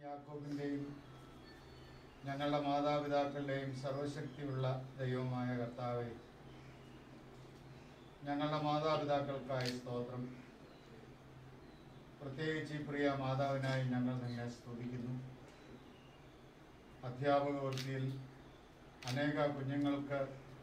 യാക്കോബിൻ്റെയും ഞങ്ങളുടെ മാതാപിതാക്കളുടെയും സർവശക്തിയുള്ള ദൈവമായ കർത്താവെ ഞങ്ങളുടെ മാതാപിതാക്കൾക്കായി സ്തോത്രം പ്രത്യേകിച്ച് ഈ പ്രിയ മാതാവിനായി ഞങ്ങൾ നിന്നെ സ്തുതിക്കുന്നു അധ്യാപക വൃത്തിയിൽ അനേക കുഞ്ഞുങ്ങൾക്ക്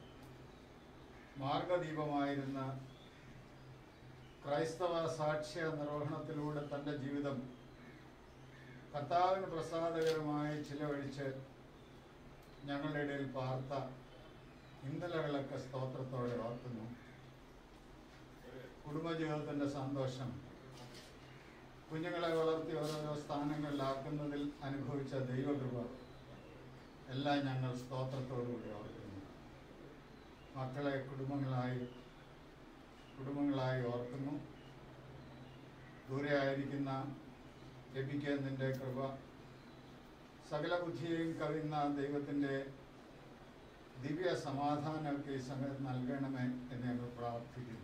മാർഗദീപമായിരുന്ന ക്രൈസ്തവ സാക്ഷ്യ നിർവഹണത്തിലൂടെ തൻ്റെ ജീവിതം കർത്താവിന് പ്രസാദകരമായി ചിലവഴിച്ച് ഞങ്ങളുടെ ഇടയിൽ പാർത്ത ഇന്നലകളൊക്കെ സ്തോത്രത്തോടെ ഓർക്കുന്നു കുടുംബജീവിതത്തിൻ്റെ സന്തോഷം കുഞ്ഞുങ്ങളെ വളർത്തി ഓരോരോ സ്ഥാനങ്ങളിലാക്കുന്നതിൽ അനുഭവിച്ച ദൈവകൃപ എല്ലാം ഞങ്ങൾ സ്തോത്രത്തോടുകൂടി ഓർക്കുന്നു മക്കളെ കുടുംബങ്ങളായി കുടുംബങ്ങളായി ഓർക്കുന്നു ദൂരെ ആയിരിക്കുന്ന ലഭിക്കുക നിന്റെ കൃപ സകല ബുദ്ധിയെയും കവിയുന്ന ദൈവത്തിൻ്റെ ദിവ്യ സമാധാനമൊക്കെ ഈ സമയത്ത് നൽകണമേ എന്ന് ഞങ്ങൾ പ്രാർത്ഥിക്കുന്നു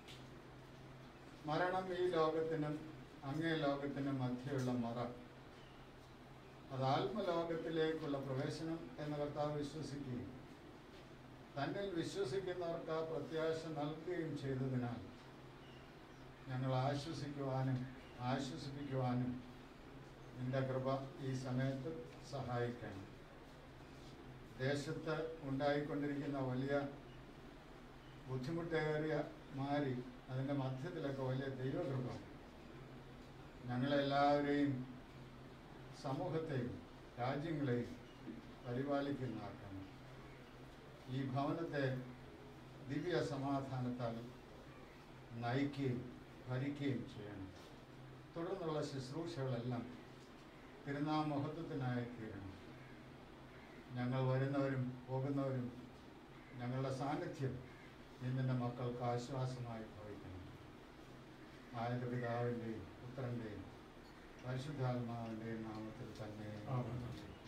മരണം ഈ ലോകത്തിനും അങ്ങേ ലോകത്തിനും മധ്യയുള്ള മറ അത് ആത്മലോകത്തിലേക്കുള്ള പ്രവേശനം എന്ന് കർത്താവ് വിശ്വസിക്കുകയും തന്നിൽ വിശ്വസിക്കുന്നവർക്ക് ആ പ്രത്യാശ നൽകുകയും ചെയ്തതിനാൽ ഞങ്ങൾ ആശ്വസിക്കുവാനും ആശ്വസിപ്പിക്കുവാനും നിന്റെ കൃപ ഈ സമയത്ത് സഹായിക്കണം ദേശത്ത് ഉണ്ടായിക്കൊണ്ടിരിക്കുന്ന വലിയ ബുദ്ധിമുട്ടേറിയ മാറി അതിൻ്റെ മധ്യത്തിലൊക്കെ വലിയ ദൈവകൃപ ഞങ്ങളെല്ലാവരെയും സമൂഹത്തെയും രാജ്യങ്ങളെയും പരിപാലിക്കുന്നതാക്കണം ഈ ഭവനത്തെ ദിവ്യ സമാധാനത്താൽ നയിക്കുകയും ഭരിക്കുകയും ചെയ്യണം തുടർന്നുള്ള ശുശ്രൂഷകളെല്ലാം തിരുനാമഹത്വത്തിനായി തീരണം ഞങ്ങൾ വരുന്നവരും പോകുന്നവരും ഞങ്ങളുടെ സാന്നിധ്യം നിന്നിൻ്റെ മക്കൾക്ക് ആശ്വാസമായി ഭവിക്കണം ആയത് പിതാവിൻ്റെയും പുത്രൻ്റെയും പരിശുദ്ധാത്മാവിൻ്റെയും നാമത്തിൽ തന്നെ ആമേൻ.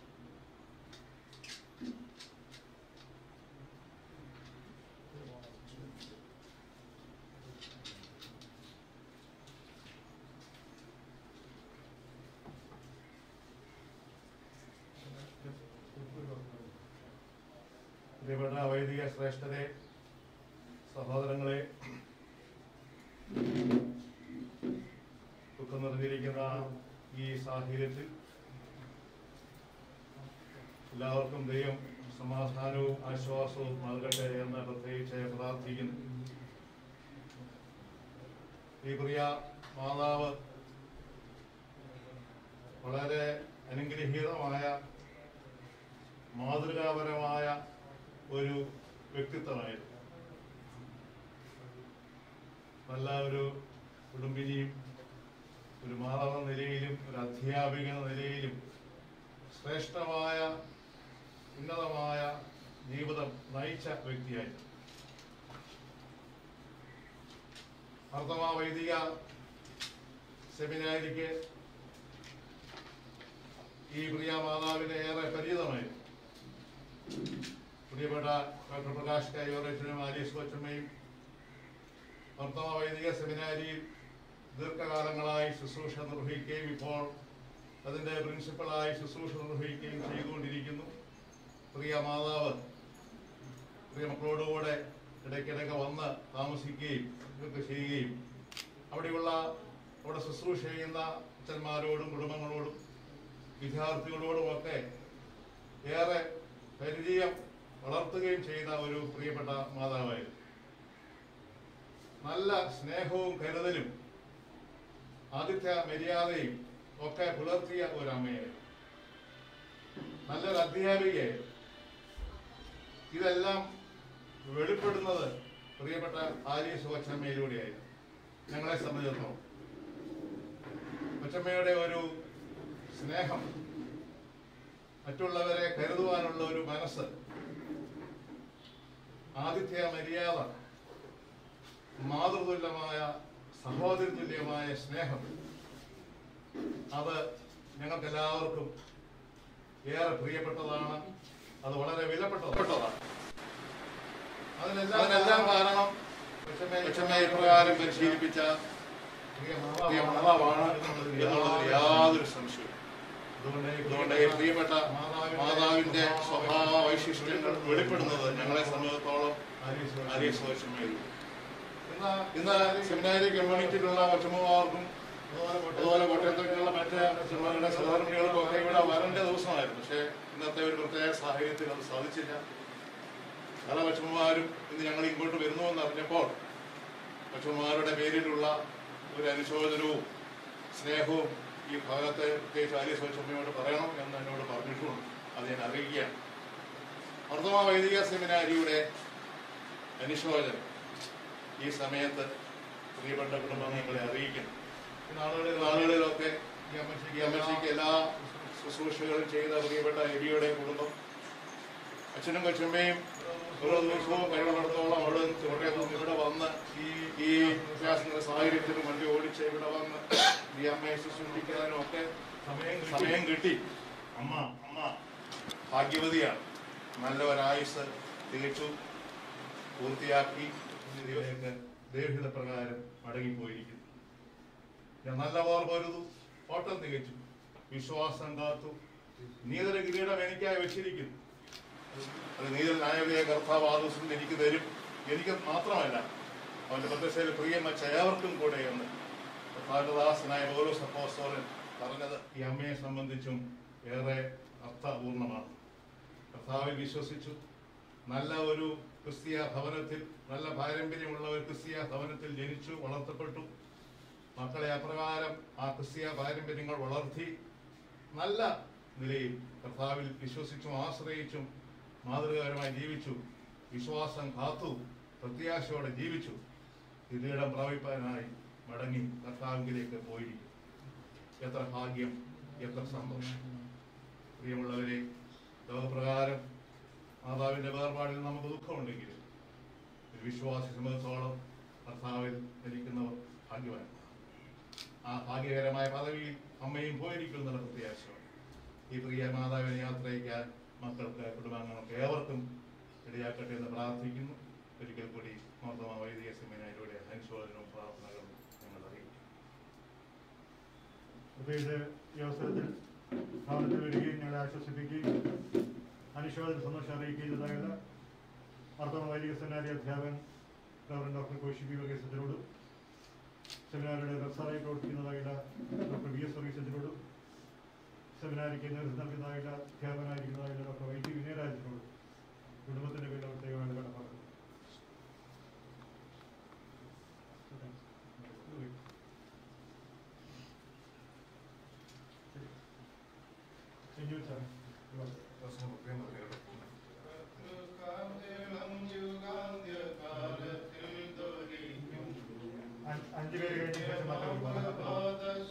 പ്രിയപ്പെട്ട വൈദിക ശ്രേഷ്ഠരെ സഹോദരങ്ങളെ ദുഃഖം നിറഞ്ഞിരിക്കുന്ന ഈ സാഹചര്യത്തിൽ എല്ലാവർക്കും ദൈവം സമാധാനവും ആശ്വാസവും നൽകട്ടെ എന്ന് പ്രത്യേകിച്ച് പ്രാർത്ഥിക്കുന്നു ഈ പ്രിയ മാതാവ് വളരെ അനുഗ്രഹീതമായ മാതൃകാപരമായ ഒരു വ്യക്തിത്വമായിരുന്നു നല്ല ഒരു കുടുംബിനിയും ഒരു മാതാവ് എന്ന നിലയിലും ഒരു അധ്യാപിക എന്ന നിലയിലും ശ്രേഷ്ഠമായ ഉന്നതമായ ജീവിതം നയിച്ച വ്യക്തിയായിരുന്നു അർദ്ധമാ വൈദിക സെമിനാരിക്ക് ഈ പ്രിയ മാതാവിനെ ഏറെ പരിചിതമായിരുന്നു പ്രിയപ്പെട്ട ഡോക്ടർ പ്രകാശ് കൈവറച്ചനും ആലീസ് കൊച്ചമ്മയും വർത്തമ വൈദിക സെമിനാരിയിൽ ദീർഘകാലങ്ങളായി ശുശ്രൂഷ നിർവഹിക്കുകയും ഇപ്പോൾ അതിൻ്റെ പ്രിൻസിപ്പളായി ശുശ്രൂഷ നിർവഹിക്കുകയും ചെയ്തുകൊണ്ടിരിക്കുന്നു പ്രിയ മാതാവ് പ്രിയ മക്കളോടുകൂടെ ഇടയ്ക്കിടയ്ക്ക് വന്ന് താമസിക്കുകയും ഇതൊക്കെ ചെയ്യുകയും അവിടെയുള്ള അവിടെ ശുശ്രൂഷ ചെയ്യുന്ന അച്ഛന്മാരോടും കുടുംബങ്ങളോടും വിദ്യാർത്ഥികളോടുമൊക്കെ ഏറെ പരിചയം വളർത്തുകയും ചെയ്ത ഒരു പ്രിയപ്പെട്ട മാതാവായിരുന്നു നല്ല സ്നേഹവും കരുതലും ആതിഥ്യ മര്യാദയും ഒക്കെ പുലർത്തിയ ഒരു അമ്മയായിരുന്നു നല്ലൊരു അധ്യാപികയായിരുന്നു ഇതെല്ലാം വെളിപ്പെടുന്നത് പ്രിയപ്പെട്ട ആലീസ് കൊച്ചമ്മയിലൂടെയായിരുന്നു ഞങ്ങളെ സംബന്ധിച്ചിടത്തോളം കൊച്ചമ്മയുടെ ഒരു സ്നേഹം മറ്റുള്ളവരെ കരുതുവാനുള്ള ഒരു മനസ്സ് ആതിഥ്യ മര്യാദ മാതൃതുല്യമായ സഹോദരതുല്യമായ സ്നേഹം അത് ഞങ്ങൾക്ക് എല്ലാവർക്കും ഏറെ പ്രിയപ്പെട്ടതാണ് അത് വളരെ വിലപ്പെട്ടതാണ് അതിനെല്ലാം അതിനെല്ലാം കാരണം കൊച്ചമ്മയെ ഇപ്രകാരം പരിശീലിപ്പിച്ച പ്രിയ മാതാവാണ് എന്നുള്ളതിൽ യാതൊരു സംശയവും അതുകൊണ്ട് ഈ പ്രിയപ്പെട്ട മാതാവിന്റെ സ്വഭാവ വൈശിഷ്ട്യങ്ങൾ വെളിപ്പെടുന്നത് ഞങ്ങളെ സംബന്ധിച്ചിടത്തോളം ആര്യസ്വച്ഛമേൽ ഇന്ന് സെമിനാരി കമ്മ്യൂണിറ്റിയിലുള്ള കൊച്ചുമ്മമാർക്കും അതുപോലെ കോട്ടയത്തേക്കുള്ള മറ്റ് ചെറുമകളുടെ സഹോദരങ്ങൾക്കും ഒക്കെ ഇവിടെ വരേണ്ട ദിവസമായിരുന്നു പക്ഷേ ഇന്നത്തെ ഒരു പ്രത്യേക സാഹചര്യത്തിൽ അത് സാധിച്ചില്ല പല കൊച്ചുമ്മമാരും ഇന്ന് ഞങ്ങൾ ഇങ്ങോട്ട് വരുന്നുവെന്ന് അറിഞ്ഞപ്പോൾ കൊച്ചുമ്മമാരുടെ പേരിലുള്ള ഒരു അനുശോചനവും സ്നേഹവും ഈ ഭാഗത്തെ പ്രത്യേകിച്ച് ആര്യ സ്വച്ഛമ്മയോട് പറയണം എന്ന് എന്നോട് പറഞ്ഞിട്ടുമുണ്ട് അത് ഞാൻ അറിയിക്കുകയാണ് മർദ്ദമ വൈദിക സെമിനാരിയുടെ അനുശോചനം ഈ സമയത്ത് പ്രിയപ്പെട്ട കുടുംബാംഗങ്ങളെ അറിയിക്കണം ഈ നാളുകളിൽ നാളുകളിലൊക്കെ ഈ അമ്മച്ചിക്ക് ഈ അമ്മച്ചിക്ക് എല്ലാ ശുശ്രൂഷകളും ചെയ്ത പ്രിയപ്പെട്ട എലിയുടെ കുടുംബം അച്ഛനും കൊച്ചമ്മയും ഓരോ ദിവസവും കഴിവുള്ളിടത്തോളം അവിടെ കോട്ടയത്ത് നിന്ന് ഇവിടെ വന്ന് ഈ ഈ വ്യത്യാസങ്ങളുടെ സാഹചര്യത്തിൽ വണ്ടി ഓടിച്ച് ഇവിടെ വന്ന് ഈ അമ്മയെ ശുശ്രൂഷിക്കുന്നതിനും ഒക്കെ സമയം സമയം കിട്ടി അമ്മ അമ്മ ഭാഗ്യവതിയാണ് നല്ല ഒരായുസ് തികച്ചു പൂർത്തിയാക്കി ഇതിലേക്ക് ദൈവഹിത പ്രകാരം മടങ്ങിപ്പോയിരിക്കുന്നു ഞാൻ നല്ല ഓർ പൊരുതു ഓട്ടം തികച്ചു വിശ്വാസം കാത്തു നീതര കിരീടം എനിക്കായി വെച്ചിരിക്കുന്നു അത് നീതൽ ന്യായവിധിയെ കർത്താവ് ആ ദിവസം എനിക്ക് തരും എനിക്ക് മാത്രമല്ല അവന്റെ പ്രത്യക്ഷയിൽ പ്രിയം വച്ച ഏവർക്കും കൂടെ എന്ന് കർത്താവിദാസനായ ഓരോ സപ്പോസ്തോലൻ പറഞ്ഞത് ഈ അമ്മയെ സംബന്ധിച്ചും ഏറെ അർത്ഥപൂർണമാണ് കർത്താവിൽ വിശ്വസിച്ചു നല്ല ഒരു ക്രിസ്തീയ ഭവനത്തിൽ നല്ല പാരമ്പര്യമുള്ള ഒരു ക്രിസ്തീയ ഭവനത്തിൽ ജനിച്ചു വളർത്തപ്പെട്ടു മക്കളെ അപ്രകാരം ആ ക്രിസ്തീയ പാരമ്പര്യങ്ങൾ വളർത്തി നല്ല നിലയിൽ കർത്താവിൽ വിശ്വസിച്ചും ആശ്രയിച്ചും മാതൃകാപരമായി ജീവിച്ചു വിശ്വാസം കാത്തു പ്രത്യാശയോടെ ജീവിച്ചു കിരീടം പ്രാപിപ്പാനായി മടങ്ങി കർത്താവിലേക്ക് പോയിരിക്കും എത്ര ഭാഗ്യം എത്ര സന്തോഷം പ്രിയമുള്ളവരെ ലോകപ്രകാരം മാതാവിന്റെ വേർപാടിൽ നമുക്ക് ദുഃഖമുണ്ടെങ്കിലും ഒരു വിശ്വാസി സംബന്ധിച്ചോളം കർത്താവിൽ ധരിക്കുന്നവർ ഭാഗ്യവാൻ ആ ഭാഗ്യകരമായ പദവിയിൽ അമ്മയും പോയിരിക്കുമെന്നുള്ള പ്രത്യാശയാണ് ഈ പ്രിയ മാതാവിനെ യാത്രയ്ക്കാൻ മക്കൾക്ക് കുടുംബാംഗങ്ങൾക്ക് ഏവർക്കും ഇടയാക്കട്ടെ എന്ന് പ്രാർത്ഥിക്കുന്നു ഒരിക്കൽ കൂടി മർദ്ദമ വൈദിക സെമിനാരിയുടെ അനുശോചനവും പ്രാർത്ഥനകളും ഞങ്ങൾ അറിയിക്കും പ്രത്യേകിച്ച് ഈ അവസരത്തിൽ ഭവനത്തിൽ വരികയും ഞങ്ങളെ ആശ്വസിപ്പിക്കുകയും അനുശോചന സന്തോഷം അറിയിക്കുകയും ചെയ്തതായുള്ള അർദ്ധമ വൈദിക സെമിനാരി അധ്യാപകൻ റവറൻ ഡോക്ടർ കോശി പി വർഗീസത്തിനോടും സെമിനാരിയുടെ റെപ്സാറായി പ്രവർത്തിക്കുന്നതായുള്ള ഡോക്ടർ വി എസ് വർഗീസത്തിനോടും സെമിനാരിക്ക് നേതൃത്വം നൽകുന്നതായുള്ള അധ്യാപകനായിരിക്കുന്നതായുള്ള ഡോക്ടർ വൈ ടി വിനയരാജനോടും കുടുംബത്തിന്റെ പേരിൽ പ്രത്യേകമായിട്ട് കടപ്പാടുന്നു സെഞ്ജു സാർ അഞ്ച് അഞ്ച് പേര് കഴിഞ്ഞ ശേഷം മാത്രമേ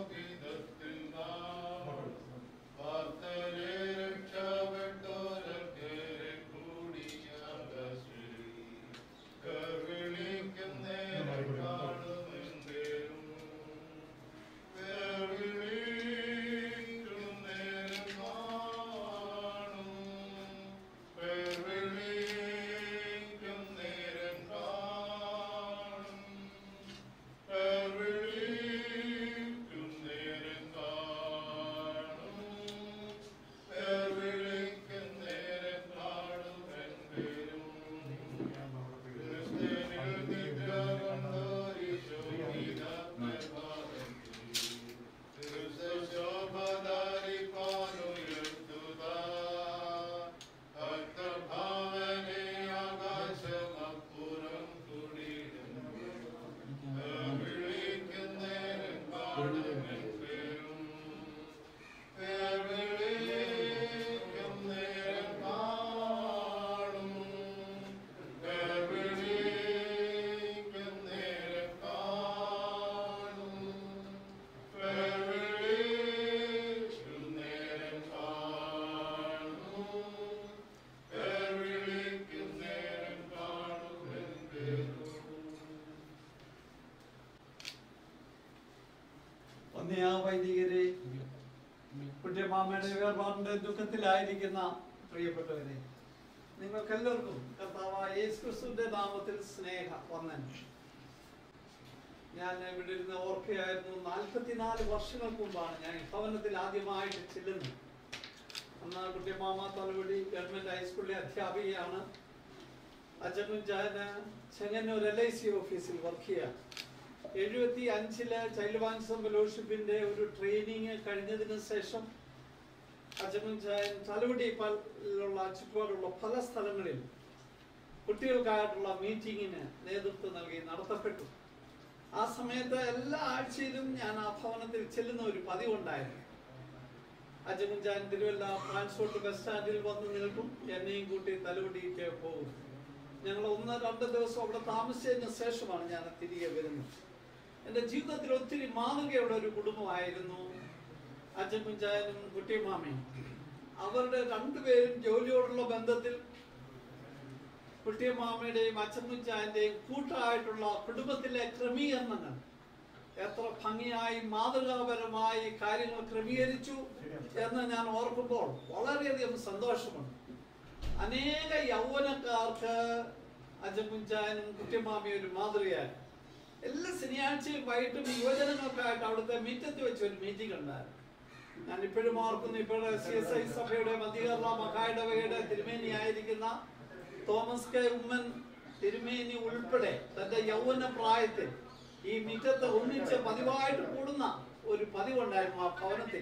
ഒന്നിയാ വൈദികരെ കുട്ടിയമ്മാമ്മയുടെ വേർപാടിന്റെ ദുഃഖത്തിലായിരിക്കുന്ന പ്രിയപ്പെട്ടവരെ നിങ്ങൾക്കെല്ലാവർക്കും കർത്താവായ യേശു ക്രിസ്തുവിന്റെ നാമത്തിൽ സ്നേഹ വന്ദനം ഞാൻ ഇവിടെ ഇരുന്ന് ഓർക്കുകയായിരുന്നു നാൽപ്പത്തിനാല് വർഷങ്ങൾക്ക് മുമ്പാണ് ഞാൻ ഈ ഭവനത്തിൽ ആദ്യമായിട്ട് ചെല്ലുന്നത് അന്ന് കുട്ടിമാമ തലവടി ഗവൺമെന്റ് ഹൈസ്കൂളിലെ അധ്യാപികയാണ് അച്ഛനും ഞാൻ ചെങ്ങന്നൂർ എൽ ഐ സി ഓഫീസിൽ വർക്ക് ചെയ്യുക എഴുപത്തി അഞ്ചില് ചൈൽഡ് വാൻസം ഫെലോഷിപ്പിന്റെ ഒരു ട്രെയിനിങ് കഴിഞ്ഞതിന് ശേഷം അച്ഛനും ചായൻ തലവടി പലുള്ള ചുറ്റുപാടുള്ള പല സ്ഥലങ്ങളിൽ കുട്ടികൾക്കായിട്ടുള്ള മീറ്റിങ്ങിന് നേതൃത്വം നൽകി നടത്തപ്പെട്ടു ആ സമയത്ത് എല്ലാ ആഴ്ചയിലും ഞാൻ ആ ഭവനത്തിൽ ചെല്ലുന്ന ഒരു പതിവുണ്ടായിരുന്നു അച്ഛനും ചാൻ തിരുവല്ല ട്രാൻസ്പോർട്ട് ബസ് സ്റ്റാൻഡിൽ വന്ന് നിൽക്കും എന്നെയും കൂട്ടി തലവടിക്ക് പോകും ഞങ്ങൾ ഒന്ന് രണ്ട് ദിവസം അവിടെ താമസിച്ചതിന് ശേഷമാണ് ഞാൻ തിരികെ വരുന്നത് എൻ്റെ ജീവിതത്തിൽ ഒത്തിരി മാതൃകയുള്ള ഒരു കുടുംബമായിരുന്നു അച്ഛൻ കുഞ്ചായനും കുട്ടിമാമയും അവരുടെ രണ്ടുപേരും ജോലിയോടുള്ള ബന്ധത്തിൽ കുട്ടിയമ്മാമയുടെയും അച്ഛൻ കുഞ്ചായന്റെയും കൂട്ടായിട്ടുള്ള കുടുംബത്തിലെ ക്രമീകരണങ്ങൾ എത്ര ഭംഗിയായി മാതൃകാപരമായി കാര്യങ്ങൾ ക്രമീകരിച്ചു എന്ന് ഞാൻ ഓർക്കുമ്പോൾ വളരെയധികം സന്തോഷമുണ്ട് അനേക യൗവനക്കാർക്ക് അച്ഛൻ കുഞ്ചായനും കുട്ടിയമ്മാമയും ഒരു മാതൃകയായി എല്ലാ ശനിയാഴ്ചയും വൈകിട്ടും യുവജനങ്ങൾക്കായിട്ട് അവിടുത്തെ മീറ്റത്ത് വെച്ച് ഒരു മീറ്റിംഗ് ഉണ്ടായിരുന്നു ഞാൻ ഇപ്പോഴും ഓർക്കുന്നു ഇപ്പോഴെ സി എസ് ഐ സഭയുടെ മധ്യകേരള മഹായിടവകയുടെ തിരുമേനി ആയിരിക്കുന്ന തോമസ് കെ ഉമ്മൻ തിരുമേനി ഉൾപ്പെടെ തന്റെ യൗവന പ്രായത്തിൽ ഈ മിറ്റത്ത് ഒന്നിച്ച് പതിവായിട്ട് കൂടുന്ന ഒരു പതിവുണ്ടായിരുന്നു ആ ഭവനത്തിൽ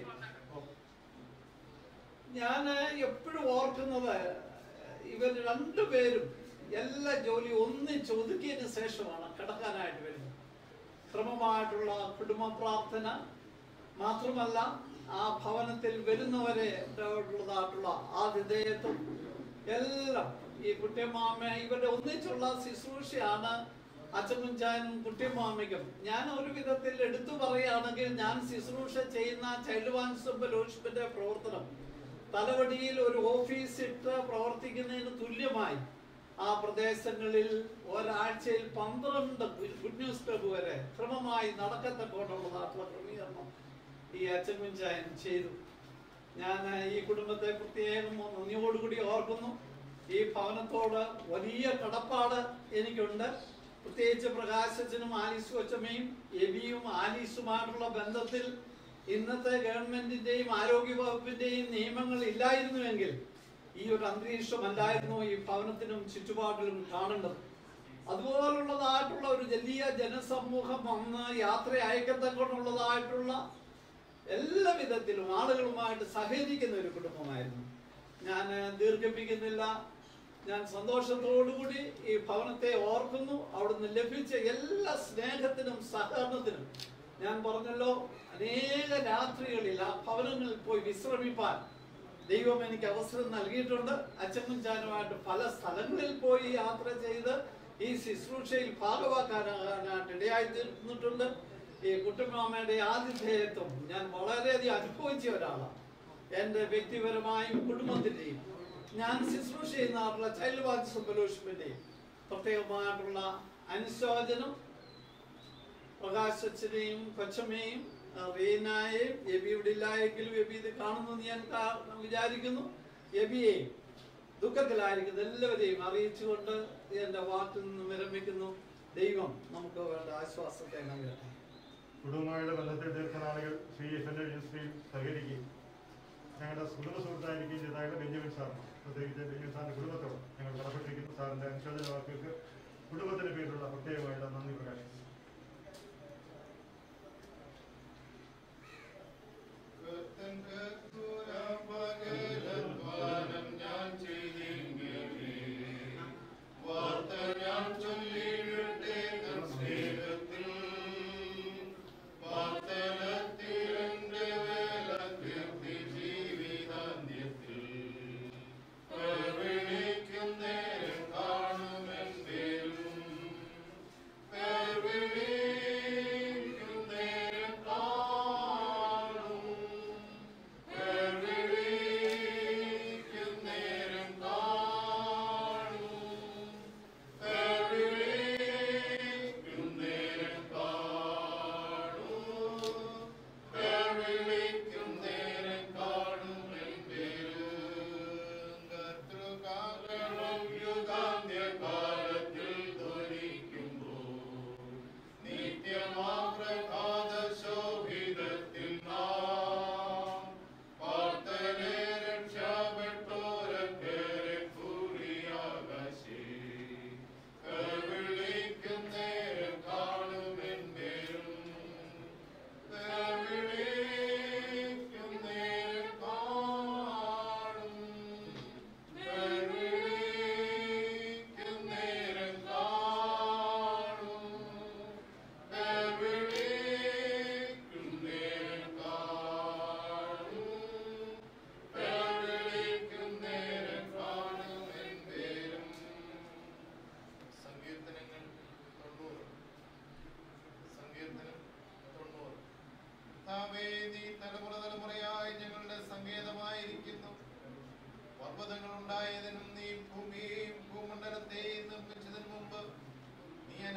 ഞാൻ എപ്പോഴും ഓർക്കുന്നത് ഇവർ രണ്ടുപേരും എല്ലാ ജോലിയും ഒന്നിച്ച് ഒതുക്കിയതിന് ശേഷമാണ് കിടക്കാനായിട്ട് വരുന്നത് ക്രമമായിട്ടുള്ള കുടുംബ പ്രാർത്ഥന മാത്രമല്ല ആ ഭവനത്തിൽ വരുന്നവരെ ഉള്ളതായിട്ടുള്ള ആതിഥേയത്വം എല്ലാം ഈ കുട്ടിയമ്മാമ ഇവരുടെ ഒന്നിച്ചുള്ള ശുശ്രൂഷയാണ് അച്ഛനും ചായനും കുട്ടിയമ്മാമയ്ക്കും ഞാൻ ഒരു വിധത്തിൽ എടുത്തു പറയുകയാണെങ്കിൽ ഞാൻ ശുശ്രൂഷ ചെയ്യുന്ന ചൈൽഡ് വാൻസം ഫെലോഷിപ്പിന്റെ പ്രവർത്തനം തലവടിയിൽ ഒരു ഓഫീസ് ഇട്ട് പ്രവർത്തിക്കുന്നതിന് തുല്യമായി ആ പ്രദേശങ്ങളിൽ ഒരാഴ്ചയിൽ പന്ത്രണ്ട് ഗുഡ് ന്യൂസ് ക്ലബ്ബ് വരെ ക്രമമായി നടക്കത്തക്കോട്ടുള്ളതായിട്ടുള്ള ക്രമീകരണം ഈ അച്ഛൻ കുഞ്ചായൻ ചെയ്തു ഞാൻ ഈ കുടുംബത്തെ പ്രത്യേകം നന്ദിയോടുകൂടി ഓർക്കുന്നു ഈ ഭവനത്തോട് വലിയ കടപ്പാട് എനിക്കുണ്ട് പ്രത്യേകിച്ച് പ്രകാശച്ചനും ആലീസ് കൊച്ചമ്മയും എബിയും ആലീസുമായിട്ടുള്ള ബന്ധത്തിൽ ഇന്നത്തെ ഗവൺമെന്റിന്റെയും ആരോഗ്യ വകുപ്പിന്റെയും നിയമങ്ങൾ ഇല്ലായിരുന്നുവെങ്കിൽ ഈ ഒരു അന്തരീക്ഷം അല്ലായിരുന്നു ഈ ഭവനത്തിനും ചുറ്റുപാടിലും കാണേണ്ടത് അതുപോലുള്ളതായിട്ടുള്ള ഒരു വലിയ ജനസമൂഹം വന്ന് യാത്ര അയക്കത്തക്കൊണ്ടുള്ളതായിട്ടുള്ള എല്ലാ വിധത്തിലും ആളുകളുമായിട്ട് സഹകരിക്കുന്ന ഒരു കുടുംബമായിരുന്നു ഞാൻ ദീർഘിപ്പിക്കുന്നില്ല ഞാൻ സന്തോഷത്തോടുകൂടി ഈ ഭവനത്തെ ഓർക്കുന്നു അവിടുന്ന് ലഭിച്ച എല്ലാ സ്നേഹത്തിനും സഹകരണത്തിനും ഞാൻ പറഞ്ഞല്ലോ അനേക രാത്രികളിൽ ആ ഭവനങ്ങളിൽ പോയി വിശ്രമിപ്പാൻ ദൈവം എനിക്ക് അവസരം നൽകിയിട്ടുണ്ട് അച്ചമ്മൻചാനുമായിട്ട് പല സ്ഥലങ്ങളിൽ പോയി യാത്ര ചെയ്ത് ഈ ശുശ്രൂഷയിൽ ഭാഗവാക്കാനാകാനായിട്ട് ഇടയായി തീർന്നിട്ടുണ്ട് ഈ കുട്ടുമാമയുടെ ആതിഥേയത്വം ഞാൻ വളരെയധികം അനുഭവിച്ച ഒരാളാണ് എൻ്റെ വ്യക്തിപരമായും കുടുംബത്തിൻ്റെയും ഞാൻ ശുശ്രൂഷ ചെയ്യുന്ന ചൈൽഡ് വാച്ച് ഫെലോഷിപ്പിൻ്റെയും പ്രത്യേകമായിട്ടുള്ള അനുശോചനം പ്രകാശച്ചനെയും കൊച്ചമ്മയും ആ, റീനായെയും എബി ഇവിടെ ഇല്ലായെങ്കിലും എബി ഇത് കാണുമെന്ന് ഞാൻ കാ- വിചാരിക്കുന്നു എബിയെയും ദുഃഖത്തിലായിരിക്കുന്ന എല്ലാവരെയും അറിയിച്ചുകൊണ്ട് എന്റെ വാക്കിൽ നിന്ന് വിരമിക്കുന്നു ദൈവം നമുക്ക് വേണ്ട ആശ്വാസത്തെ നൽകട്ടെ കുടുംബമായുള്ള ബന്ധത്തിൽ ദീർഘനാളുകൾ ശ്രീ എഫിന്റെ മിനിസ്ട്രിയിൽ സഹകരിക്കുകയും ഞങ്ങളുടെ കുടുംബ സുഹൃത്തായിരിക്കുകയും ചെയ്തായുള്ള ബെഞ്ചമിൻ സാറിന് പ്രത്യേകിച്ച് ബെഞ്ചമിൻ സാറിന്റെ കുടുംബത്തോട് ഞങ്ങൾ കടപ്പെട്ടിരിക്കുന്ന സാറിന്റെ അനുശോചന വാക്കുകൾക്ക് കുടുംബത്തിന്റെ പേരിലുള്ള പ്രത്യേകമായുള്ള നന്ദി പ്രകാശിക്കുന്നു ഞാൻ ചെയ്തെങ്കിലേ വാർത്ത ഞാൻ ചൊല്ലിയിടട്ടെ തൻ സ്നേഹത്തിൽ വാർത്തലത്തിൽ എന്റെ വേല കീർത്തി ജീവിതാന്ത്യത്തിൽ പ്രവീണിക്കും നേരം കാണുമെന്തേലും പ്രവീണിക്കും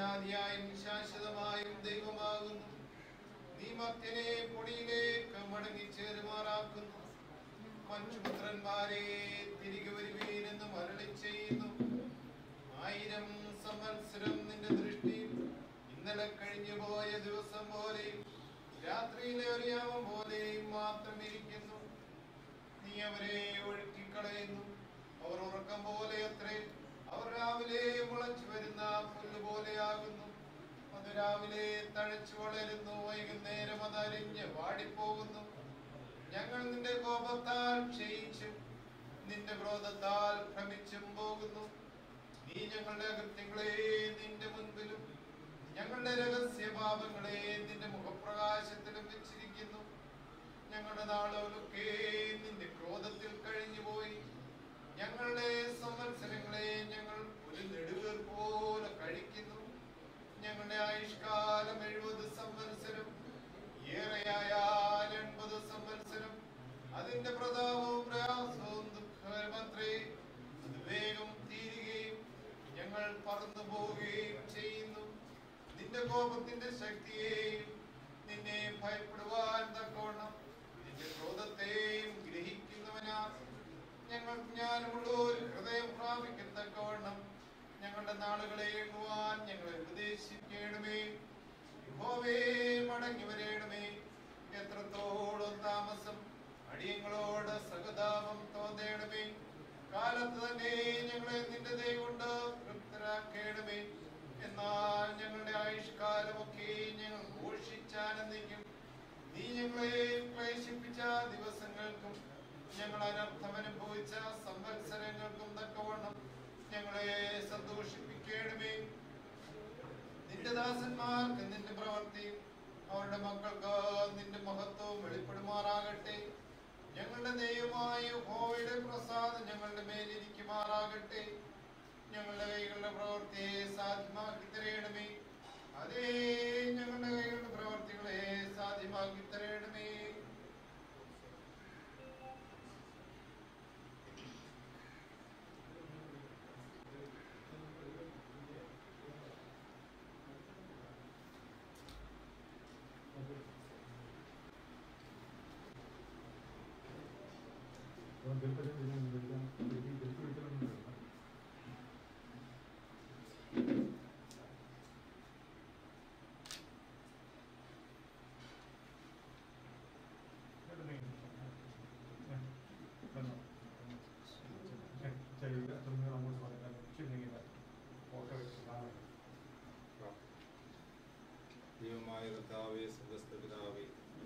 അനാദിയായും ശാശ്വതമായും ദൈവമാകുന്നു നീ മർത്യനെ പൊടിയിലേക്ക് മടങ്ങിച്ചേരുമാറാക്കുന്നു മനുഷ്യപുത്രന്മാരെ തിരികെ വരുവീനെന്ന് മരളി ചെയ്യുന്നു ആയിരം സംവത്സരം നിന്റെ ദൃഷ്ടിയിൽ ഇന്നലെ കഴിഞ്ഞു പോയ ദിവസം പോലെയും രാത്രിയിലെ ഒരു യാമം പോലെയും മാത്രം ഇരിക്കുന്നു നീ അവരെ ഒഴുക്കിക്കളയുന്നു അവർ ഉറക്കം പോലെ അത്രേ അവർ രാവിലെ മുളച്ചു വരുന്ന പുല്ല് പോലെയാകുന്നു അത് രാവിലെ തഴച്ചു വളരുന്നു വൈകുന്നേരം അത് അരിഞ്ഞ് വാടിപ്പോകുന്നു ഞങ്ങൾ നിന്റെ കോപത്താൽ ക്ഷയിച്ചും നിന്റെ ക്രോധത്താൽ ഭ്രമിച്ചും പോകുന്നു നീ ഞങ്ങളുടെ അകൃത്യങ്ങളെ നിന്റെ മുൻപിലും ഞങ്ങളുടെ രഹസ്യ പാപങ്ങളെ നിന്റെ മുഖപ്രകാശത്തിലും വെച്ചിരിക്കുന്നു ഞങ്ങളുടെ നാളുകളൊക്കെ നിന്റെ ക്രോധത്തിൽ കഴിഞ്ഞുപോയി ഞങ്ങളുടെ സംവത്സരങ്ങളെ ഞങ്ങൾ ഒരു നെടുവേർ പോലെ കഴിക്കുന്നു ഞങ്ങളുടെ ആയുഷ്കാലം എഴുപത് സംവത്സരം ഏറെയായാൽ എൺപത് സംവത്സരം അതിന്റെ പ്രതാപവും പ്രയാസവും ദുഃഖകരമത്രേ അത് വേഗം തീരുകയും ഞങ്ങൾ പറന്നു പോവുകയും ചെയ്യുന്നു നിന്റെ കോപത്തിന്റെ ശക്തിയെയും നിന്നെ ഭയപ്പെടുവാൻ തക്കവണ്ണം നിന്റെ ക്രോധത്തെയും ഗ്രഹിക്കുന്നവനാ ഞങ്ങൾ ജ്ഞാനമുള്ള ഒരു ഹൃദയം പ്രാപിക്കത്തക്കവണ്ണം ഞങ്ങളുടെ നാളുകളെ എണ്ണുവാൻ ഞങ്ങളെ ഉപദേശിക്കണമേ യഹോവേ മടങ്ങി വരേണമേ എത്രത്തോളം താമസം അടിയങ്ങളോട് സഹതാപം തോന്നേണമേ കാലത്ത് തന്നെ ഞങ്ങളെ നിന്റെ ദയ കൊണ്ട് തൃപ്തരാക്കേണമേ എന്നാൽ ഞങ്ങളുടെ ആയുഷ്കാലമൊക്കെ ഞങ്ങൾ ഘോഷിച്ചാനന്ദിക്കും നീ ഞങ്ങളെ ക്ലേശിപ്പിച്ച ദിവസങ്ങൾക്കും ഞങ്ങൾ അനർത്ഥം അനുഭവിച്ച സംവത്സരങ്ങൾക്കും തക്കവണ്ണം ഞങ്ങളെ സന്തോഷിപ്പിക്കണമേ നിന്റെ ദാസന്മാർക്ക് നിന്റെ പ്രവൃത്തിയും അവരുടെ മക്കൾക്ക് നിന്റെ മഹത്വവും വെളിപ്പെടുമാറാകട്ടെ ഞങ്ങളുടെ ദൈവമായ യഹോവയുടെ പ്രസാദം ഞങ്ങളുടെ മേലിരിക്കുമാറാകട്ടെ ഞങ്ങളുടെ കൈകളുടെ പ്രവൃത്തിയെ സാധ്യമാക്കി തരയണമേ അതേ ഞങ്ങളുടെ കൈകളുടെ പ്രവൃത്തികളെ സാധ്യമാക്കി തരയണമേ ദൈവമായ കർത്താവേ സുഖസ്ഥ പിതാവേ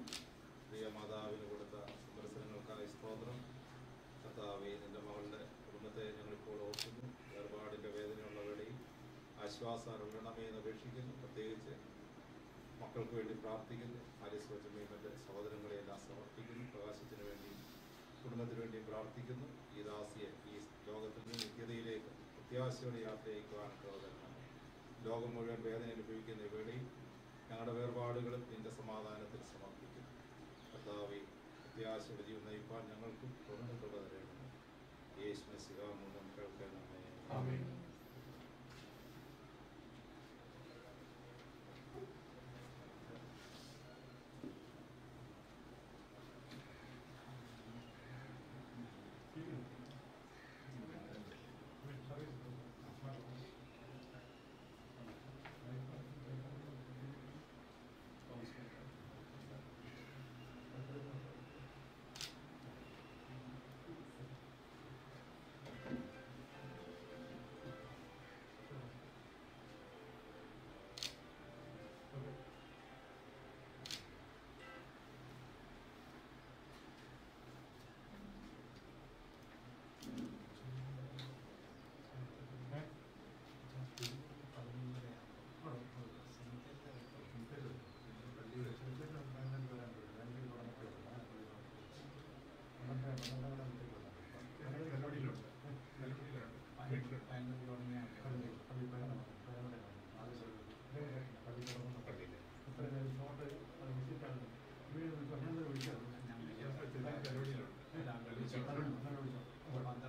പ്രിയ മാതാവിന് കൊടുത്ത സന്ദർശനങ്ങൾക്കായി സ്തോത്രം കർത്താവേ നിന്റെ മകളുടെ കുടുംബത്തെ ഞങ്ങളിപ്പോൾ ഓർക്കുന്നു വേർപാടിൻ്റെ വേദനയുള്ളവരുടെയും ആശ്വാസം അരുളണമേ എന്ന് അപേക്ഷിക്കുന്നു പ്രത്യേകിച്ച് മക്കൾക്ക് വേണ്ടി പ്രാർത്ഥിക്കുന്നു ആര്യസ്വചമേമൻ്റെ സഹോദരങ്ങളെ എല്ലാം സമർപ്പിക്കുന്നു പ്രകാശത്തിന് വേണ്ടി കുടുംബത്തിന് വേണ്ടി പ്രാർത്ഥിക്കുന്നു ഈ ദാസിയെ ഈ ലോകത്തിൽ നിന്ന് നിത്യതയിലേക്ക് പ്രത്യാശയോടെ യാത്ര അയക്കുവാൻ പ്രവർത്തനം ലോകം മുഴുവൻ വേദന അനുഭവിക്കുന്ന വേളയിൽ ഞങ്ങളുടെ വേർപാടുകളും നിന്റെ സമാധാനത്തിൽ സമർപ്പിക്കുന്നു കർത്താവെ പ്രത്യാശയുടെ ജീവൻ നയിപ്പാൻ ഞങ്ങൾക്കും തുറന്നു കൃപ തരണം യേശുവിനെ ശിവാമൂലം കേൾക്കണമേ ആമേൻ.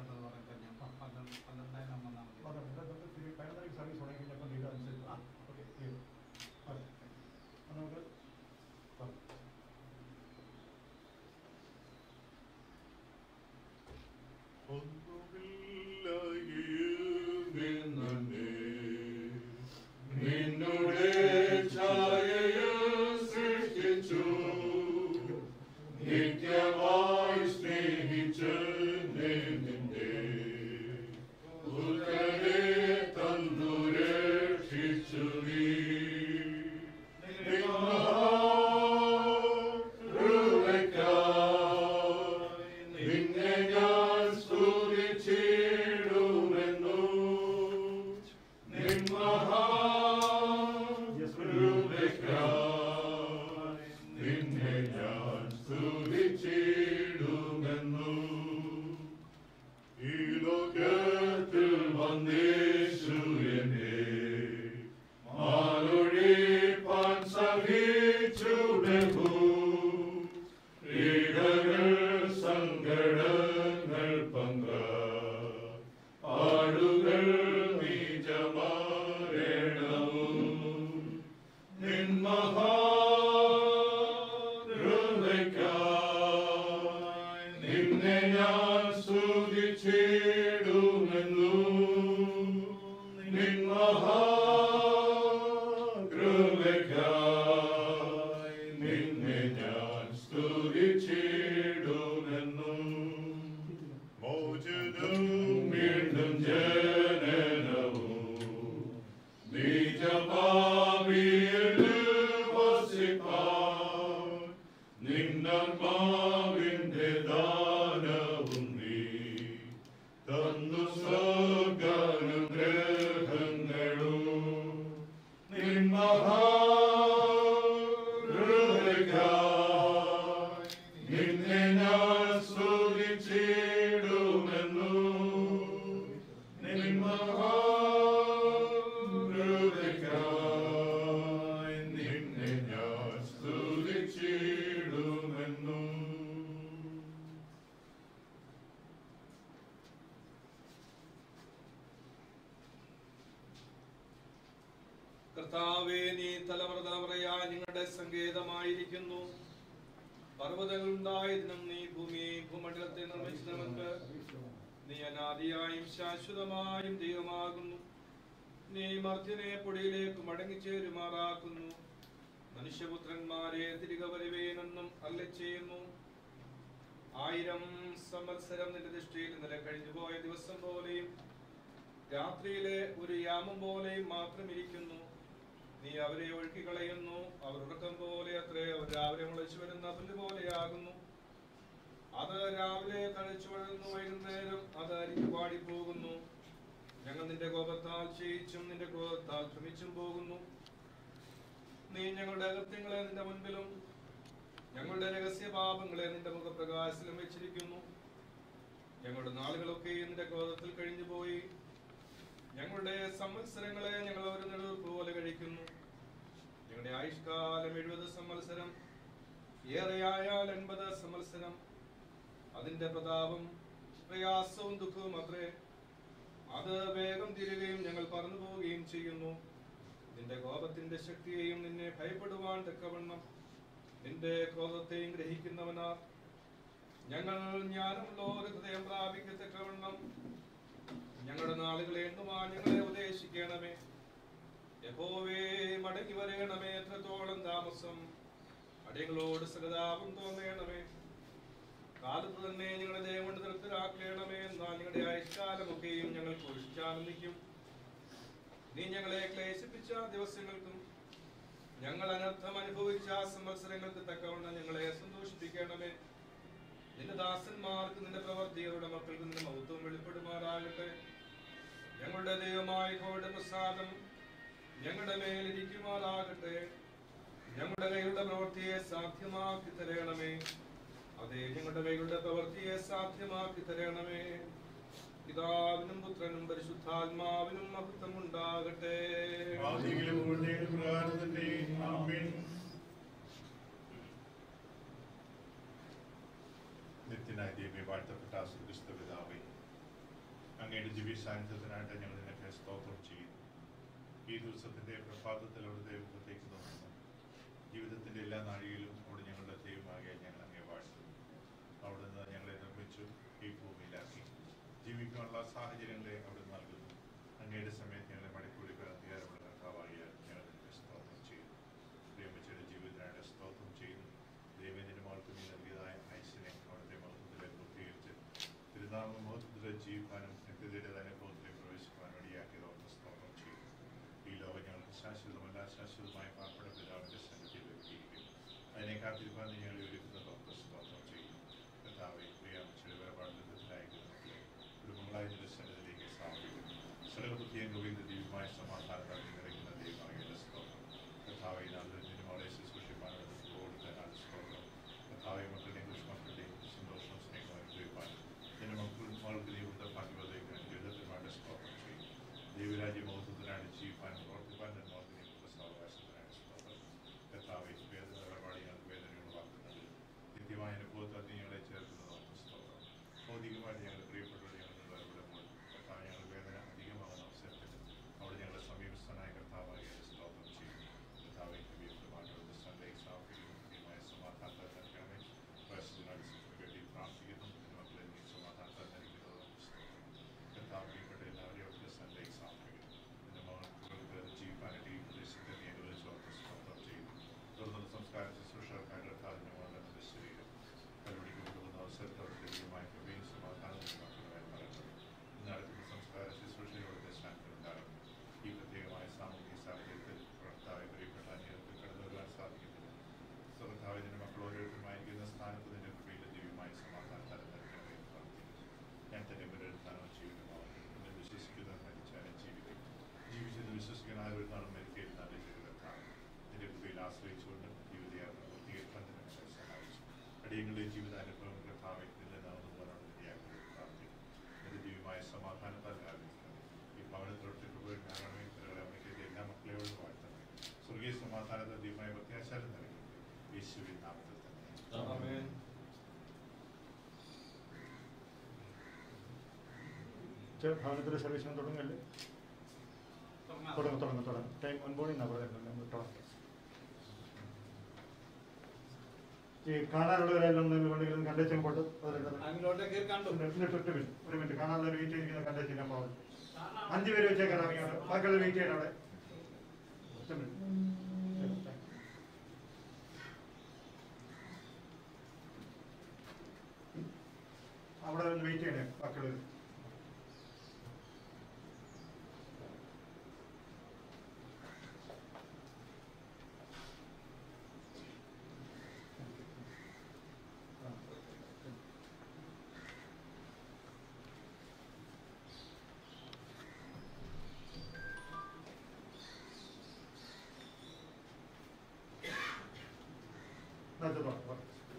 സർവീസ് തുടങ്ങി കഴിഞ്ഞപ്പോൾ ഇത് അനുസരിച്ച് ആ ഓക്കെ മഹാകൃപയ്ക്കായി നിന്നെ ഞാൻ സ്തുതിച്ചിടുമെന്നും കർത്താവേ നീ തലമുറ തലമുറയായി നിങ്ങളുടെ സങ്കേതമായിരിക്കുന്നു പർവ്വതങ്ങളുണ്ടായതിനും നീ ഭൂമി ഭൂമണ്ഡലത്തെ നിർമ്മിച്ച നമുക്ക് നീ അനാദിയായും ശാശ്വതമായും ദൈവമാകുന്നു നീ മർദ്ദനെ പൊടിയിലേക്ക് മടങ്ങിച്ചേരുമാറാക്കുന്നു മനുഷ്യപുത്രന്മാരെ തിരികെ വരുവേനെന്നും അല്ല ചെയ്യുന്നു ആയിരം സംവത്സരം നിന്റെ ദൃഷ്ടിയിൽ ഇന്നലെ കഴിഞ്ഞുപോയ ദിവസം പോലെയും രാത്രിയിലെ ഒരു യാമം പോലെയും മാത്രം ഇരിക്കുന്നു നീ അവരെ ഒഴുക്കി കളയുന്നു അവർ ഉറക്കം പോലെ അത്രേ അവർ രാവിലെ മുളച്ചു വരുന്ന പുല്ല് പോലെയാകുന്നു അത് രാവിലെ തഴച്ചു വളരുന്നു വൈകുന്നേരം അത് അരിഞ്ഞു പാടിപ്പോകുന്നു ഞങ്ങൾ നിന്റെ കോപത്താൽ ക്ഷയിച്ചും നിന്റെ ക്രോധത്താൽ ഭ്രമിച്ചും പോകുന്നു നീ ഞങ്ങളുടെ അകൃത്യങ്ങളെ നിന്റെ മുൻപിലും ഞങ്ങളുടെ രഹസ്യ പാപങ്ങളെ നിന്റെ മുഖപ്രകാശത്തിലും വെച്ചിരിക്കുന്നു ഞങ്ങളുടെ നാളുകളൊക്കെയും നിന്റെ ക്രോധത്തിൽ കഴിഞ്ഞു പോയി ഞങ്ങളുടെ സംവത്സരങ്ങളെ ഞങ്ങൾ ഒരു നെടുവീർപ്പ് പോലെ കഴിക്കുന്നു ഞങ്ങളുടെ ആയുഷ്കാലം എഴുപത് സംവത്സരം ഏറെയായാൽ എൺപത് സംവത്സരം അതിന്റെ പ്രതാപം പ്രയാസവും ദുഃഖവും അത്രേ അത് വേഗം തീരുകയും ഞങ്ങൾ പറന്നു പോവുകയും ചെയ്യുന്നു നിന്റെ കോപത്തിന്റെ ശക്തിയെയും നിന്നെ ഭയപ്പെടുവാൻ തക്കവണ്ണം നിന്റെ ക്രോധത്തെയും ഗ്രഹിക്കുന്നവനാ ഞങ്ങൾ ജ്ഞാനമുള്ള ഒരു ഹൃദയം പ്രാപിക്കത്തക്കവണ്ണം ഞങ്ങളുടെ നാളുകളെ എണ്ണുവാൻ ഞങ്ങളെ ഉപദേശിക്കണമേ യഹോവേ മടങ്ങി വരയണമേ എത്രത്തോളം താമസം അടിയങ്ങളോട് സഹതാപം തോന്നണമേ കാലത്ത് തന്നെ ഞങ്ങളെ ദയം കൊണ്ട് തൃപ്തരാക്കണമേ എന്നാൽ ഞങ്ങളുടെ ആയുഷ്കാലമൊക്കെയും ഞങ്ങൾ ഘോഷിച്ചാനന്ദിക്കും നീ ഞങ്ങളെ ക്ലേശിപ്പിച്ച ദിവസങ്ങൾക്കും ഞങ്ങൾ അനർത്ഥം അനുഭവിച്ച സംവത്സരങ്ങൾക്ക് തക്കവണ്ണം ഞങ്ങളെ സന്തോഷിപ്പിക്കണമേ നിന്റെ ദാസന്മാർക്ക് നിന്റെ പ്രവർത്തികളുടെ മക്കൾക്ക് നിന്റെ മഹത്വം വെളിപ്പെടുമാറാകട്ടെ ഞങ്ങളുടെ ദൈവമായ കോയുടെ പ്രസാദം ഞങ്ങളുടെ മേലിരിക്കുമാറാകട്ടെ ഞങ്ങളുടെ കൈകളുടെ പ്രവൃത്തിയെ സാധ്യമാക്കി തരണമേ അതെ ഞങ്ങളുടെ കൈകളുടെ പ്രവൃത്തിയെ സാധ്യമാക്കി തരണമേ പിതാവിനും പുത്രനും പരിശുദ്ധാത്മാവിനും മഹത്വം ഉണ്ടാകട്ടെ ആദിയിലും മുഴുവനും പ്രകാരം തന്നെ ആമേൻ നിത്യനായ ദൈവമേ വാഴ്ത്തപ്പെട്ട ക്രിസ്തു പിതാവേ അങ്ങയുടെ ദിവ്യ സാന്നിധ്യത്തിനായിട്ട് ഞങ്ങൾ നിനക്ക് സ്തോത്രം ചെയ്യുന്നു ഈ ദിവസത്തിന്റെ പ്രഭാതത്തിൽ അവിടെ ദൈവത്തേക്ക് നോക്കുന്നു ജീവിതത്തിന്റെ എല്ലാ നാഴികയിലും അവിടെ ഞങ്ങളുടെ ദൈവമാകിയ ഞങ്ങൾ അങ്ങേ വാഴ്ത്തുന്നു അവിടെ നിന്ന് ഞങ്ങളെ നിർമ്മിച്ചു ഈ ഭൂമിയിലാക്കി ജീവിക്കാനുള്ള സാഹചര്യങ്ങളെ അവിടെ നൽകുന്നു അങ്ങയുടെ സമയത്ത് ഞങ്ങളെ മണിക്കൂറിൽ അധികാരമുള്ള കർത്താവാകിയ ഞങ്ങൾ നിനക്ക് സ്തോത്രം ചെയ്യുന്നു പ്രേമിച്ചയുടെ ജീവിതത്തിനായിട്ട് സ്തോത്രം ചെയ്യുന്നു ദൈവത്തിന്റെ മഹത്വം നീ നൽകിയതായ ഐശ്വര്യ അവിടുത്തെ മഹത്വത്തിലെ പൂർത്തീകരിച്ച് തിരുനാമ മഹത്വത്തിലെ ജീവിക്കാനും നിത്യതയുടെ അനുഭവത്തിലേക്ക് പ്രവേശിക്കുവാൻ വഴിയാക്കിയത് ഓർത്ത് സ്തോത്രം ചെയ്യുന്നു ഈ ലോകം ഞങ്ങൾക്ക് ശാശ്വതമല്ല ശാശ്വതമായ പാർപ്പട പിതാവിന്റെ സന്നിധിയിൽ ഒരുക്കിയിരിക്കുന്നു അതിനെ കാത്തിരിക്കാൻ നീ ഞങ്ങളെ ഒരുക്കുന്നത് ഓർത്ത് സ്തോത്രം ചെയ്യുന്നു കർത്താവെ പ്രിയാമച്ചയുടെ വേർപാട് ബന്ധത്തിലായിരിക്കുന്ന മക്കളെ കുടുംബങ്ങളായ നിന്റെ സന്നിധിയിലേക്ക് സ്ഥാപിക്കുന്നു സകലബുദ്ധിയും ഗോവിന്ദ ദിവ്യമായ സമാധാനത്താൽ നിറയ്ക്കുന്ന ദൈവമായ സ്തോത്രം കർത്താവെ നാളെ നിന്റെ മകളെ ശുശ്രൂഷിപ്പാനുള്ള കൊടുത്തതിനാൽ സ്തോത്രം കർത്താവെ മക്കളുടെയും ദുഷ്മക്കളുടെയും സന്തോഷവും സ്നേഹവും അനുഭവിപ്പാൻ നിന്റെ മക്കൾ മകൾക്ക് ദൈവത്തെ ഭാഗ്യവതയ്ക്കാൻ ജീവിതത്തിനുമായിട്ട് സ്തോത്രം ചെയ്യും ദൈവരാജ്യ മഹത്വത്തിനാണ് ജീവിപ്പാൻ പ്രവർത്തിപ്പാൻ നിർമ്മാണത്തിനും സാവകാശത്തിനാണ് സ്തോത്രം കർത്താവെ വേദന ഇടപാടി ഞങ്ങൾക്ക് വേദന ഉളവാക്കുന്നത് നിത്യമായ അനുഭവത്തിൽ നീ ഞങ്ങളെ ചേർക്കുന്നതാണ് സ്തോത്രം ഭൗതികമായിട്ട് ഞങ്ങൾ പ്രിയപ്പെട്ടവർ ഞങ്ങൾ ഇടപെടുമ്പോൾ കർത്താവ് ഞങ്ങൾ വേദന അധികമാകുന്ന അവസരത്തിൽ അവിടെ ഞങ്ങളെ സമീപസ്ഥനായ കർത്താവായി സ്തോത്രം ചെയ്യും കർത്താവെ വീണ്ടുമായിട്ടുള്ള സൺഡേ സാഹചര്യമായ സമാധാനത്താൽ നൽകണമേ പരിശുദ്ധനായി വേണ്ടി പ്രാർത്ഥിക്കുന്നു എന്റെ മക്കളെ നീ സമാധാനത്താൽ നൽകുന്നത് കർത്താവ് പ്രിയപ്പെട്ട എല്ലാവരെയും അവിടുത്തെ സൺഡേ സാഹചര്യം എന്റെ മകൾക്ക് ജീവിക്കാനായിട്ട് ഈ പ്രദേശത്തെ നീ അനുവദിച്ച് സ്തോത്രം ചെയ്യുന്നു തുടർന്നുള്ള സംസ്കാര ശുശ്രൂഷകർക്കായി കർത്താവിന്റെ മകളുടെ ശരീരം കരുടിക്ക് കൊണ്ടുവന്ന അവസരത്തോടെ ദൈവമായ കൃപയും സമാധാനവും മക്കളുമായി പറയുന്നത് ഇന്ന് നടക്കുന്ന സംസ്കാര ശുശ്രൂഷയോടെ ശാന്തിയുണ്ടാകും ഈ പ്രത്യേകമായ സാമൂഹിക സാഹചര്യത്തിൽ കർത്താവ് പ്രിയപ്പെട്ട അന്യർക്ക് കടന്നു വരുവാൻ സാധിക്കുന്നില്ല സുഹൃത്താവിന്റെ മക്കൾ ഓരോരുത്തരുമായിരിക്കുന്ന സ്ഥാനത്ത് നിന്റെ കൃപയിലെ ദിവ്യമായ സമാധാനത്താൽ നൽകണമേ എന്ന് പ്രാർത്ഥിക്കുന്നു ഞാൻ തന്നെ പുനരുത്ഥാനം ജീവിതമാവും എന്നെ വിശ്വസിക്കുന്ന മരിച്ചാലും ജീവിക്കും ജീവിച്ചെന്ന് വിശ്വസിക്കുന്ന ആരും നാളും മരിക്കരുത് നല്ല ജീവിതത്താണ് നിന്റെ കൃപയിൽ ആശ്രയിച്ചുകൊണ്ട് ജീവിതയാത്ര പൂർത്തീകരിക്കാൻ തന്നെ ഞങ്ങളെ സഹായിച്ചു അടിയങ്ങളുടെ ജീവിതാനുഭവം കർത്താവെ നിന്റെ നാമം പോലാണ് നിര്യാക്കി പ്രാർത്ഥിക്കുന്നു നിന്റെ ദിവ്യമായ സമാധാനത്താൽ ആരംഭിക്കുന്നത് ഈ ചെ- ഭവനത്തിലെ സർവീസിന് തുടങ്ങല്ലേ തുടങ്ങും തുടങ്ങും തുടങ്ങും ടൈം മുൻപോണി എന്നാ പറയുന്നത് നമ്മൾ തുടങ്ങും ഈ കാണാനുള്ളവരെല്ലാം നിങ്ങൾ ഉണ്ടെങ്കിലും കണ്ടേച്ചും കൊണ്ട് അങ്ങോട്ടേക്ക് കണ്ടു ഒരു മിനിറ്റ് കാണാനുള്ള വെയിറ്റ് ചെയ്തിരിക്കുന്ന കണ്ടേച്ച് ഞാൻ പോകും അഞ്ച് പേര് വെച്ചേക്കാൻ ഇറങ്ങിയാണ് ബാക്കിയുള്ള വെയിറ്റ് ചെയ്യണം അവിടെ ഒറ്റ minute. ശരി, thank you. അവിടെ ഒന്ന് വെയിറ്റ് ചെയ്യണേ ബാക്കിയുള്ളവർ That's about it.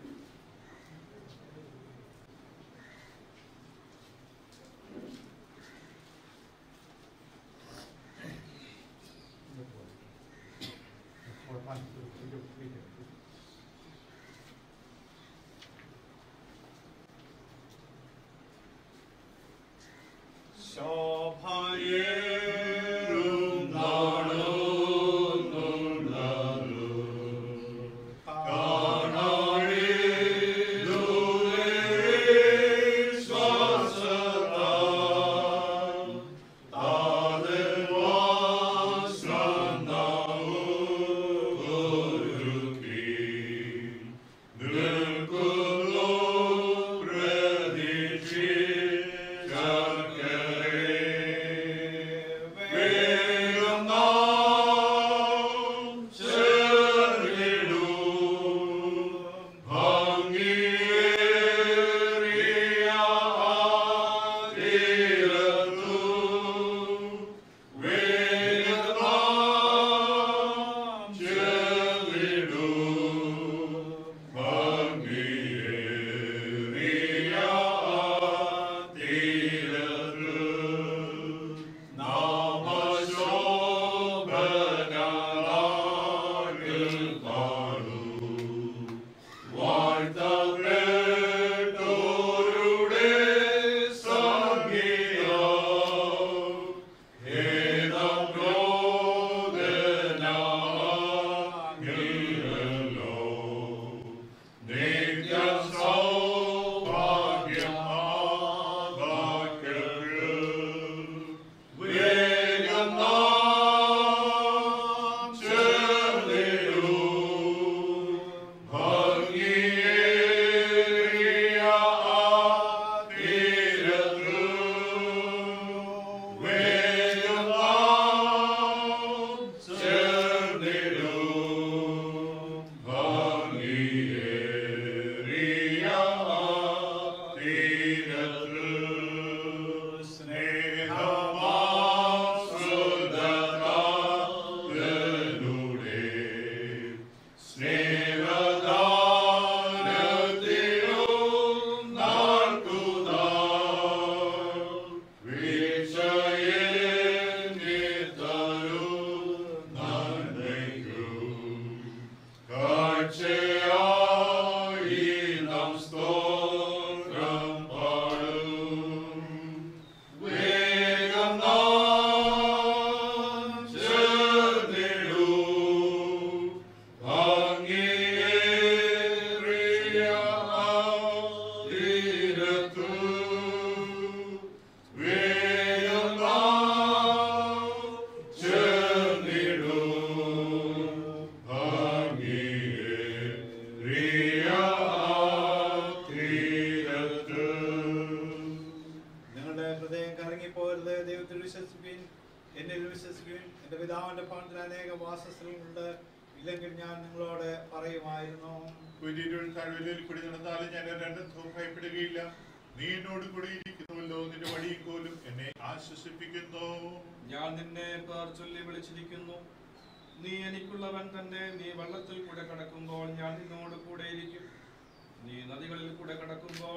നിങ്ങളുടെ ഹൃദയം കറങ്ങിപ്പോരുത് ദൈവത്തിൽ വിശ്വസിപ്പിൻ എന്നിൽ വിശ്വസിപ്പിൻ എന്റെ പിതാവിന്റെ പണത്തിൽ അനേകം വാസസ്ഥലങ്ങളുണ്ട് ഇല്ലെങ്കിൽ ഞാൻ നിങ്ങളോട് പറയുമായിരുന്നു കുരിരുൾ താഴ്വരയിൽ കൂടി നടന്നാലും ഞാൻ രണ്ടത്തും ഭയപ്പെടുകയില്ല നീ എന്നോട് കൂടി ഇരിക്കുന്നുവല്ലോ നിന്റെ വഴിയും കോലും എന്നെ ആശ്വസിപ്പിക്കുന്നു ഞാൻ നിന്നെ പേർ ചൊല്ലി വിളിച്ചിരിക്കുന്നു നീ എനിക്കുള്ളവൻ തന്നെ നീ വെള്ളത്തിൽ കൂടെ കടക്കുമ്പോൾ ഞാൻ നിന്നോട് കൂടെ ഇരിക്കും നീ നദികളിൽ കൂടെ കടക്കുമ്പോൾ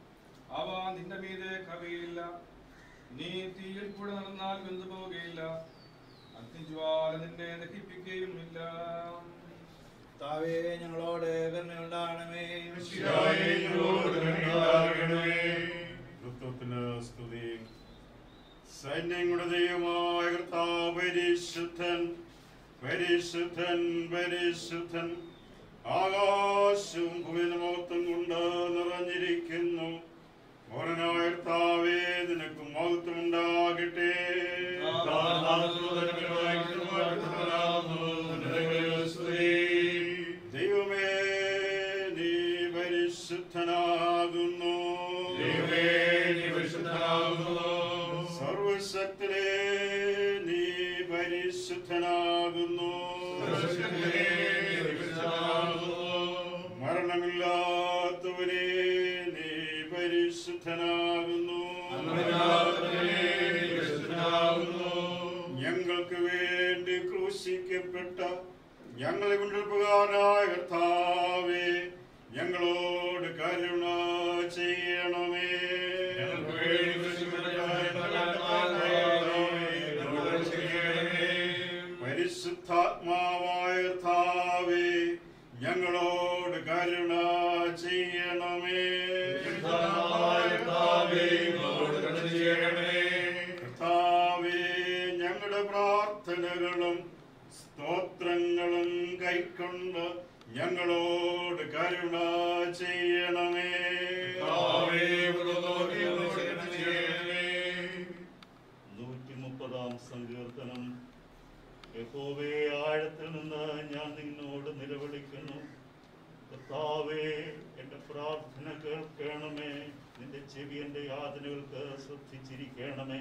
അവ നിന്റെ മീതെ കവിയില്ല നീ തീയിൽ കൂടെ നടന്നാൽ വെന്തു പോവുകയില്ല അഗ്നിജ്വാല നിന്നെ ദഹിപ്പിക്കുകയും ഇല്ല താവേ ഞങ്ങളോട് കരുണയുണ്ടാകണമേ മിശിഹായേ, ഞങ്ങളോട് കരുണയുണ്ടാകണമേ. തൃത്വത്തിന് സ്തുതി സൈന്യങ്ങളുടെ ദൈവമായ കർത്താവ് പരിശുദ്ധൻ പരിശുദ്ധൻ പരിശുദ്ധൻ ആകാശവും ഭൂമിമോത്തം കൊണ്ട് നിറഞ്ഞിരിക്കുന്നു മോഹനായ കർത്താവേ നിനക്ക് മഹത്വമുണ്ടാകട്ടെ ദൈവമേ നീ പരിശുദ്ധനാകുന്നു ദൈവമേ, നീ പരിശുദ്ധനാകുന്നു. സർവശക്തനെ നീ പരിശുദ്ധനാകുന്നു സർവശക്തനേ, നീ പരിശുദ്ധനാകുന്നു. മരണമില്ലാത്തവനെ നീ പരിശുദ്ധനാകുന്നു മരണമില്ലാത്തവനേ, നീ പരിശുദ്ധനാകുന്നു. ഞങ്ങൾക്ക് വേണ്ടി ക്രൂശിക്കപ്പെട്ട ഞങ്ങളെ മുൻപുകാരായ കർത്താവേ ഞങ്ങളോട് കരുണ ചെയ്യണമേ ഞങ്ങൾക്ക് വേണ്ടി ക്രൂശിക്കപ്പെട്ട കർത്താവേ, ഞങ്ങളോട് ചെയ്യണമേ. പരിശുദ്ധാത്മാവായ കർത്താവേ ഞങ്ങളോട് കരുണ ചെയ്യണമേ പരിശുദ്ധാത്മാവായ കർത്താവേ, ഞങ്ങളോട് കരുണ ചെയ്യണമേ. കർത്താവേ ഞങ്ങളുടെ പ്രാർത്ഥനകളും സ്തോത്രങ്ങളും കൈക്കൊണ്ട് ഞങ്ങളോട് കരുണ ചെയ്യണമേ കർത്താവേ, ഞങ്ങളോട് കരുണ ചെയ്യണമേ. നൂറ്റി മുപ്പതാം സങ്കീർത്തനം യഹോവേ ആഴത്തിൽ നിന്ന് ഞാൻ നിന്നോട് നിലവിളിക്കുന്നു കർത്താവേ എൻ്റെ പ്രാർത്ഥന കേൾക്കണമേ നിന്റെ ചെവി എൻ്റെ യാതനകൾക്ക് ശ്രദ്ധിച്ചിരിക്കണമേ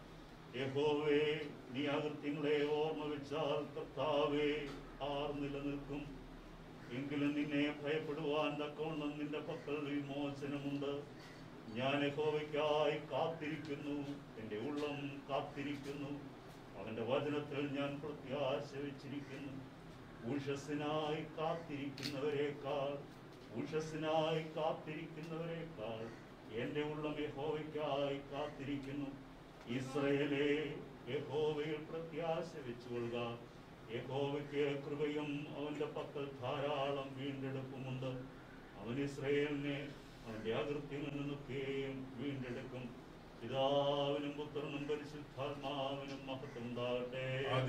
യഹോവേ നീ അകൃത്യങ്ങളെ ഓർമ്മ വെച്ചാൽ കർത്താവേ ആർ നിലനിൽക്കും എങ്കിലും നിന്നെ ഭയപ്പെടുവാൻ തക്കവണ്ണം നിന്റെ പക്കൽ വിമോചനമുണ്ട് ഞാൻ യഹോവയ്ക്കായി കാത്തിരിക്കുന്നു എൻ്റെ ഉള്ളം കാത്തിരിക്കുന്നു അവന്റെ വചനത്തിൽ ഞാൻ പ്രത്യാശ വെച്ചിരിക്കുന്നു ഉഷസ്സിനായി കാത്തിരിക്കുന്നവരെക്കാൾ ഉഷസ്സിനായി കാത്തിരിക്കുന്നവരെക്കാൾ എൻ്റെ ഉള്ളം യഹോവയ്ക്കായി കാത്തിരിക്കുന്നു ഇസ്രയേലേ യഹോവയിൽ പ്രത്യാശ വെച്ചുകൊള്ളുക യഹോവയ്ക്ക് കൃപയും അവന്റെ പക്കൽ ധാരാളം വീണ്ടെടുപ്പുമുണ്ട് അവൻ ഇസ്രയേലിനെ അവന്റെ അകൃത്യങ്ങളിൽ നിന്നൊക്കെയും വീണ്ടെടുക്കും പിതാവിനും പുത്രനും പരിശുദ്ധാത്മാവിനും മഹത്വം ഉണ്ടാകട്ടെ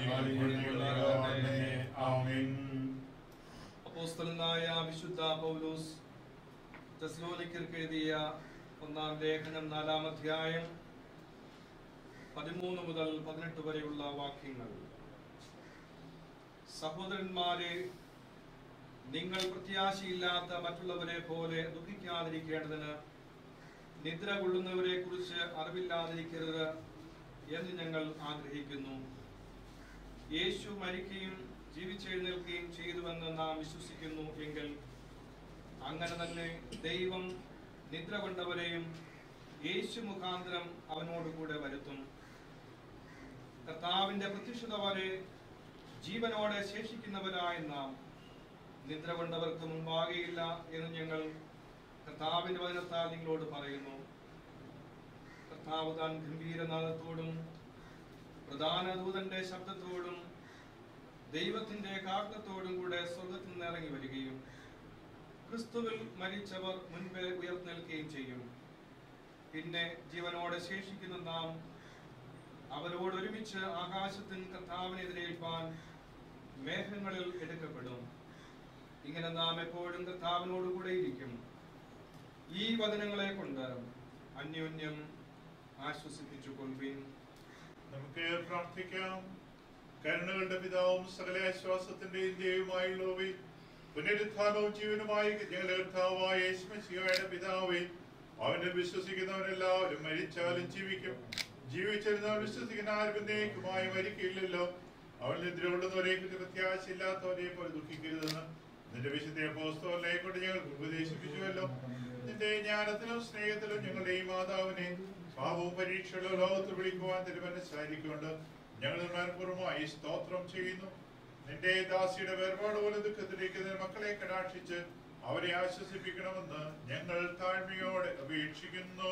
അപ്പോസ്തലനായ വിശുദ്ധ പൗലോസ് തെസ്ലോനിക്കർക്ക് എഴുതിയ ഒന്നാം ലേഖനം നാലാം അധ്യായം പതിമൂന്ന് മുതൽ പതിനെട്ട് വരെയുള്ള വാക്യങ്ങൾ സഹോദരന്മാരെ നിങ്ങൾ പ്രത്യാശയില്ലാത്ത മറ്റുള്ളവരെ പോലെ ദുഃഖിക്കാതിരിക്കേണ്ടതിന് നിദ്ര കൊള്ളുന്നവരെ കുറിച്ച് അറിവില്ലാതിരിക്കരുത് എന്ന് ഞങ്ങൾ ആഗ്രഹിക്കുന്നു യേശു മരിക്കുകയും ജീവിച്ചെഴുന്നേൽക്കുകയും ചെയ്തുവെന്ന് നാം വിശ്വസിക്കുന്നു എങ്കിൽ അങ്ങനെ തന്നെ ദൈവം നിദ്ര കൊണ്ടവരെയും യേശു മുഖാന്തരം അവനോട് കൂടെ വരുത്തും കർത്താവിന്റെ പ്രത്യക്ഷത വരെ ജീവനോടെ ശേഷിക്കുന്നവരായ നാം നിദ്ര കൊണ്ടവർക്ക് മുൻപാകെയില്ല എന്ന് ഞങ്ങൾ കർത്താവിന്റെ വചനത്താൽ നിങ്ങളോട് പറയുന്നു കർത്താവ് താൻ ഗംഭീരനാഥത്തോടും പ്രധാന ദൂതന്റെ ശബ്ദത്തോടും ദൈവത്തിന്റെ കാരണത്തോടും കൂടെ സ്വർഗത്തിൽ നിന്ന് ഇറങ്ങി വരികയും ക്രിസ്തുവിൽ മരിച്ചവർ മുൻപേ ഉയർന്നേൽക്കുകയും ചെയ്യും പിന്നെ ജീവനോടെ ശേഷിക്കുന്ന നാം അവരോട് ഒരുമിച്ച് ആകാശത്തിൽ കർത്താവിനെ എതിരേൽപ്പാൻ മേഘങ്ങളിൽ എടുക്കപ്പെടും ഇങ്ങനെ നാം എപ്പോഴും കർത്താവിനോട് കൂടെ ഇരിക്കും ഈ വചനങ്ങളെ കൊണ്ട് അന്യോന്യം ആശ്വസിപ്പിച്ചു കൊള്ളുവിൻ നമുക്ക് പ്രാർത്ഥിക്കാം കരുണകളുടെ പിതാവും സകല ആശ്വാസത്തിന്റെയും ദൈവമായുള്ളവേ പുനരുത്ഥാനവും ജീവനുമായി ഞങ്ങളുടെ കർത്താവായ യേശുമശിഹായുടെ പിതാവേ അവനെ വിശ്വസിക്കുന്നവരെല്ലാവരും മരിച്ചാലും ജീവിക്കും ജീവിച്ചിരുന്നവർ വിശ്വസിക്കുന്ന ആർക്കും നേക്കുമായി മരിക്കില്ലല്ലോ അവൻ നിദ്രകൊള്ളുന്നവരെ കുറിച്ച് പ്രത്യാശയില്ലാത്തവരെ പോലെ ദുഃഖിക്കരുതെന്ന് നിന്റെ വിശുദ്ധ പോസ്തോലെ കൊണ്ട് ഞങ്ങൾ ഉപദേശിപ്പിച്ചുവല്ലോ നിന്റെ ജ്ഞാനത്തിലും സ്നേഹത്തിലും ഞങ്ങളുടെ ഈ മാതാവിനെ പാപവും പരീക്ഷകളും ലോകത്ത് വിളിക്കുവാൻ തിരുമനസ്സായിരിക്കൊണ്ട് ഞങ്ങൾ മനഃപൂർവ്വമായി സ്തോത്രം ചെയ്യുന്നു നിന്റെ ദാസിയുടെ വേർപാട് പോലെ ദുഃഖത്തിലിരിക്കുന്ന മക്കളെ കടാക്ഷിച്ച് അവരെ ആശ്വസിപ്പിക്കണമെന്ന് ഞങ്ങൾ താഴ്മയോടെ അപേക്ഷിക്കുന്നു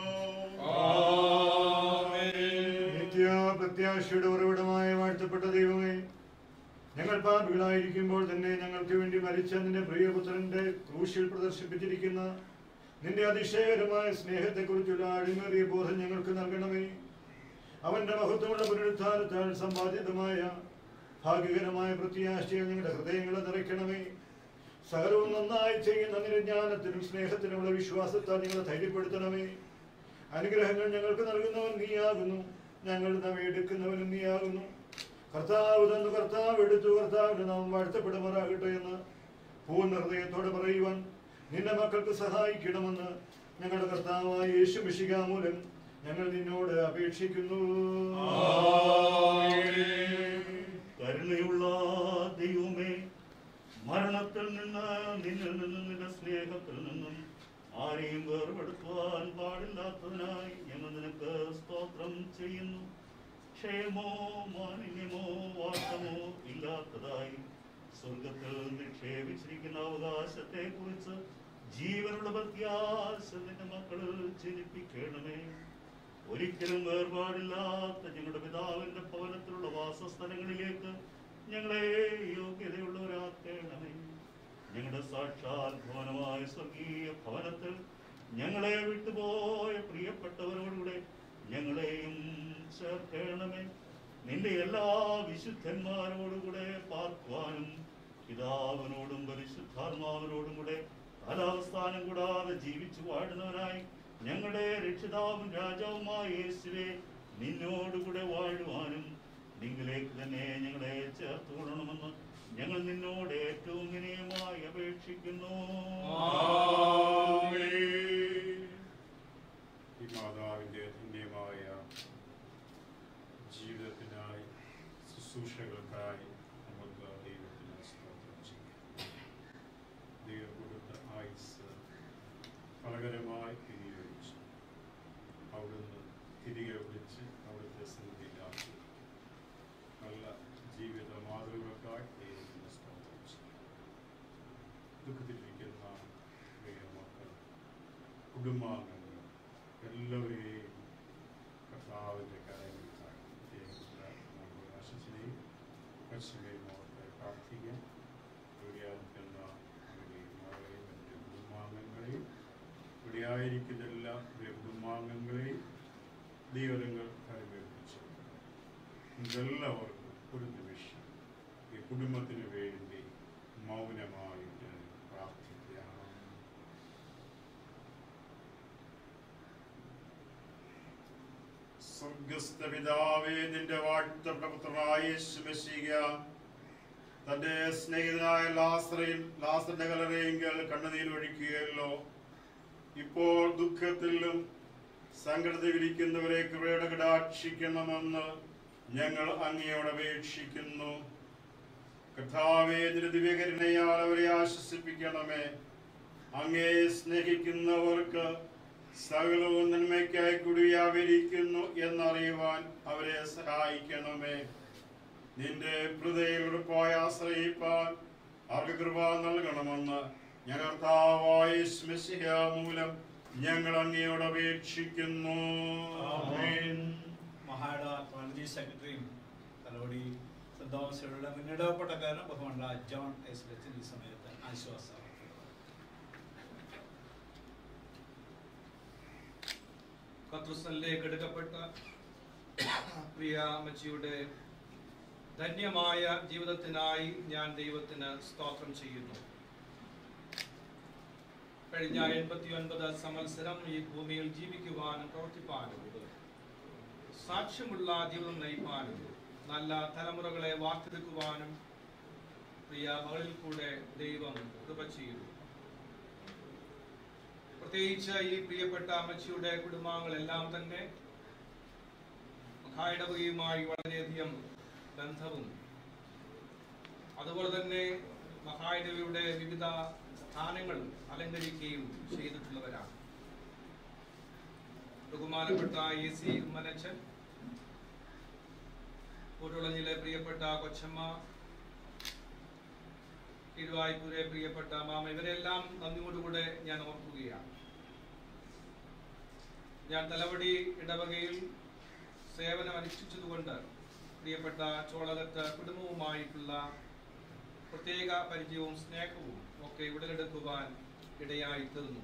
നിത്യ പ്രത്യാശയുടെ ഉറവിടമായ വാഴ്ത്തപ്പെട്ട ദൈവമേ ഞങ്ങൾ പാപികളായിരിക്കുമ്പോൾ തന്നെ ഞങ്ങൾക്ക് വേണ്ടി മരിച്ച നിന്റെ പ്രിയപുത്രന്റെ ക്രൂശിൽ പ്രദർശിപ്പിച്ചിരിക്കുന്ന നിന്റെ അതിശയകരമായ സ്നേഹത്തെക്കുറിച്ചുള്ള അഴിമേറിയ ബോധം ഞങ്ങൾക്ക് നൽകണമേ അവന്റെ മഹത്വമുള്ള പുനരുത്ഥാനത്താൽ സമ്പാദിതമായ ഭാഗ്യകരമായ പ്രത്യാശയിൽ ഞങ്ങളുടെ ഹൃദയങ്ങളെ നിറയ്ക്കണമേ സകലവും നന്നായി ചെയ്യുന്ന നിരജ്ഞാനത്തിനും സ്നേഹത്തിനുമുള്ള വിശ്വാസത്താൽ ഞങ്ങളെ ധൈര്യപ്പെടുത്തണമേ അനുഗ്രഹങ്ങൾ ഞങ്ങൾക്ക് നൽകുന്നവൻ നീയാകുന്നു ഞങ്ങൾ നാം എടുക്കുന്നവനും നീയാകുന്നു കർത്താവ് തന്നു കർത്താവ് എടുത്തു കർത്താവിന് നാം വാഴ്ത്തപ്പെടുമാറാകട്ടെ എന്ന് പൂർണ്ണ ഹൃദയത്തോടെ പറയുവാൻ നിന്റെ മക്കൾക്ക് സഹായിക്കണമെന്ന് ഞങ്ങളുടെ കർത്താവായ യേശു മിശിക മൂലം ഞങ്ങൾ നിന്നോട് അപേക്ഷിക്കുന്നു കരുണയുള്ള ദൈവമേ മരണത്തിൽ നിന്ന് നിന്നിൽ നിന്നും നിന്റെ സ്നേഹത്തിൽ നിന്നും ആരെയും വേർപെടുത്തുവാൻ പാടില്ലാത്തതിനായി ഞങ്ങൾ നിനക്ക് സ്തോത്രം ചെയ്യുന്നു ക്ഷയമോ മാലിന്യമോ വാട്ടമോ ഇല്ലാത്തതായി സ്വർഗത്തിൽ നിക്ഷേപിച്ചിരിക്കുന്ന അവകാശത്തെ കുറിച്ച് ജീവനുള്ള പ്രത്യാശ നിന്റെ മക്കളിൽ ജനിപ്പിക്കണമേ ഒരിക്കലും വേർപാടില്ലാത്ത ഞങ്ങളുടെ പിതാവിന്റെ ഭവനത്തിലുള്ള വാസസ്ഥലങ്ങളിലേക്ക് ഞങ്ങളെ യോഗ്യതയുള്ളവരാക്കണമേ ഞങ്ങളുടെ സാക്ഷാൽ ഭവനമായ സ്വർഗീയ ഭവനത്തിൽ ഞങ്ങളെ വിട്ടുപോയ പ്രിയപ്പെട്ടവരോടുകൂടെ ഞങ്ങളെയും ചേർക്കണമേ നിന്റെ എല്ലാ വിശുദ്ധന്മാരോടുകൂടെ പാർക്കുവാനും പിതാവിനോടും പരിശുദ്ധാത്മാവിനോടും കൂടെ കാലാവസ്ഥാനം കൂടാതെ ജീവിച്ചു വാഴുന്നവനായി ഞങ്ങളുടെ രക്ഷിതാവും രാജാവുമായ യേശുവെ നിന്നോടുകൂടെ വാഴുവാനും നിങ്ങളിലേക്ക് തന്നെ ഞങ്ങളെ ചേർത്ത് കൊള്ളണമെന്ന് ഞങ്ങൾ നിന്നോട് ഏറ്റവും വിനയമായി അപേക്ഷിക്കുന്നു ഈ മാതാവിൻ്റെ ധന്യമായ ജീവിതത്തിനായി ശുശ്രൂഷകൾക്കായി നമുക്ക് ദൈവത്തിന് സ്തോത്രം ചെയ്യാം ദൈവം കൊടുത്ത ആയുസ് ഫലകരമായി വിനിയോഗിച്ചു അവിടുന്ന് തിരികെ വിളിച്ച് അവിടുത്തെ സന്നിധിയിലാക്കി നല്ല ജീവിത മാതൃകൾക്കായി ദൈവത്തിന് സ്തോത്രം ചെയ്യാം ദുഃഖത്തിലിരിക്കുന്ന ദൈവമക്കൾ കുടുംബാംഗങ്ങൾ എല്ലാവരെയും കർത്താവിൻ്റെ കരങ്ങളിൽ നമ്മൾ ആശിച്ചിനെയും പശ്ചിമയും ഓർത്ത് പ്രാർത്ഥിക്കാം ഇവിടെ ആയിരിക്കുന്ന അവരെയും അവരെയും എൻ്റെ കുടുംബാംഗങ്ങളെയും ഇവിടെ ആയിരിക്കുന്ന എല്ലാ പ്രിയ കുടുംബാംഗങ്ങളെയും ദൈവങ്ങൾ കരമേൽപ്പിച്ചു ഇതെല്ലാവർക്കും ഒരു നിമിഷം ഈ കുടുംബത്തിന് വേണ്ടി മൗനമായിട്ട് പ്രാർത്ഥിക്കാം സ്വർഗസ്ഥ പിതാവേ നിന്റെ വാഴ്ത്തപ്രപുത്രനായ യേശുമശിക തന്റെ സ്നേഹിതനായ ലാസറയിൽ ലാസറിന്റെ കലറയെങ്കിൽ കണ്ണുനീർ ഒഴിക്കുകയല്ലോ ഇപ്പോൾ ദുഃഖത്തിലും സങ്കടത്തിലിരിക്കുന്നവരെ കൃപയുടെ കടാക്ഷിക്കണമെന്ന് ഞങ്ങൾ അങ്ങയോട് അപേക്ഷിക്കുന്നു കർത്താവേ നിന്റെ ദിവ്യകരുണയാൽ അവരെ ആശ്വസിപ്പിക്കണമേ അങ്ങേ സ്നേഹിക്കുന്നവർക്ക് സകലവും നന്മയ്ക്കായി കൂടി വ്യാപരിക്കുന്നു എന്നറിയുവാൻ അവരെ സഹായിക്കണമേ നിന്റെ ഹൃദയിൽ ഉറപ്പായി ആശ്രയിപ്പാൻ അവർക്ക് കൃപ നൽകണമെന്ന് ഞങ്ങൾ കർത്താവായ യേശുമിശിഹ മൂലം ഞങ്ങൾ അങ്ങയോട് അപേക്ഷിക്കുന്നു മഹാഡ കോളേജ് സെക്രട്ടറിയും തലോടി സന്തോഷയുടെ മുന്നിടപെട്ടക്കാരനും ബഹുമാനുള്ള ജോൺ എസ് ലച്ചൻ ഈ സമയത്ത് ആശ്വാസം കത്രുസനിലേക്ക് എടുക്കപ്പെട്ട പ്രിയ അമ്മച്ചിയുടെ ധന്യമായ ജീവിതത്തിനായി ഞാൻ ദൈവത്തിന് സ്തോത്രം ചെയ്യുന്നു കഴിഞ്ഞ എൺപത്തി ഒൻപത് സംവത്സരം ഈ ഭൂമിയിൽ ജീവിക്കുവാനും പ്രവർത്തിപ്പാനും സാക്ഷ്യമുള്ള ജീവിതം നയിപ്പാനും നല്ല തലമുറകളെ വാർത്തെടുക്കുവാനും പ്രിയ മകളിൽ കൂടെ ദൈവം കൃപ ചെയ്യുന്നു പ്രത്യേകിച്ച് ഈ പ്രിയപ്പെട്ട അമ്മച്ചിയുടെ കുടുംബാംഗങ്ങളെല്ലാം തന്നെ മഹായിടവകയുമായി വളരെയധികം ബന്ധവും അതുപോലെ തന്നെ മഹായിടവയുടെ വിവിധ സ്ഥാനങ്ങളും അലങ്കരിക്കുകയും ചെയ്തിട്ടുള്ളവരാണ് ബഹുമാനപ്പെട്ട എ സി ഉമ്മനച്ചൻ കൂട്ടുളഞ്ഞിലെ പ്രിയപ്പെട്ട കൊച്ചമ്മ കിഴുവായ്പൂരെ പ്രിയപ്പെട്ട മാമ ഇവരെല്ലാം നന്ദിയോടുകൂടെ ഞാൻ ഓർക്കുകയാണ് ഞാൻ തലവടി ഇടവകയിൽ സേവനം അനുഷ്ഠിച്ചതുകൊണ്ട് പ്രിയപ്പെട്ട ചോളകത്ത് കുടുംബവുമായിട്ടുള്ള പ്രത്യേക പരിചയവും സ്നേഹവും ഒക്കെ ഉടലെടുക്കുവാൻ ഇടയായി തീർന്നു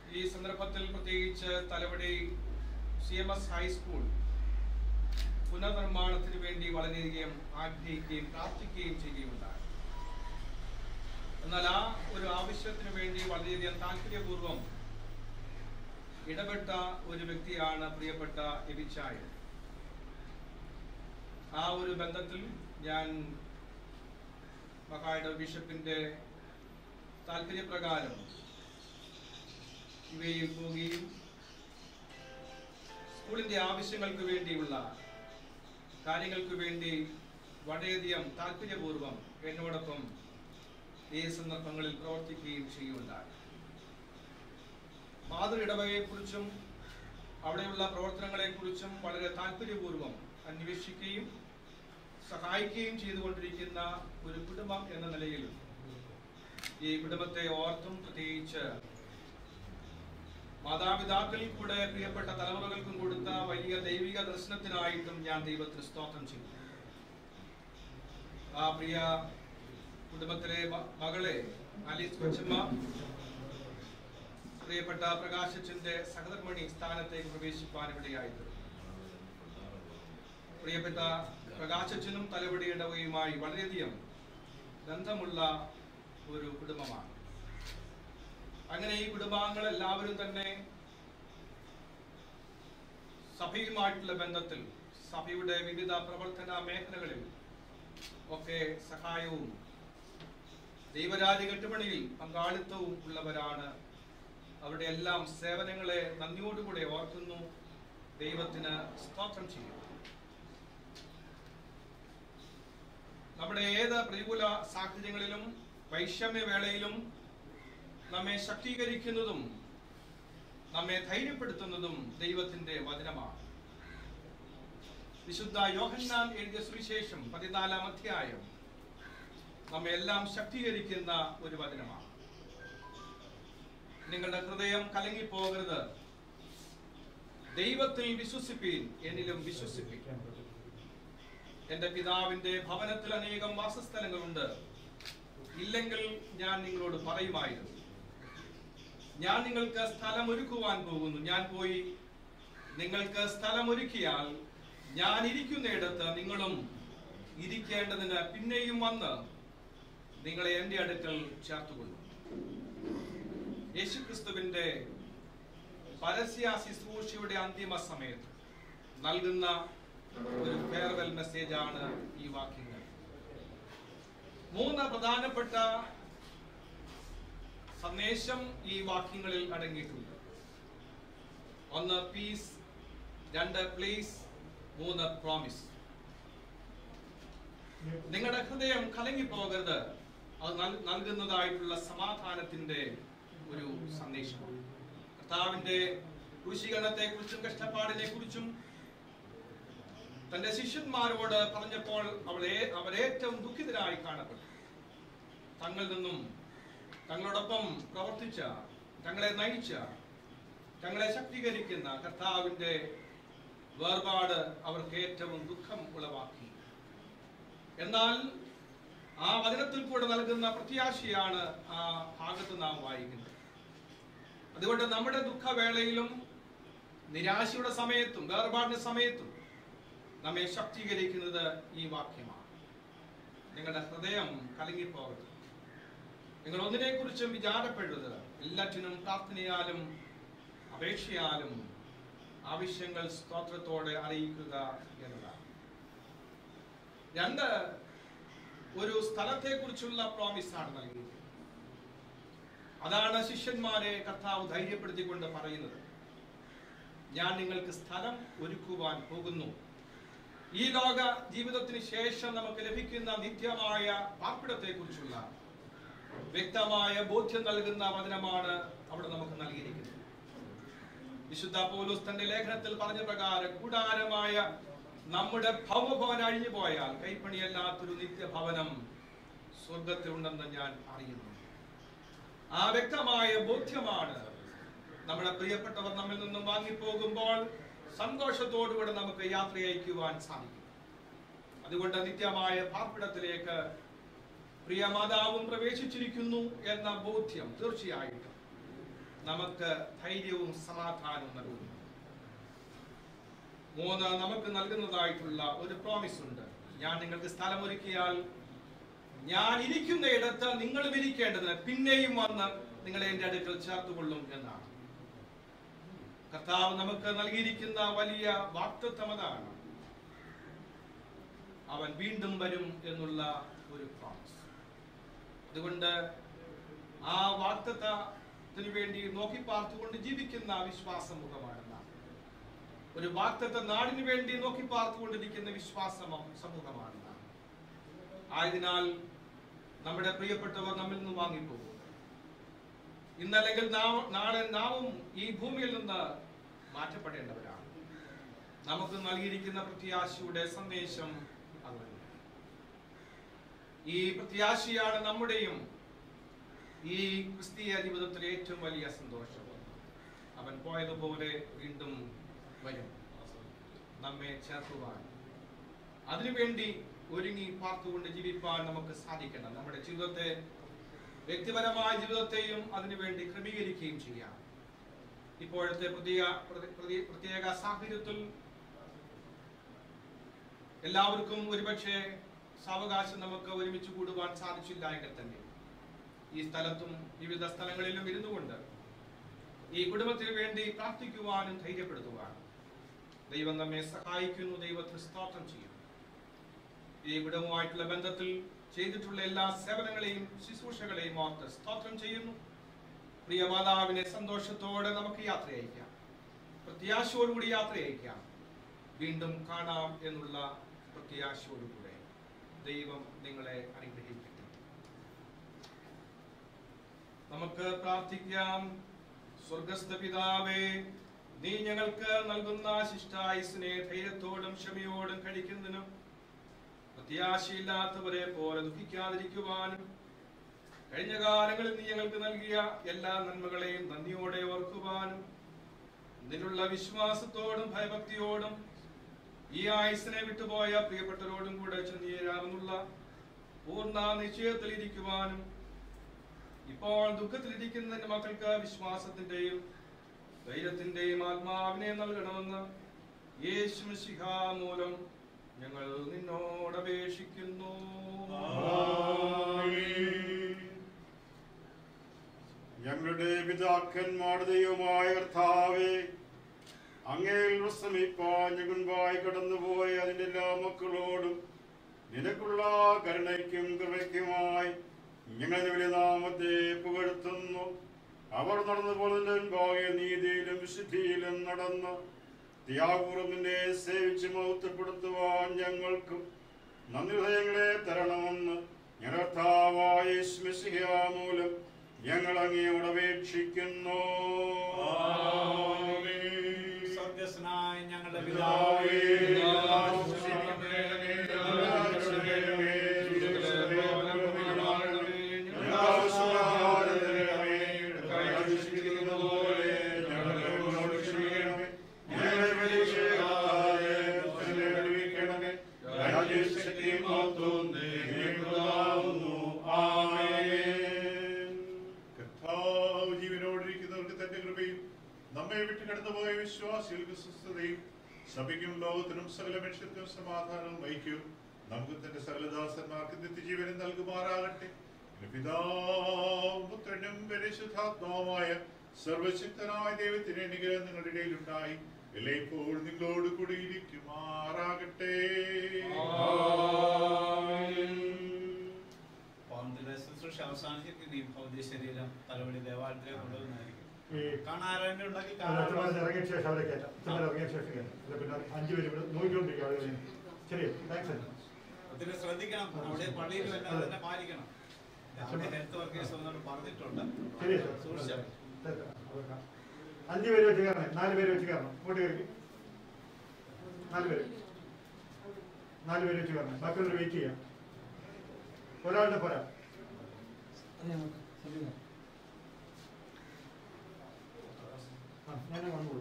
ഈ സന്ദർഭത്തിൽ പ്രത്യേകിച്ച് Thalavady C M S high school പുനർനിർമ്മാണത്തിന് വേണ്ടി വളരെയധികം ആഗ്രഹിക്കുകയും പ്രാർത്ഥിക്കുകയും ചെയ്യുകയുണ്ടായി എന്നാൽ ആ ഒരു ആവശ്യത്തിന് വേണ്ടി വളരെയധികം താല്പര്യപൂർവ്വം ഇടപെട്ട ഒരു വ്യക്തിയാണ് പ്രിയപ്പെട്ട എബിച്ചായൻ ആ ഒരു ബന്ധത്തിൽ ഞാൻ മഹായുടെ ബിഷപ്പിന്റെ താല്പര്യപ്രകാരം ഇവയിൽ പോവുകയും സ്കൂളിന്റെ ആവശ്യങ്ങൾക്ക് വേണ്ടിയുള്ള കാര്യങ്ങൾക്ക് വേണ്ടി വളരെയധികം താല്പര്യപൂർവ്വം എന്നോടൊപ്പം ഈ സന്ദർഭങ്ങളിൽ പ്രവർത്തിക്കുകയും ചെയ്യുകയുണ്ടായി മാതൃ ഇടവകയെക്കുറിച്ചും അവിടെയുള്ള പ്രവർത്തനങ്ങളെക്കുറിച്ചും വളരെ താല്പര്യപൂർവ്വം അന്വേഷിക്കുകയും സഹായിക്കുകയും ചെയ്തുകൊണ്ടിരിക്കുന്ന ഒരു കുടുംബം എന്ന നിലയിൽ ഈ കുടുംബത്തെ ഓർത്തും പ്രത്യേകിച്ച് മാതാപിതാക്കളിൽ കൂടെ പ്രിയപ്പെട്ട തലമുറകൾക്കും കൊടുത്ത വലിയ ദൈവിക ദർശനത്തിനായിട്ടും ഞാൻ ദൈവത്തിന് സ്തോത്രം ചെയ്തു ആ പ്രിയ കുടുംബത്തിലെ മ- മകളെ ആലീസ് കൊച്ചമ്മ പ്രിയപ്പെട്ട പ്രകാശച്ചന്റെ സഹധർമ്മിണി സ്ഥാനത്തേക്ക് പ്രവേശിപ്പാൻ ഇവിടെയായിരുന്നു പ്രിയപ്പെട്ട പ്രകാശച്ചനും തലവടി ഇടവയുമായി വളരെയധികം ബന്ധമുള്ള ഒരു കുടുംബമാണ് അങ്ങനെ ഈ കുടുംബാംഗങ്ങൾ എല്ലാവരും തന്നെ സഭയുമായിട്ടുള്ള ബന്ധത്തിൽ സഭയുടെ വിവിധ പ്രവർത്തന മേഖലകളിൽ ഒക്കെ സഹായവും ദൈവരാജ്യ കെട്ടുപണിയിൽ പങ്കാളിത്തവും ഉള്ളവരാണ് അവരുടെ എല്ലാം സേവനങ്ങളെ നന്ദിയോടുകൂടെ ഓർക്കുന്നു ദൈവത്തിന് സ്തോത്രം ചെയ്യുന്നു നമ്മുടെ ഏത് പ്രതികൂല സാഹചര്യങ്ങളിലും വൈഷമ്യവേളയിലും നമ്മെ ശക്തീകരിക്കുന്നതും നമ്മെ ധൈര്യപ്പെടുത്തുന്നതും ദൈവത്തിന്റെ വചനമാണ് വിശുദ്ധ യോഹന്നാൻ എഴുതിയ സുവിശേഷം പതിനാലാം അധ്യായം നമ്മെ എല്ലാം ശക്തീകരിക്കുന്ന ഒരു വചനമാണ് നിങ്ങളുടെ ഹൃദയം കലങ്ങിപ്പോകരുത് ദൈവത്തിൽ വിശ്വസിപ്പീൻ എന്നിലും വിശ്വസിപ്പീൻ എന്റെ പിതാവിന്റെ ഭവനത്തിൽ അനേകം വാസസ്ഥലങ്ങളുണ്ട് ഇല്ലെങ്കിൽ ഞാൻ നിങ്ങളോട് പറയുമായിരുന്നു ഞാൻ നിങ്ങൾക്ക് സ്ഥലം ഒരുക്കുവാൻ പോകുന്നു ഞാൻ പോയി നിങ്ങൾക്ക് സ്ഥലം ഒരുക്കിയാൽ ഞാൻ ഇരിക്കുന്നിടത്ത് നിങ്ങളും ഇരിക്കേണ്ടതിന് പിന്നെയും വന്ന് നിങ്ങളെ എന്റെ അടുക്കൽ ചേർത്തുകൊള്ളും യേശുക്രിസ്തുവിന്റെ പരസ്യ ശുശ്രൂഷയുടെ അന്തിമ സമയത്ത് നൽകുന്ന ഒരു ഫെയർവെൽ മെസ്സേജ് ആണ് ഈ വാക്യങ്ങൾ മൂന്ന് പ്രധാനപ്പെട്ട സന്ദേശം ഈ വാക്യങ്ങളിൽ അടങ്ങിയിട്ടുണ്ട് ഒന്ന് പീസ് രണ്ട് പ്ലീസ് മൂന്ന് പ്രോമിസ് നിങ്ങളുടെ ഹൃദയം കലങ്ങിപ്പോകരുത് അത് നൽ- നൽകുന്നതായിട്ടുള്ള സമാധാനത്തിന്റെ ഒരു സന്ദേശമാണ് കർത്താവിന്റെ ക്രൂശീകരണത്തെ കുറിച്ചും കഷ്ടപ്പാടിനെ കുറിച്ചും തന്റെ ശിഷ്യന്മാരോട് പറഞ്ഞപ്പോൾ അവളെ അവരേറ്റവും ദുഃഖിതരായി കാണപ്പെട്ടു തങ്ങളിൽ നിന്നും തങ്ങളോടൊപ്പം പ്രവർത്തിച്ച തങ്ങളെ നയിച്ച തങ്ങളെ ശക്തീകരിക്കുന്ന കർത്താവിന്റെ വേർപാട് അവർക്ക് ഏറ്റവും ദുഃഖം ഉളവാക്കി എന്നാൽ ആ വചനത്തിൽ കൂടെ നൽകുന്ന പ്രത്യാശയാണ് ആ ഭാഗത്ത് നാം വായിക്കുന്നത് അതുകൊണ്ട് നമ്മുടെ ദുഃഖവേളയിലും നിരാശയുടെ സമയത്തും വേർപാടിന്റെ സമയത്തും നമ്മെ ശക്തീകരിക്കുന്നത് ഈ വാക്യമാണ് നിങ്ങളുടെ ഹൃദയം കലങ്ങിപ്പോകരുത് നിങ്ങൾ ഒന്നിനെ കുറിച്ചും വിചാരപ്പെടരുത് എല്ലാറ്റിനും പ്രാർത്ഥനയാലും അപേക്ഷയാലും ആവശ്യങ്ങൾ സ്തോത്രത്തോടെ അറിയിക്കുക എന്നതാണ് രണ്ട് ഒരു സ്ഥലത്തെ കുറിച്ചുള്ള പ്രോമിസാണ് നൽകിയത് അതാണ് ശിഷ്യന്മാരെ കർത്താവ് ധൈര്യപ്പെടുത്തിക്കൊണ്ട് പറയുന്നത് ഞാൻ നിങ്ങൾക്ക് സ്ഥലം ഒരുക്കുവാൻ പോകുന്നു ഈ ലോക ജീവിതത്തിന് ശേഷം നമുക്ക് ലഭിക്കുന്ന നിത്യമായ പാർപ്പിടത്തെ കുറിച്ചുള്ള വ്യക്തമായ ബോധ്യം നൽകുന്ന വചനമാണ് അവിടെ നമുക്ക് നൽകിയിരിക്കുന്നത് വിശുദ്ധ പോലൂസ് തന്റെ ലേഖനത്തിൽ പറഞ്ഞ പ്രകാരം കൂടാരമായ നമ്മുടെ ഭവഭവൻ അഴിഞ്ഞു പോയാൽ കൈപ്പണിയല്ലാത്തൊരു നിത്യഭവനം സ്വർഗത്തിലുണ്ടെന്ന് ഞാൻ അറിയുന്നു ആ വ്യക്തമായ ബോധ്യമാണ് നമ്മുടെ പ്രിയപ്പെട്ടവർ നമ്മിൽ നിന്നും വാങ്ങിപ്പോകുമ്പോൾ സന്തോഷത്തോടുകൂടെ നമുക്ക് യാത്ര അയക്കുവാൻ സാധിക്കും അതുകൊണ്ട് നിത്യമായ പാർപ്പിടത്തിലേക്ക് പ്രിയ മാതാവും പ്രവേശിച്ചിരിക്കുന്നു എന്ന ബോധ്യം തീർച്ചയായിട്ടും നമുക്ക് ധൈര്യവും സമാധാനവും നൽകുന്നു മൂന്ന് നമുക്ക് നൽകുന്നതായിട്ടുള്ള ഒരു പ്രോമിസ് ഉണ്ട് ഞാൻ നിങ്ങൾക്ക് സ്ഥലമൊരുക്കിയാൽ ഞാൻ ഇരിക്കുന്ന ഇടത്ത് നിങ്ങളും ഇരിക്കേണ്ടതിന് പിന്നെയും വന്ന് നിങ്ങളെ എൻ്റെ അടുക്കൽ ചേർത്തുകൊള്ളും എന്നാണ് കർത്താവ് നമുക്ക് നൽകിയിരിക്കുന്ന വലിയ വാക്തത്വം അതാണ് അവൻ വീണ്ടും വരും എന്നുള്ള ഒരു പ്രോമിസ് അതുകൊണ്ട് ആ വാക്തത്വത്തിന് വേണ്ടി നോക്കി പാർത്തുകൊണ്ട് ജീവിക്കുന്ന വിശ്വാസ മുഖമാണ് നാം ഒരു വാക്തത്വ നാടിന് വേണ്ടി നോക്കി പാർത്തുകൊണ്ടിരിക്കുന്ന വിശ്വാസ സമൂഹമാണ് നാം ആയതിനാൽ നമ്മുടെ പ്രിയപ്പെട്ടവർ നമ്മിൽ നിന്ന് വാങ്ങിപ്പോകും ഇന്നല്ലെങ്കിൽ നാം നാളെ നാവും ഈ ഭൂമിയിൽ നിന്ന് മാറ്റപ്പെടേണ്ടവരാണ് നമുക്ക് നൽകിയിരിക്കുന്ന പ്രത്യാശയുടെ സന്ദേശം അത് തന്നെ ഈ പ്രത്യാശയാണ് നമ്മുടെയും ഈ ക്രിസ്തീയ ജീവിതത്തിലെ ഏറ്റവും വലിയ സന്തോഷം അവൻ പോയതുപോലെ വീണ്ടും വരും നമ്മെ ചേർക്കുവാൻ അതിനുവേണ്ടി ഒരുങ്ങി പാർത്തുകൊണ്ട് ജീവിപ്പാൻ നമുക്ക് സാധിക്കണം നമ്മുടെ ജീവിതത്തെ വ്യക്തിപരമായ ജീവിതത്തെയും അതിനുവേണ്ടി ക്രമീകരിക്കുകയും ചെയ്യാം ഇപ്പോഴത്തെ പുതിയ പ്രതി- പ്രതി- പ്രത്യേക സാഹചര്യത്തിൽ എല്ലാവർക്കും ഒരുപക്ഷെ സാവകാശം നമുക്ക് ഒരുമിച്ച് കൂടുവാൻ സാധിച്ചില്ല എങ്കിൽ തന്നെ ഈ സ്ഥലത്തും വിവിധ സ്ഥലങ്ങളിലും ഇരുന്നു കൊണ്ട് ഈ കുടുംബത്തിന് വേണ്ടി പ്രാർത്ഥിക്കുവാനും ധൈര്യപ്പെടുത്തുവാനും ദൈവം നമ്മെ സഹായിക്കുന്നു ദൈവത്തിന് സ്തോത്രം ചെയ്യും ഈ കുടുംബവുമായിട്ടുള്ള ബന്ധത്തിൽ ചെയ്തിട്ടുള്ള എല്ലാ സേവനങ്ങളെയും ശുശ്രൂഷകളെയും ഓർത്ത് സ്തോത്രം ചെയ്യുന്നു പ്രിയ മാതാവിനെ സന്തോഷത്തോടെ നമുക്ക് യാത്ര അയക്കാം പ്രത്യാശയോടുകൂടി യാത്ര അയക്കാം വീണ്ടും കാണാം എന്നുള്ള പ്രത്യാശയോടുകൂടെ ദൈവം നിങ്ങളെ അനുഗ്രഹിക്കട്ടെ നമുക്ക് പ്രാർത്ഥിക്കാം സ്വർഗസ്ഥ പിതാവേ നീ ഞങ്ങൾക്ക് നൽകുന്ന ശിഷ്ടായുസിനെ ധൈര്യത്തോടും ക്ഷമയോടും കഴിക്കുന്നതിനും പ്രത്യാശയില്ലാത്തവരെ പോലെ ദുഃഖിക്കാതിരിക്കുവാനും കഴിഞ്ഞ കാലങ്ങളിൽ നീ ഞങ്ങൾക്ക് നൽകിയ എല്ലാ നന്മകളെയും നന്ദിയോടെ ഓർക്കുവാനും നിന്നുള്ള വിശ്വാസത്തോടും ഭയഭക്തിയോടും ഈ ആയുസിനെ വിട്ടുപോയ പ്രിയപ്പെട്ടവരോടും കൂടെ ചെന്നേരാമെന്നുള്ള പൂർണ്ണ നിശ്ചയത്തിൽ ഇരിക്കുവാനും ഇപ്പോൾ ദുഃഖത്തിലിരിക്കുന്ന നിന്റെ മക്കൾക്ക് വിശ്വാസത്തിന്റെയും ധൈര്യത്തിന്റെയും ആത്മാവിനെ നൽകണമെന്ന് യേശു മിശിഹ മൂലം ഞങ്ങൾ നിന്നോട് അപേക്ഷിക്കുന്നു ഞങ്ങളുടെ പിതാക്കന്മാരുടെ ദൈവമായ കർത്താവേ അങ്ങയിൽ വിശ്രമിപ്പാൻ ഞങ്ങുൻപായി കടന്നുപോയ അതിന്റെ എല്ലാ മക്കളോടും നിനക്കുള്ള കരുണയ്ക്കും കൃപയ്ക്കുമായി ഞങ്ങൾ വലിയ നാമത്തെ പുകഴ്ത്തുന്നു അവർ നടന്നുപോലെ മുൻപാകെ നീതിയിലും വിശുദ്ധിയിലും നടന്ന് ത്യാഗപൂർവ്വം നിന്നെ സേവിച്ച് മഹത്വപ്പെടുത്തുവാൻ ഞങ്ങൾക്കും നന്ദി ഹൃദയങ്ങളെ തരണമെന്ന് ഞങ്ങളുടെ കർത്താവായ യേശു മിശിഹാ മൂലം ഞങ്ങൾ അങ്ങയോട് അപേക്ഷിക്കുന്നു സ്വർഗസ്നായ ഞങ്ങളുടെ പിതാവേ കർത്താവ് ജീവനോടിരിക്കുന്നവർക്ക് തന്റെ കൃപയും നമ്മെ വിട്ട് കടന്നുപോയ വിശ്വാസികൾക്ക് സ്വസ്ഥതയും സഭയ്ക്കും ലോകത്തിനും സകല മനുഷ്യർക്കും സമാധാനവും വഹിക്കും നമുക്ക് തന്റെ സകലദാസന്മാർക്ക് നിത്യജീവനം നൽകുമാറാകട്ടെ പിന്നെ പിതാവും പുത്രനും പരിശുദ്ധാത്മാവുമായ സർവശക്തനായ ദൈവത്തിന്റെ അനുഗ്രഹം നിങ്ങളുടെ ഇടയിലുണ്ടായി എല്ലായ്പ്പോൾ നിങ്ങളോട് കൂടി ഇരിക്കുമാറാകട്ടെ പൗരന്തിലെ ശുശ്രൂഷ അവസാനിച്ചിരിക്കുന്ന ഈ ഭൗതിക ശരീരം തലവടി ദേവാലയത്തിലേക്ക് കൊണ്ടുവന്നായിരിക്കും ഈ കാണാറുണ്ട് ഉണ്ടെങ്കിൽ അച്ഛന്മാർ കാണാറുണ്ട് ഇറങ്ങിയ ശേഷം അവരെ കയറ്റാം അച്ഛന്മാർ ഇറങ്ങിയ ശേഷം കയറ്റാം അല്ല പിന്നെ അഞ്ചു പേര് ഇവിടെ നോക്കിക്കൊണ്ടിരിക്കുക ആളുകൾ ശരി താങ്ക്സ് അച്ഛൻ ഒത്തിരി ശ്രദ്ധിക്കണം അവിടെ പള്ളിയിൽ വല്ല അതിനെ പാലിക്കണം രാവിലെ ഹെൽത്ത് വർക്കേഴ്സ് വന്നോട് പറഞ്ഞിട്ടുണ്ട് ശരി സർ സൂക്ഷിച്ചാൽ അഞ്ചു പേര് വെച്ച് കയറണം നാല് പേര് വെച്ച് കയറണം ഇങ്ങോട്ട് കയറി നാല് പേര് നാല് പേര് വെച്ച് കയറണം ബാക്കിയുള്ളവർ വെയിറ്റ് ചെയ്യാം ഒരാളുടെ പോരാ ആ ഞാൻ വന്നോളൂ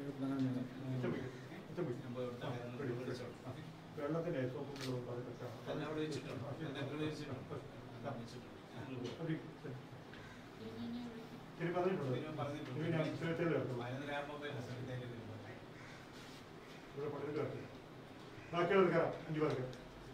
വെള്ളത്തിന്റെ സോപ്പും വെള്ളവും അതൊക്കെ എന്നെ അവിടെ വെച്ചിട്ടുണ്ട് എന്നെ ഇവിടെ വെച്ചിട്ടുണ്ട് വെച്ചിട്ടുണ്ട് ശരി ശരി പറഞ്ഞിട്ടുണ്ടോ ഇതിനും പറഞ്ഞിട്ടുണ്ട്. ഇനി ഞാൻ സെക്രട്ടറിയിൽ കേട്ടോ പതിനൊന്നരയാകുമ്പോൾ പിന്നെ സെക്രട്ടേറിയറ്റ് വരുമ്പോൾ. ഇവിടെ പണിത് കേട്ടോ ബാക്കിയുള്ളത് കയറാം അഞ്ചു പേർക്ക്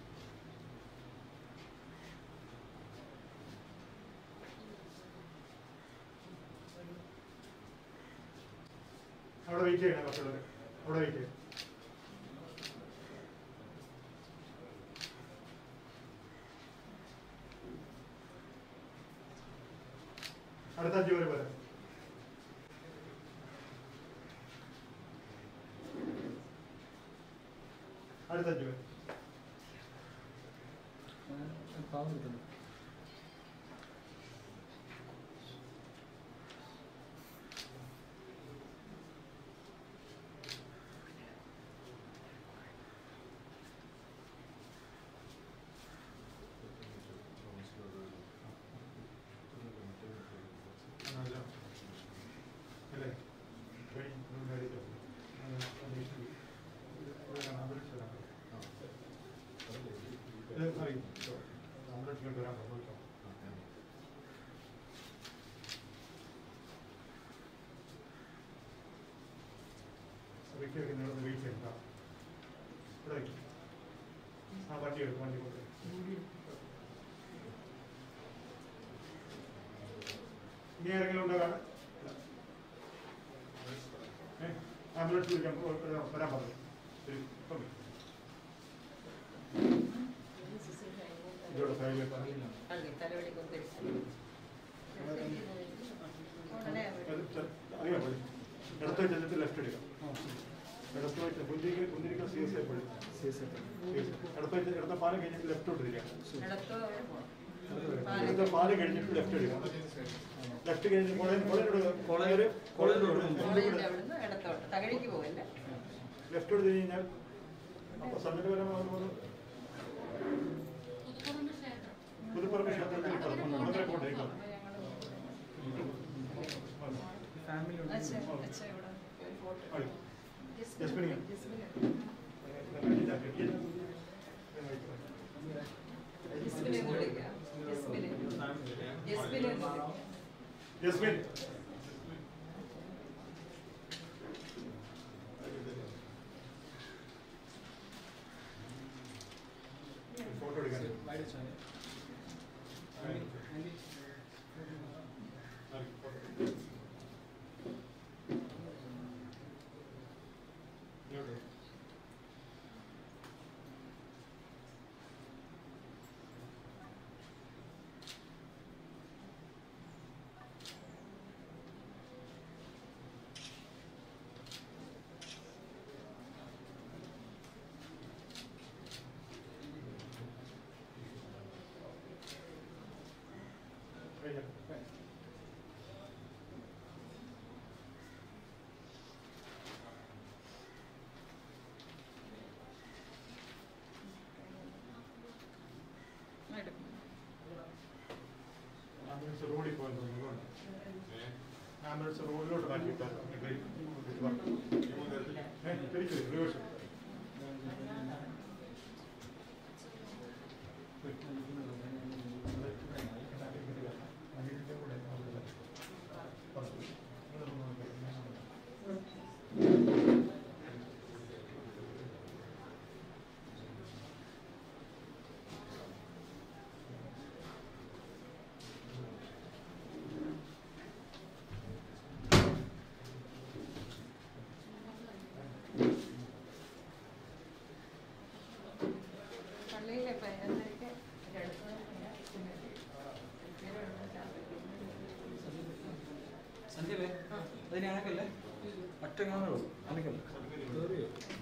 അവിടെ വെയിറ്റ് ചെയ്യണം ബാക്കിയുള്ളവർ അവിടെ വെയിറ്റ് ചെയ്യണം അടുത്ത അഞ്ചു പേര് വരാം അടുത്ത അഞ്ചു പേര് അല്ലേ കഴിഞ്ഞു കാര്യമില്ല ആംബുലൻസിലോട്ട് വരാൻ പറഞ്ഞു വെയിറ്റ് നിങ്ങളൊന്ന് വെയിറ്റ് ചെയ്യണ്ട ഇവിടെ വെക്ക്. ആ വണ്ടി എടുക്കും വണ്ടി കൊണ്ട് ഇനി ആരെങ്കിലും ഉണ്ടോ കാണാൻ ഏ ആംബുലൻസ് വിളിക്കാൻ പോ- വരാൻ വരാൻ പറഞ്ഞു ശരി ഓക്കെ ഇതോടെ ഫയൽ വെക്കാം അറിയാം പള്ളി ഇടത്ത് ചെന്നിട്ട് ലെഫ്റ്റ് എടുക്കാം ഇടത്ത് വെച്ച് കുന്തിരിക്ക കുന്തിരിക്ക സി എസ് ഐ പള്ളി സി എസ് ഐ ഇടത്ത് വെച്ച് ഇടത്ത പാലം കഴിഞ്ഞിട്ട് ലെഫ്റ്റോട്ട് തിരിക്കാം ഇടത്ത പാലം കഴിഞ്ഞിട്ട് ലെഫ്റ്റ് എടുക്കാം ലെഫ്റ്റ് കഴിഞ്ഞ് കോളേജ് കോളേജ് കോളേജ് തകഴിക്ക് പോകല്ലേ ലെഫ്റ്റോട്ട് തിരിഞ്ഞ് കഴിഞ്ഞാൽ അപ്പൊ സമയത്ത് വരാൻ പുതുപ്പറമ്പ് ക്ഷേത്രത്തിൽ കിടക്കും അങ്ങനെ കൊണ്ടേക്കാം ജസ്മിനി ജസ്മിൻ ഫോട്ടോ എടുക്കാൻ ആംബുലൻസ് റോഡിൽ പോകാൻ തോന്നുന്നു ആംബുലൻസ് റോഡിലോട്ട് മാറ്റിയിട്ടാൽ തിരിച്ചു റിവേഴ്സ് പള്ളിയിലെ പതിനൊന്നരയ്ക്ക് സന്ധ്യ അതിനെ അനക്കല്ലേ ഒറ്റ കാണുള്ളൂ അനക്കല്ലേ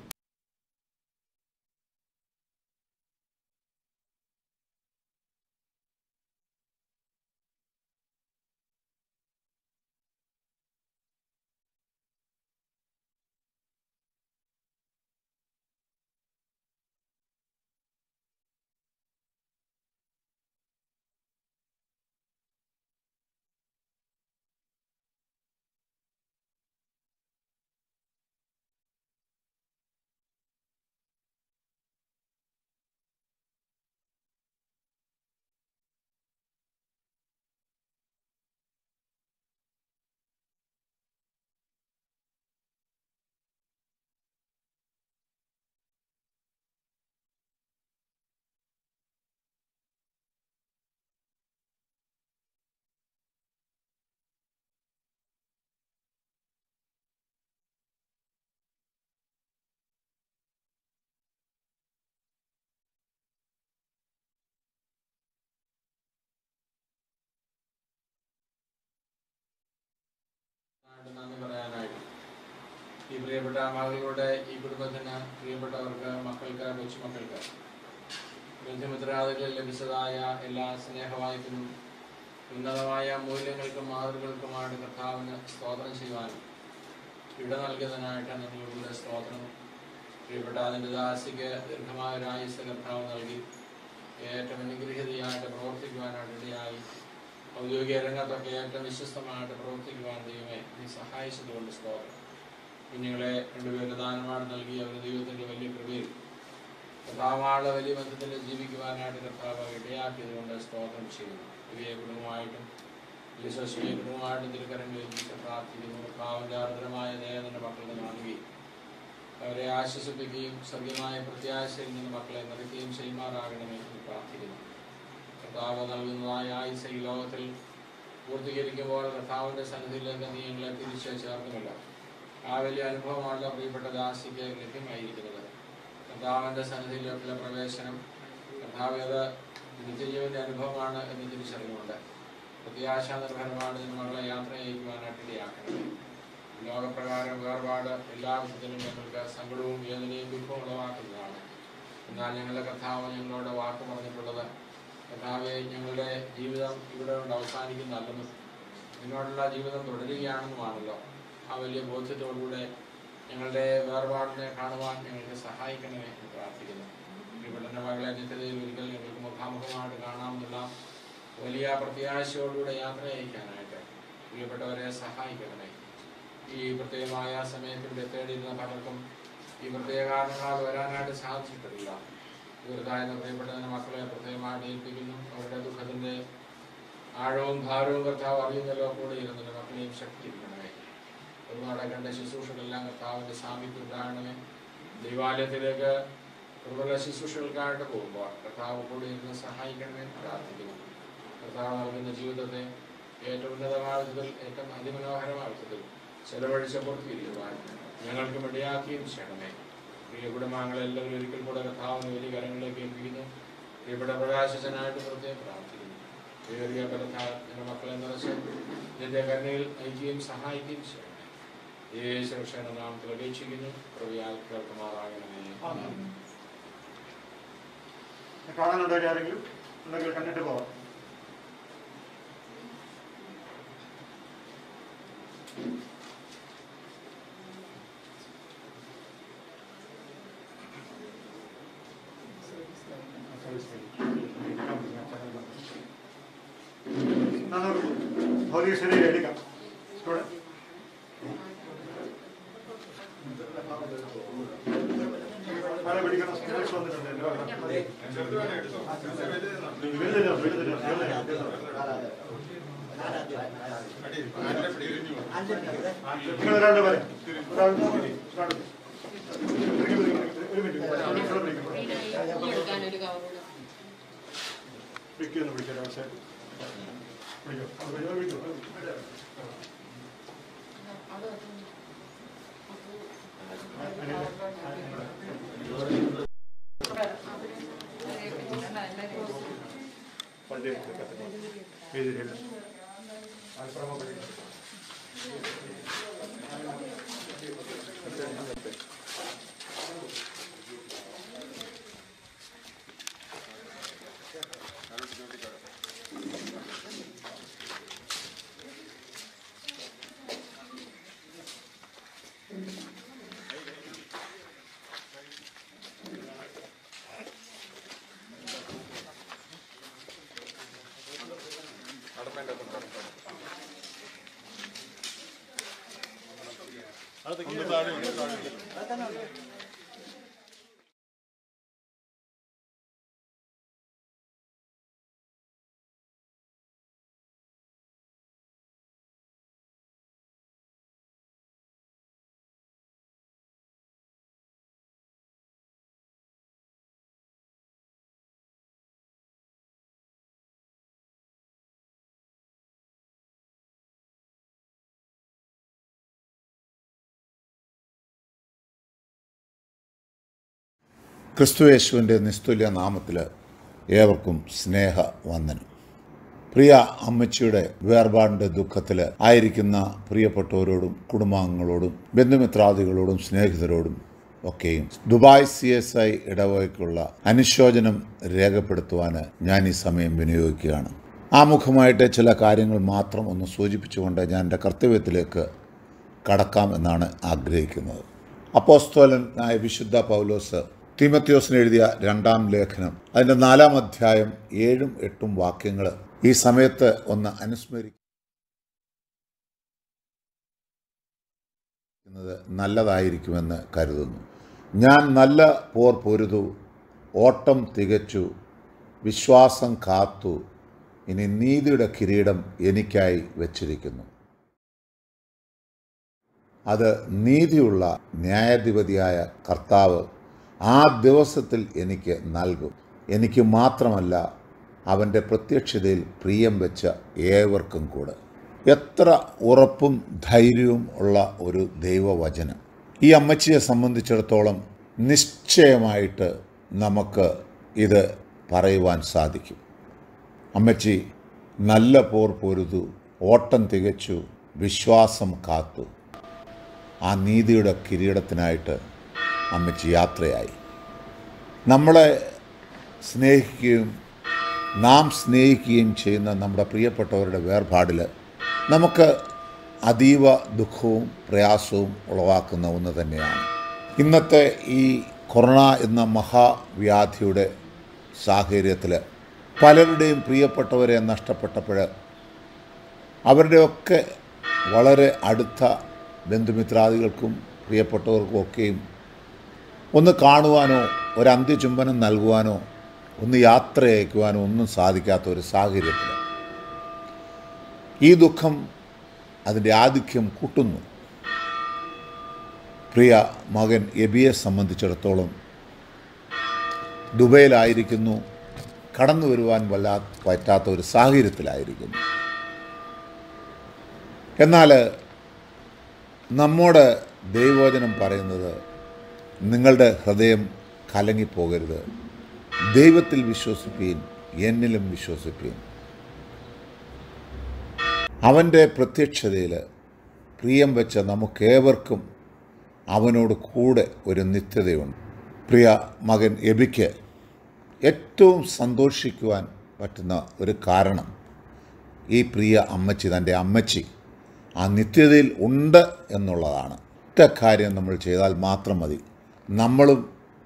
ഈ പ്രിയപ്പെട്ട മകളുടെ ഈ കുടുംബത്തിന് പ്രിയപ്പെട്ടവർക്ക് മക്കൾക്ക് കൊച്ചുമക്കൾക്ക് ബന്ധുമിത്രാദികളിൽ ലഭിച്ചതായ എല്ലാ സ്നേഹവായ്പിനും ഉന്നതമായ മൂല്യങ്ങൾക്കും മാതൃകൾക്കുമായിട്ട് കർത്താവിന് സ്തോത്രം ചെയ്യുവാനും ഇട നൽകുന്നതിനായിട്ട് നിങ്ങളുടെ സ്തോത്രം പ്രിയപ്പെട്ട അതിൻ്റെ ദാസിക്ക് ദീർഘമായ ഒരു ആയുസ് കർത്താവ് നൽകി ഏറ്റവും അനുഗ്രഹീതയായിട്ട് പ്രവർത്തിക്കുവാനായിട്ട് ഇടയായി ഔദ്യോഗിക രംഗത്തൊക്കെ ഏറ്റവും വിശ്വസ്തമായിട്ട് പ്രവർത്തിക്കുവാൻ ദൈവമേ നീ സഹായിച്ചതുകൊണ്ട് സ്തോത്രം കുഞ്ഞുങ്ങളെ രണ്ടുപേര് ദാനമാണ് നൽകി അവരുടെ ദൈവത്തിൻ്റെ വലിയ കൃപയിൽ കർത്താവാളുടെ വലിയ ബന്ധത്തിൽ ജീവിക്കുവാനായിട്ട് കർത്താവ് ഇടയാക്കിയതുകൊണ്ട് സ്തോത്രം ചെയ്യുന്നു ഇവയെ കുടുംബമായിട്ടും വിശ്വസിയെ കുടുംബമായിട്ടും തിരുക്കരങ്ങളിൽ ഏൽപ്പിച്ച് പ്രാർത്ഥിക്കുന്നു കർത്താവിൻ്റെ ആർദ്രമായ ദയതിൻ്റെ മക്കളുടെ നൽകി അവരെ ആശ്വസിപ്പിക്കുകയും സഭ്യമായ പ്രത്യാശയിൽ നിന്ന് മക്കളെ നിറയ്ക്കുകയും ചെയ്യുമാറാകണമേ എന്ന് പ്രാർത്ഥിക്കുന്നു കർത്താവ് നൽകുന്നതായ ആയുസ് ഈ ലോകത്തിൽ പൂർത്തീകരിക്കുമ്പോൾ കർത്താവിൻ്റെ സന്നിധിയിലേക്ക് നീ ഞങ്ങളെ തിരിച്ച് ചേർക്കുമല്ലോ ആ വലിയ അനുഭവമാണല്ലോ പ്രിയപ്പെട്ട ദാസിക്ക് ലഭ്യമായിരിക്കുന്നത് കർത്താവിൻ്റെ സന്നിധിയിലേക്കുള്ള പ്രവേശനം കർത്താവ് അത് നിത്യജീവന്റെ അനുഭവമാണ് എന്ന് തിരിച്ചറിവുണ്ട് പ്രത്യാശ നിർഭരമാണ് ഇതിന് മകളെ യാത്ര ചെയ്യിക്കുവാനായിട്ട് ഇടയാക്കണമേ ലോകപ്രകാരം വേർപാട് എല്ലാ വിധത്തിലും ഞങ്ങൾക്ക് സങ്കടവും വേദനയും ദുഃഖവും ഉളവാക്കുന്നതാണ് എന്നാൽ ഞങ്ങളുടെ കർത്താവ് ഞങ്ങളോട് വാക്ക് പറഞ്ഞിട്ടുള്ളത് കർത്താവെ ഞങ്ങളുടെ ജീവിതം ഇവിടെ കൊണ്ട് അവസാനിക്കുന്നതല്ലെന്നും നിന്നോടുള്ള ജീവിതം തുടരുകയാണെന്നുമാണല്ലോ ആ വലിയ ബോധ്യത്തോടുകൂടെ ഞങ്ങളുടെ വേർപാടിനെ കാണുവാൻ ഞങ്ങൾക്ക് സഹായിക്കണമേ എന്ന് പ്രാർത്ഥിക്കുന്നു പ്രിയപ്പെട്ട മകളെ നിത്യതയിൽ ഒരിക്കൽ ഞങ്ങൾക്ക് മുഖാമുഖമായിട്ട് കാണാമെന്നുള്ള വലിയ പ്രത്യാശയോടുകൂടെ യാത്ര അയക്കാനായിട്ട് പ്രിയപ്പെട്ടവരെ സഹായിക്കണമേ ഈ പ്രത്യേകമായ സമയത്ത് ഇവിടെ തേടിയിരുന്ന പലർക്കും ഈ പ്രത്യേക കാരണങ്ങളാൽ വരാനായിട്ട് സാധിച്ചിട്ടില്ല ഇവർക്കായ പ്രിയപ്പെട്ടതിന് മക്കളെ പ്രത്യേകമായിട്ട് ഏൽപ്പിക്കുന്നു അവരുടെ ദുഃഖത്തിന്റെ ആഴവും ഭാരവും കർത്താവ് അറിയുന്നല്ലോ കൂടെ ഇരുന്നിട്ട് മക്കളെയും ശക്തിയിരിക്കണമേ ഒരു നടക്കേണ്ട ശുശ്രൂഷകളെല്ലാം കർത്താവിന്റെ സാമീപ്യം ഉണ്ടാകണമേ ദൈവാലയത്തിലേക്ക് പ്രബല ശുശ്രൂഷകൾക്കായിട്ട് പോകുമ്പോൾ കർത്താവ് കൂടെ ഇരുന്ന് സഹായിക്കണമേ എന്ന് പ്രാർത്ഥിക്കുന്നു കർത്താവ് നൽകുന്ന ജീവിതത്തെ ഏറ്റവും ഉന്നതമായ വിധത്തിൽ ഏറ്റവും അതിമനോഹരമായ വിധത്തിൽ ചെലവഴിച്ച പൂർത്തീകരിക്കുവാൻ ഞങ്ങൾക്ക് ഇടയാക്കുകയും ചെയ്യണമേ പ്രിയ കുടുംബാംഗങ്ങളെല്ലാവരും ഒരിക്കൽ കൂടെ കർത്താവിന് വലിയ കരങ്ങളിലേക്ക് ഏൽപ്പിക്കുന്നു പ്രിയപ്പെട്ട പ്രകാശിച്ചനായിട്ട് പ്രത്യേകം പ്രാർത്ഥിക്കുന്നു ഏറിയ ബലത്താൽ നിന്റെ മക്കളെ നിറച്ച് നിന്റെ കരുണയിൽ നയിക്കുകയും സഹായിക്കുകയും ചെയ്യണമേ യേശു രക്ഷയുടെ നാമത്തിൽ അപേക്ഷിക്കുന്നു പ്രവിയാൽ കേൾക്കുമാറാകണമേ കാണാനുണ്ടോ ആരെങ്കിലും ഉണ്ടെങ്കിൽ കണ്ടിട്ട് പോവാം ഭൗതിക ശരീരം എടുക്കാം സ്റ്റുഡൻറ്റ് ആളെ പിടിക്കണം സ്റ്റുഡൻസ് വന്നിട്ടുണ്ട് വലുതില്ല വലുതില്ല നിങ്ങൾ ഒരാളുടെ പറയും ഒരാൾ ഒരാൾ ഒരു മിനിറ്റ് എടുക്കാനൊരു കവറുള്ള വിളിക്കുന്നു വിളിക്കാം പക്ഷേ വിളിക്കോ വിളിക്കോ അത് വണ്ടി എഴുതിയില്ല ആൽപ്പറമ്പ ക്രിസ്തുയേശുവിൻ്റെ നിസ്തുല്യ നാമത്തിൽ ഏവർക്കും സ്നേഹ വന്ദനം പ്രിയ അമ്മച്ചിയുടെ വേർപാടിൻ്റെ ദുഃഖത്തിൽ ആയിരിക്കുന്ന പ്രിയപ്പെട്ടവരോടും കുടുംബാംഗങ്ങളോടും ബന്ധുമിത്രാദികളോടും സ്നേഹിതരോടും ഒക്കെയും ദുബായ് സി എസ് ഐ ഇടവകയ്ക്കുള്ള അനുശോചനം രേഖപ്പെടുത്തുവാൻ ഞാൻ ഈ സമയം വിനിയോഗിക്കുകയാണ് ആമുഖമായിട്ട് ചില കാര്യങ്ങൾ മാത്രം ഒന്ന് സൂചിപ്പിച്ചുകൊണ്ട് ഞാൻ എൻ്റെ കർത്തവ്യത്തിലേക്ക് കടക്കാം എന്നാണ് ആഗ്രഹിക്കുന്നത് അപ്പോസ്തോലനായ വിശുദ്ധ പൗലോസ് തിമത്യോസിന് എഴുതിയ രണ്ടാം ലേഖനം അതിൻ്റെ നാലാം അധ്യായം ഏഴും എട്ടും വാക്യങ്ങൾ ഈ സമയത്ത് ഒന്ന് അനുസ്മരിക്കുന്നത് നല്ലതായിരിക്കുമെന്ന് കരുതുന്നു ഞാൻ നല്ല പോർ പൊരുതു ഓട്ടം തികച്ചു വിശ്വാസം കാത്തു ഇനി നീതിയുടെ കിരീടം എനിക്കായി വച്ചിരിക്കുന്നു അത് നീതിയുള്ള ന്യായാധിപതിയായ കർത്താവ് ആ ദിവസത്തിൽ എനിക്ക് നൽകും എനിക്ക് മാത്രമല്ല അവൻ്റെ പ്രത്യക്ഷതയിൽ പ്രിയം വെച്ച ഏവർക്കും കൂടെ എത്ര ഉറപ്പും ധൈര്യവും ഉള്ള ഒരു ദൈവവചനം ഈ അമ്മച്ചിയെ സംബന്ധിച്ചിടത്തോളം നിശ്ചയമായിട്ട് നമുക്ക് ഇത് പറയുവാൻ സാധിക്കും അമ്മച്ചി നല്ല പോർ പൊരുതു ഓട്ടം തികച്ചു വിശ്വാസം കാത്തു ആ നീതിയുടെ കിരീടത്തിനായിട്ട് അമ്മച്ചി യാത്രയായി നമ്മളെ സ്നേഹിക്കുകയും നാം സ്നേഹിക്കുകയും ചെയ്യുന്ന നമ്മുടെ പ്രിയപ്പെട്ടവരുടെ വേർപാടിൽ നമുക്ക് അതീവ ദുഃഖവും പ്രയാസവും ഉളവാക്കുന്ന ഒന്ന് തന്നെയാണ് ഇന്നത്തെ ഈ കൊറോണ എന്ന മഹാവ്യാധിയുടെ സാഹചര്യത്തിൽ പലരുടെയും പ്രിയപ്പെട്ടവരെ നഷ്ടപ്പെട്ടപ്പോൾ അവരുടെയൊക്കെ വളരെ അടുത്ത ബന്ധുമിത്രാദികൾക്കും പ്രിയപ്പെട്ടവർക്കും ഒക്കെയും ഒന്ന് കാണുവാനോ ഒരു അന്ത്യചുംബനം നൽകുവാനോ ഒന്ന് യാത്ര അയക്കുവാനോ ഒന്നും സാധിക്കാത്ത ഒരു സാഹചര്യത്തിൽ ഈ ദുഃഖം അതിൻ്റെ ആധിക്യം കൂട്ടുന്നു പ്രിയ മകൻ എബിയെ സംബന്ധിച്ചിടത്തോളം ദുബൈയിലായിരിക്കുന്നു കടന്നു വരുവാൻ വല്ലാ പറ്റാത്ത ഒരു സാഹചര്യത്തിലായിരിക്കുന്നു എന്നാൽ നമ്മോട് ദൈവവചനം പറയുന്നത് നിങ്ങളുടെ ഹൃദയം കലങ്ങിപ്പോകരുത് ദൈവത്തിൽ വിശ്വസിപ്പീൻ എന്നിലും വിശ്വസിപ്പീൻ അവൻ്റെ പ്രത്യക്ഷതയിൽ പ്രിയം വെച്ച നമുക്കേവർക്കും അവനോട് കൂടെ ഒരു നിത്യതയുണ്ട് പ്രിയ മകൻ എബിക്ക് ഏറ്റവും സന്തോഷിക്കുവാൻ പറ്റുന്ന ഒരു കാരണം ഈ പ്രിയ അമ്മച്ചി തൻ്റെ അമ്മച്ചി ആ നിത്യതയിൽ ഉണ്ട് എന്നുള്ളതാണ് ഒറ്റ കാര്യം നമ്മൾ ചെയ്താൽ മാത്രം മതി നമ്മളും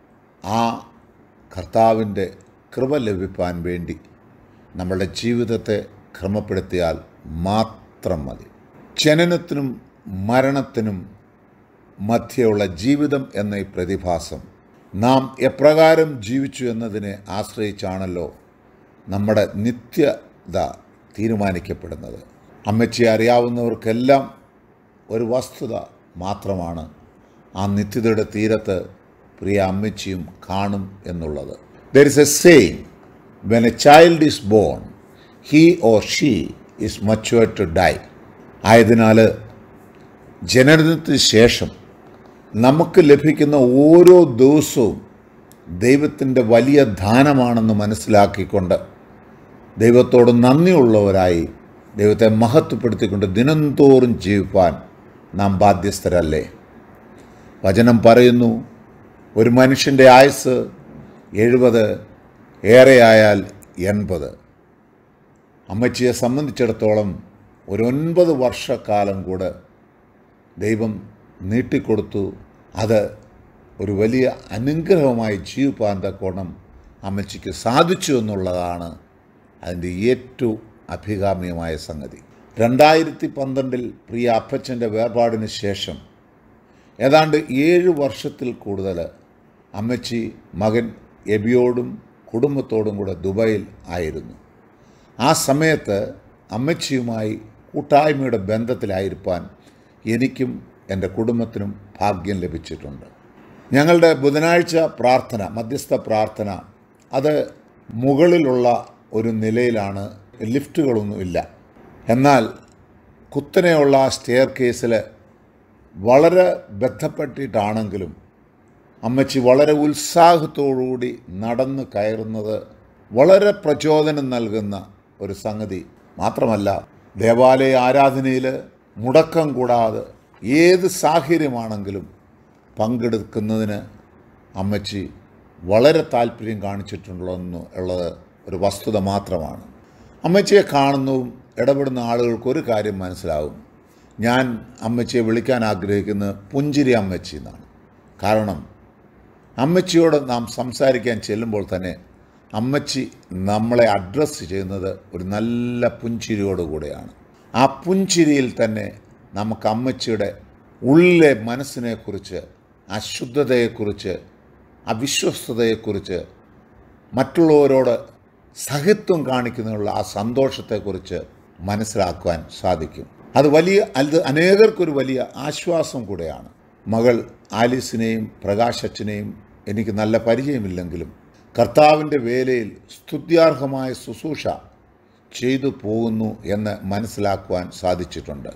ആ കർത്താവിൻ്റെ കൃപ ലഭിപ്പാൻ വേണ്ടി നമ്മളുടെ ജീവിതത്തെ ക്രമപ്പെടുത്തിയാൽ മാത്രം മതി ജനനത്തിനും മരണത്തിനും മധ്യയുള്ള ജീവിതം എന്ന ഈ പ്രതിഭാസം നാം എപ്രകാരം ജീവിച്ചു എന്നതിനെ ആശ്രയിച്ചാണല്ലോ നമ്മുടെ നിത്യത തീരുമാനിക്കപ്പെടുന്നത് അമ്മച്ചിയെ അറിയാവുന്നവർക്കെല്ലാം ഒരു വസ്തുത മാത്രമാണ് ആ നിത്യതയുടെ തീരത്ത് പ്രിയ അമ്മച്ചിയും കാണും എന്നുള്ളത് there is a same when a child is born he or she is mature to die ആയതിനാൽ ജനനത്തിന് ശേഷം നമുക്ക് ലഭിക്കുന്ന ഓരോ ദിവസവും ദൈവത്തിൻ്റെ വലിയ ദാനമാണെന്ന് മനസ്സിലാക്കിക്കൊണ്ട് ദൈവത്തോട് നന്ദിയുള്ളവരായി ദൈവത്തെ മഹത്വപ്പെടുത്തിക്കൊണ്ട് ദിനംതോറും ജീവിപ്പാൻ നാം ബാധ്യസ്ഥരല്ലേ വചനം പറയുന്നു ഒരു മനുഷ്യൻ്റെ ആയുസ് എഴുപത് ഏറെയായാൽ എൺപത് അമ്മച്ചിയെ സംബന്ധിച്ചിടത്തോളം ഒരു ഒൻപത് വർഷക്കാലം കൂടെ ദൈവം നീട്ടിക്കൊടുത്തു അത് ഒരു വലിയ അനുഗ്രഹമായി ജീവിപ്പാൻ തക്കോണം അമ്മച്ചിക്ക് സാധിച്ചു എന്നുള്ളതാണ് അതിൻ്റെ ഏറ്റവും അഭികാമ്യമായ സംഗതി രണ്ടായിരത്തി പന്ത്രണ്ടിൽ പ്രിയ അപ്പച്ചൻ്റെ വേർപാടിന് ശേഷം ഏതാണ്ട് ഏഴ് വർഷത്തിൽ കൂടുതൽ അമ്മച്ചി മകൻ എബിയോടും കുടുംബത്തോടും കൂടെ ദുബായിൽ ആയിരുന്നു ആ സമയത്ത് അമ്മച്ചിയുമായി കൂട്ടായ്മയുടെ ബന്ധത്തിലായിരിക്കാൻ എനിക്കും എൻ്റെ കുടുംബത്തിനും ഭാഗ്യം ലഭിച്ചിട്ടുണ്ട് ഞങ്ങളുടെ ബുധനാഴ്ച പ്രാർത്ഥന മധ്യസ്ഥ പ്രാർത്ഥന അത് മുകളിലുള്ള ഒരു നിലയിലാണ് ലിഫ്റ്റുകളൊന്നുമില്ല എന്നാൽ കുത്തനെയുള്ള സ്റ്റെയർ കേസിൽ വളരെ ബന്ധപ്പെട്ടിട്ടാണെങ്കിലും അമ്മച്ചി വളരെ ഉത്സാഹത്തോടുകൂടി നടന്നു കയറുന്നത് വളരെ പ്രചോദനം നൽകുന്ന ഒരു സംഗതി മാത്രമല്ല ദേവാലയ ആരാധനയിൽ മുടക്കം കൂടാതെ ഏത് സാഹചര്യമാണെങ്കിലും പങ്കെടുക്കുന്നതിന് അമ്മച്ചി വളരെ താല്പര്യം കാണിച്ചിട്ടുണ്ടെന്ന് ഉള്ളത് ഒരു വസ്തുത മാത്രമാണ് അമ്മച്ചിയെ കാണുന്നതും ഇടപെടുന്ന ആളുകൾക്ക് ഒരു കാര്യം മനസ്സിലാവും ഞാൻ അമ്മച്ചിയെ വിളിക്കാൻ ആഗ്രഹിക്കുന്നത് പുഞ്ചിരി അമ്മച്ചി എന്നാണ് കാരണം അമ്മച്ചിയോട് നാം സംസാരിക്കാൻ ചെല്ലുമ്പോൾ തന്നെ അമ്മച്ചി നമ്മളെ അഡ്രസ്സ് ചെയ്യുന്നത് ഒരു നല്ല പുഞ്ചിരിയോടുകൂടെയാണ് ആ പുഞ്ചിരിയിൽ തന്നെ നമുക്ക് അമ്മച്ചിയുടെ ഉള്ളിലെ മനസ്സിനെക്കുറിച്ച് അശുദ്ധതയെക്കുറിച്ച് അവിശ്വസ്തതയെക്കുറിച്ച് മറ്റുള്ളവരോട് സഹിത്വം കാണിക്കുന്നതിനുള്ള ആ സന്തോഷത്തെക്കുറിച്ച് മനസ്സിലാക്കുവാൻ സാധിക്കും അത് വലിയ അത് അനേകർക്കൊരു വലിയ ആശ്വാസം കൂടെയാണ് മകൾ ആലീസിനെയും പ്രകാശച്ചനെയും എനിക്ക് നല്ല പരിചയമില്ലെങ്കിലും കർത്താവിൻ്റെ വേലയിൽ സ്തുത്യാർഹമായ ശുശ്രൂഷ ചെയ്തു പോകുന്നു എന്ന് മനസ്സിലാക്കുവാൻ സാധിച്ചിട്ടുണ്ട്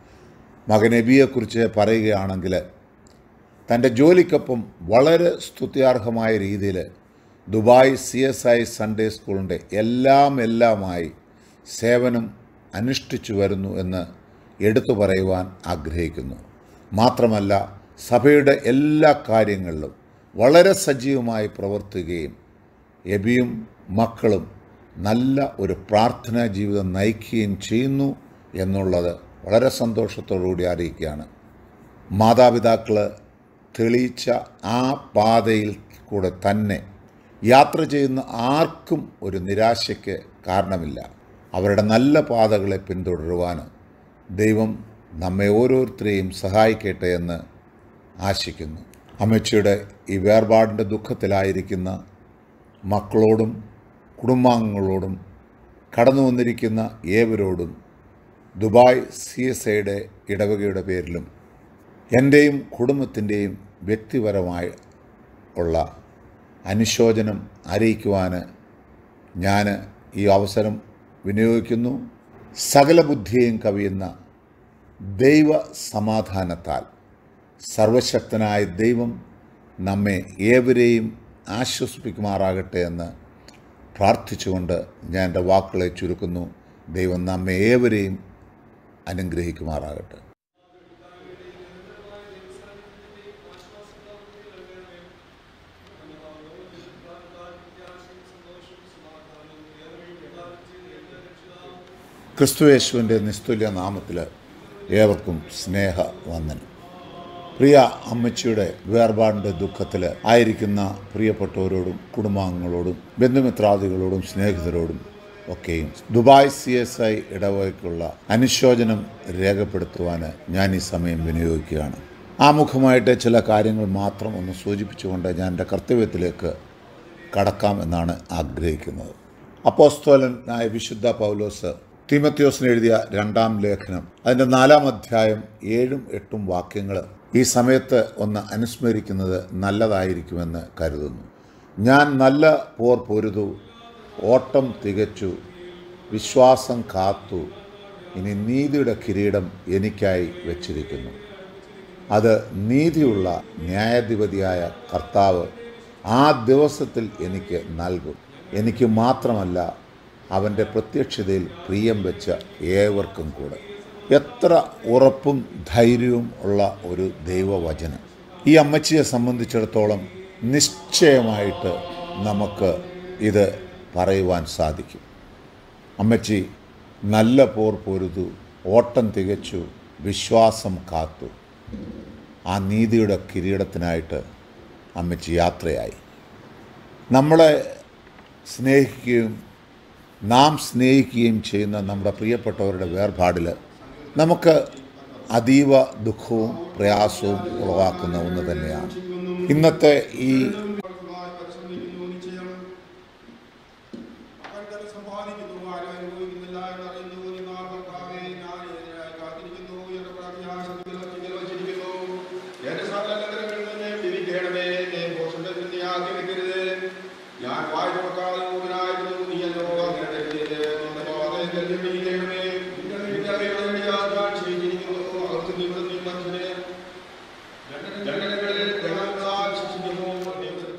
മകൻ എബിയെക്കുറിച്ച് പറയുകയാണെങ്കിൽ തൻ്റെ ജോലിക്കൊപ്പം വളരെ സ്തുത്യാർഹമായ രീതിയിൽ Dubai C S I Sunday സ്കൂളിൻ്റെ എല്ലാം എല്ലാമായി സേവനം അനുഷ്ഠിച്ചു വരുന്നു എന്ന് എടുത്തു പറയുവാൻ ആഗ്രഹിക്കുന്നു മാത്രമല്ല സഭയുടെ എല്ലാ കാര്യങ്ങളിലും വളരെ സജീവമായി പ്രവർത്തിക്കുകയും എബിയും മക്കളും നല്ല ഒരു പ്രാർത്ഥനാ ജീവിതം നയിക്കുകയും ചെയ്യുന്നു എന്നുള്ളത് വളരെ സന്തോഷത്തോടുകൂടി അറിയിക്കുകയാണ് മാതാപിതാക്കൾ തെളിയിച്ച ആ പാതയിൽ കൂടെ തന്നെ യാത്ര ചെയ്യുന്ന ആർക്കും ഒരു നിരാശയ്ക്ക് കാരണമില്ല അവരുടെ നല്ല പാതകളെ പിന്തുടരുവാൻ ദൈവം നമ്മെ ഓരോരുത്തരെയും സഹായിക്കട്ടെ എന്ന് ആശിക്കുന്നു അമ്മച്ചിയുടെ ഈ വേർപാടിൻ്റെ ദുഃഖത്തിലായിരിക്കുന്ന മക്കളോടും കുടുംബാംഗങ്ങളോടും കടന്നു വന്നിരിക്കുന്ന ഏവരോടും ദുബായ് സി എസ് ഐയുടെ ഇടവകയുടെ പേരിലും എൻ്റെയും കുടുംബത്തിൻ്റെയും വ്യക്തിപരമായി ഉള്ള അനുശോചനം അറിയിക്കുവാൻ ഞാൻ ഈ അവസരം വിനിയോഗിക്കുന്നു സകല ബുദ്ധിയെയും കവിയുന്ന ദൈവ സമാധാനത്താൽ സർവശക്തനായ ദൈവം നമ്മെ ഏവരെയും ആശ്വസിപ്പിക്കുമാറാകട്ടെ എന്ന് പ്രാർത്ഥിച്ചുകൊണ്ട് ഞാൻ എൻ്റെ വാക്കുകളെ ചുരുക്കുന്നു ദൈവം നമ്മെ ഏവരെയും അനുഗ്രഹിക്കുമാറാകട്ടെ ക്രിസ്തുയേശുവിൻ്റെ നിസ്തുല്യ നാമത്തിൽ ഏവർക്കും സ്നേഹ വന്ദനം പ്രിയ അമ്മച്ചിയുടെ വേർപാടിൻ്റെ ദുഃഖത്തിൽ ആയിരിക്കുന്ന പ്രിയപ്പെട്ടവരോടും കുടുംബാംഗങ്ങളോടും ബന്ധുമിത്രാദികളോടും സ്നേഹിതരോടും ഒക്കെയും ദുബായ് സി എസ് ഐ ഇടവകയ്ക്കുള്ള അനുശോചനം രേഖപ്പെടുത്തുവാൻ ഞാൻ ഈ സമയം വിനിയോഗിക്കുകയാണ് ആമുഖമായിട്ട് ചില കാര്യങ്ങൾ മാത്രം ഒന്ന് സൂചിപ്പിച്ചുകൊണ്ട് ഞാൻ എൻ്റെ കർത്തവ്യത്തിലേക്ക് കടക്കാം എന്നാണ് ആഗ്രഹിക്കുന്നത് അപ്പോസ്തോലനായ വിശുദ്ധ പൗലോസ് തിമത്യോസിന് എഴുതിയ രണ്ടാം ലേഖനം അതിൻ്റെ നാലാം അധ്യായം ഏഴും എട്ടും വാക്യങ്ങൾ ഈ സമയത്ത് ഒന്ന് അനുസ്മരിക്കുന്നത് നല്ലതായിരിക്കുമെന്ന് കരുതുന്നു ഞാൻ നല്ല പോർ പൊരുതു ഓട്ടം തികച്ചു വിശ്വാസം കാത്തു ഇനി നീതിയുടെ കിരീടം എനിക്കായി വച്ചിരിക്കുന്നു അത് നീതിയുള്ള ന്യായാധിപതിയായ കർത്താവ് ആ ദിവസത്തിൽ എനിക്ക് നൽകും എനിക്ക് മാത്രമല്ല അവൻ്റെ പ്രത്യക്ഷതയിൽ പ്രിയം വെച്ച ഏവർക്കും കൂടെ എത്ര ഉറപ്പും ധൈര്യവും ഉള്ള ഒരു ദൈവവചനം ഈ അമ്മച്ചിയെ സംബന്ധിച്ചിടത്തോളം നിശ്ചയമായിട്ട് നമുക്ക് ഇത് പറയുവാൻ സാധിക്കും അമ്മച്ചി നല്ല പോർ പൊരുതു ഓട്ടം തികച്ചു വിശ്വാസം കാത്തു ആ നീതിയുടെ കിരീടത്തിനായിട്ട് അമ്മച്ചി യാത്രയായി നമ്മളെ സ്നേഹിക്കുകയും നാം സ്നേഹിക്കുകയും ചെയ്യുന്ന നമ്മുടെ പ്രിയപ്പെട്ടവരുടെ വേർപാടിൽ നമുക്ക് അതീവ ദുഃഖവും പ്രയാസവും ഉളവാക്കുന്ന ഒന്ന് തന്നെയാണ് ഇന്നത്തെ ഈ ഞാൻ വായ തുറക്കാതെ ഊമനായിരുന്നു നീ എന്നോ അങ്ങനെ കരുതിയത് നിന്റെ അറിവുകളിൽ ഞാൻ ചെയ്തിരിക്കുന്നു അവർക്ക് നീ ഇവിടെ നീ മനുഷ്യനെ ദണ്ഡനങ്ങളിൽ ദണ്ഡനങ്ങളാൽ ശിക്ഷിക്കുന്നു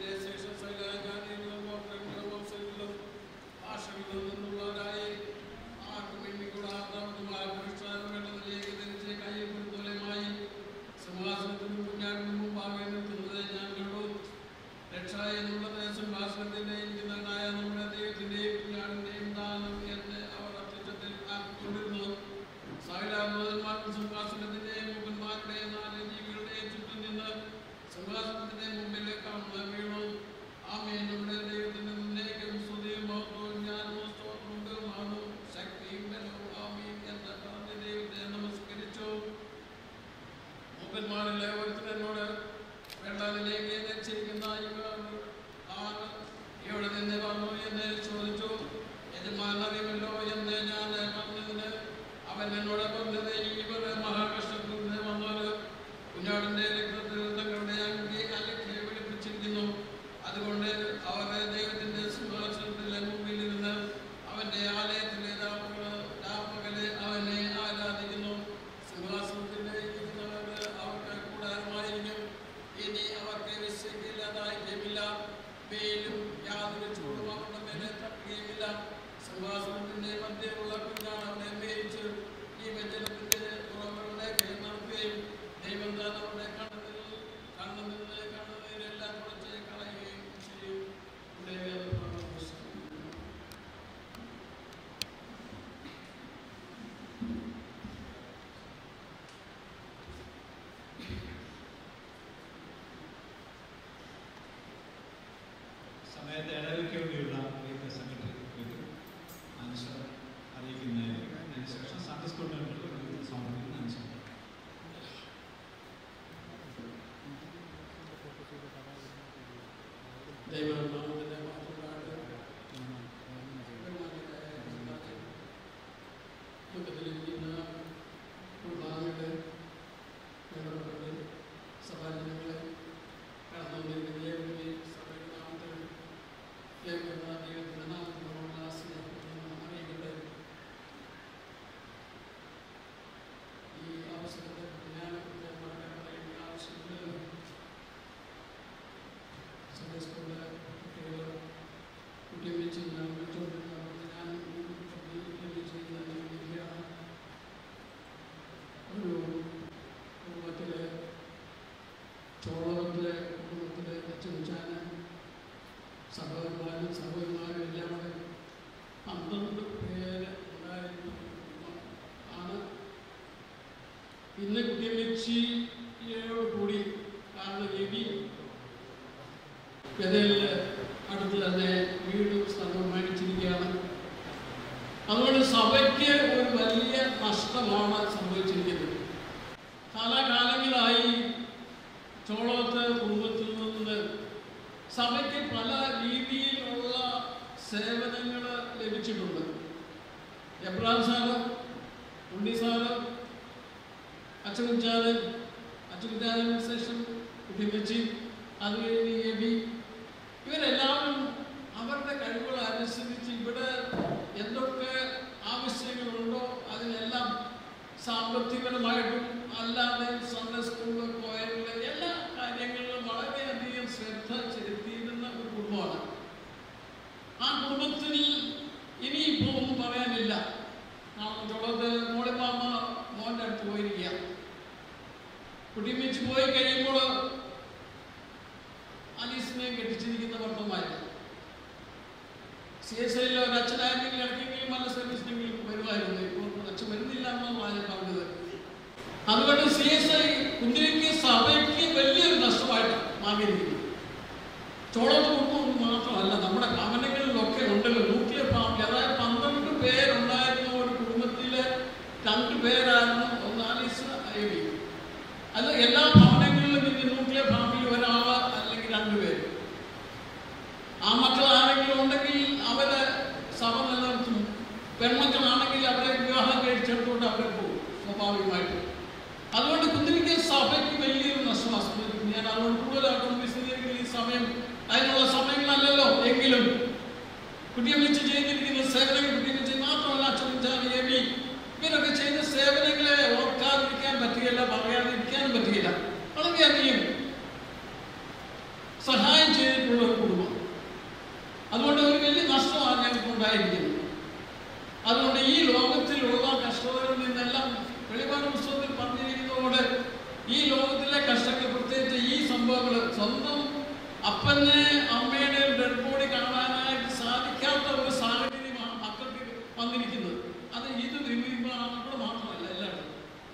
അതിന്റെ ശേഷം സകല ജാതികളിലും ഗോത്രങ്ങളിലും വംശങ്ങളിലും ഭാഷകളിലും നിന്നുള്ളവരായി ആർക്കും എണ്ണിക്കൂടാത്ത മൃദുമായ പുരുഷാരം വേണ്ട നിലയിൽ ധരിച്ച് കയ്യിൽ പുതുതോലമായി സിംഹാസനത്തിനും കുഞ്ഞാടിനും മുമ്പാകെ നിൽക്കുന്നത് ഞാൻ കണ്ടു രക്ഷ എന്നുള്ളത് സിംഹാസനത്തിന്റെ ഇരിക്കുന്നതായ നമ്മുടെ ദൈവത്തിന്റെയും കുഞ്ഞാടിന്റെയും ദാനം എന്ന് അവർ അത്യുച്ചത്തിൽ ആക്കിക്കൊണ്ടിരുന്നു സകലാത്മാർക്കും സിംഹാസനത്തിന്റെയും മുഖന്മാരുടെയും നാല് ജീവികളുടെയും ചുറ്റും നിന്ന് സിംഹാസനത്തിന്റെ മുമ്പിൽ കാണുന്ന വീണു ആമേൻ നമ്മുടെ ദൈവത്തിന് നിന്നേക്കും സ്തുതിയും മഹത്വവും ജ്ഞാനവും സ്തോത്രവും ബഹുമാനവും ശക്തിയും ബലവും ആമേൻ എന്ന് പറഞ്ഞ് ദൈവത്തെ നമസ്കരിച്ചു മൂപ്പന്മാരിലെ ഒരുത്തൻ എന്നോട് വെള്ളത്തിലേക്ക് വെച്ചിരിക്കുന്ന ഇവർ ആണ് ഇവിടെ നിന്ന് വന്നു എന്ന് ചോദിച്ചു യജമാൻ അറിയുമല്ലോ എന്ന് ഞാൻ പറഞ്ഞതിന് അവൻ എന്നോട് പറഞ്ഞത് ഇവർ മഹാകഷ്ടത്തിൽ നിന്ന് വന്നവര് കുഞ്ഞാടിന്റെ രക്തത്തിൽ തങ്ങളുടെ അങ്കി അലക്കി വെളുപ്പിച്ചിരിക്കുന്നു അതുകൊണ്ട് അവർ ദൈവത്തിന്റെ സിംഹാസനത്തിലെ മുമ്പിൽ ഇരുന്ന് അവന്റെ ആലയത്തിലെ രാപ്പകല് രാപ്പകല് അവനെ ആരാധിക്കുന്നു സിംഹാസനത്തിലെ ഇരിക്കുന്നവർക്ക് അവർക്ക് കൂടാരമായിരിക്കും ഇനി അവർക്ക് വിശ്വസിക്കില്ലാതായിരിക്കില്ല വെയിലും യാതൊരു ചൂടും അവരുടെ മേലെ തട്ടുകയുമില്ല സിംഹാസനത്തിന്റെ മധ്യമുള്ള കുഞ്ഞാണ് അവനെ മേയിച്ച് ഈ വ്യഞ്ജനത്തിന്റെ പുറമുകളിലേക്ക് നടത്തുകയും ദൈവം താൻ അവരുടെ കണ്ണുനിൽ കണ്ണുനിന്ന് കണ്ണുനീരെല്ലാം തുടച്ച് കളയുകയും ചെയ്യും ഇവിടെ വേദപുസ്തകം സമയത്ത് ഇടവയ്ക്ക് വേണ്ടിയുള്ള അറിയിപ്പ് സെക്രട്ടറി ആൻസർ അറിയിക്കുന്നതായിരിക്കും അതിനുശേഷം സൺഡേ സ്കൂൾ മെമ്പർ സമർപ്പിക്കുന്ന ആൻസർ ദൈവനാമത്തിന്റെ മാത്രമായിട്ട് ദുഃഖത്തിലിരിക്കുന്ന കുടുംബാംഗങ്ങളെ ബന്ധപ്പെട്ട് സഭാജനങ്ങളെ കടന്നുകൊണ്ടിരിക്കുന്ന ഏവരെയും സഭയുടെ നാമത്തിൽ ദൈവമെന്ന ദൈവത്തിന്റെ നാമത്തിലുള്ള സ്നേഹം അറിയിക്കട്ടെ ഈ അവസരത്തെ ഞാൻ പറയാൻ പറയുന്ന ആവശ്യമില്ല സൺഡേ സ്കൂളിലെ കുട്ടികൾ കുട്ടി വെച്ച് ഞാൻ വിളിച്ചുകൊണ്ടിരുന്നപ്പോൾ ഞാൻ കുട്ടി ചെയ്യുന്ന രീതിയാണ് ഒരു കുടുംബത്തിലെ ചോളത്തിലെ കുടുംബത്തിലെ അച്ഛനുച്ചാന് സഹോദരന്മാരും സഹോദരിമാരും എല്ലാം കൂടെ പന്ത്രണ്ട് പേര് ഉണ്ടായിരുന്ന കുടുംബം ആണ് ഇന്ന് കുട്ടിയമ്മച്ചിയോട് കൂടി കാരണം രവി ഗതയില് അടുത്ത് തന്നെ വീടും സ്ഥലവും മേടിച്ചിരിക്കുകയാണ് അതുകൊണ്ട് സഭയ്ക്ക് ഒരു വലിയ നഷ്ടമാണ് സംഭവിച്ചിരിക്കുന്നത് കാലാകാലങ്ങളായി ചോളത്ത് കുടുംബത്തിൽ നിന്ന് സഭയ്ക്ക് പല രീതിയിലുള്ള സേവനങ്ങൾ ലഭിച്ചിട്ടുണ്ട് എബ്രാം സാറ് ഉണ്ണി സാറ് അച്ഛൻചാല് അച്ഛൻചാലിന് ശേഷം കുട്ടിമച്ചി അത് കഴിഞ്ഞ് എബി ഇവരെല്ലാവരും അവരുടെ കഴിവുകൾ അനുസരിച്ച് ഇവിടെ എന്തൊക്കെ ആവശ്യങ്ങളുണ്ടോ അതിനെല്ലാം സാമ്പത്തികപരമായിട്ടും അല്ലാതെ സൺഡേ സ്കൂളിൽ പോയുള്ള എല്ലാ കാര്യങ്ങളിലും വളരെയധികം ശ്രദ്ധ ചെലുത്തിയിരുന്ന ഒരു കുടുംബമാണ് ആ കുടുംബത്തിൽ ഇനിയിപ്പോൾ ഒന്നും പറയാനില്ല കാരണം ചോളത്ത് മോളിമാമ മോൻ്റെ അടുത്ത് പോയിരിക്കുക കുട്ടിമിച്ച് പോയി കഴിയുമ്പോൾ അലീസിനെ കെട്ടിച്ചിരിക്കുന്ന ഭർത്തമാര് സി എസ് ഐയിൽ ഒരു അച്ഛനായിരുന്നെങ്കിൽ ഇടയ്ക്കെങ്കിലും പല സർവീസിനെങ്കിലും വരുമായിരുന്നു ഇപ്പോൾ അച്ഛൻ വരുന്നില്ല എന്നാണ് ഞാൻ പറഞ്ഞത് അതുകൊണ്ട് സി എസ് ഐ കുന്തിരിക്ക് സഭയ്ക്ക് വലിയൊരു നഷ്ടമായിട്ട് മാറിയിരിക്കുന്നു ചോളത്ത് കുടുംബം മാത്രമല്ല നമ്മുടെ ഭവനങ്ങളിലൊക്കെ ഉണ്ടല്ലോ ന്യൂക്ലിയർ ഫാമിലി അതായത് പന്ത്രണ്ട് പേരുണ്ടായിരുന്ന ഒരു കുടുംബത്തിലെ രണ്ട് പേരായിരുന്നു ഒന്ന് ആലീസ് ഐവി അത് എല്ലാ ഭവനങ്ങളിലും ഇന്ന് ന്യൂക്ലിയർ ഫാമിലി ഒരാൾ അല്ലെങ്കിൽ രണ്ടുപേര് ആ മക്കൾ ആരെങ്കിലും ഉണ്ടെങ്കിൽ അവര് സഭ നിലനിർത്തും പെൺമക്കളാണെങ്കിൽ അവരെ വിവാഹം കഴിച്ചെടുത്തുകൊണ്ട് അവരെ പോകും സ്വാഭാവികമായിട്ട് അതുകൊണ്ട് കുന്തിരിക്ക സഭയ്ക്ക് വലിയൊരു നഷ്ടമാണ് സംഭവിക്കുന്നത് ഞാൻ അതുകൊണ്ട് കൂടുതലായിട്ടൊന്നും വിശദീകരിക്കുന്ന ഈ സമയം അതിനുള്ള സമയങ്ങളല്ലല്ലോ എങ്കിലും കുട്ടിയമ്മച്ച് ചെയ്തിരിക്കുന്ന സേവനങ്ങൾ കുട്ടിയമ്മച്ച് മാത്രമല്ല അച്ഛൻ എബി ഇവരൊക്കെ ചെയ്യുന്ന സേവനങ്ങളെ ഓർക്കാതിരിക്കാൻ പറ്റുകയില്ല പറയാതിരിക്കാനും പറ്റുകയില്ല വളരെയധികം സഹായം ചെയ്തിട്ടുള്ള ലോകത്തിലുള്ള കഷ്ടതകളിൽ നിന്നെല്ലാം വെളിപാട് പുസ്തകത്തിൽ പറഞ്ഞിരിക്കുന്നതോടെ ഈ ലോകത്തിലെ കഷ്ടങ്ങൾ പ്രത്യേകിച്ച് ഈ സംഭവങ്ങൾ സ്വന്തം അപ്പനെ അമ്മയുടെ ഡെഡ് ബോഡി കാണാനായിട്ട് സാധിക്കാത്ത ഒരു സാഹചര്യമാണ് മക്കൾക്ക് വന്നിരിക്കുന്നത് അത് ഇത് വിഭാഗങ്ങൾ മാത്രമല്ല എല്ലായിടത്തും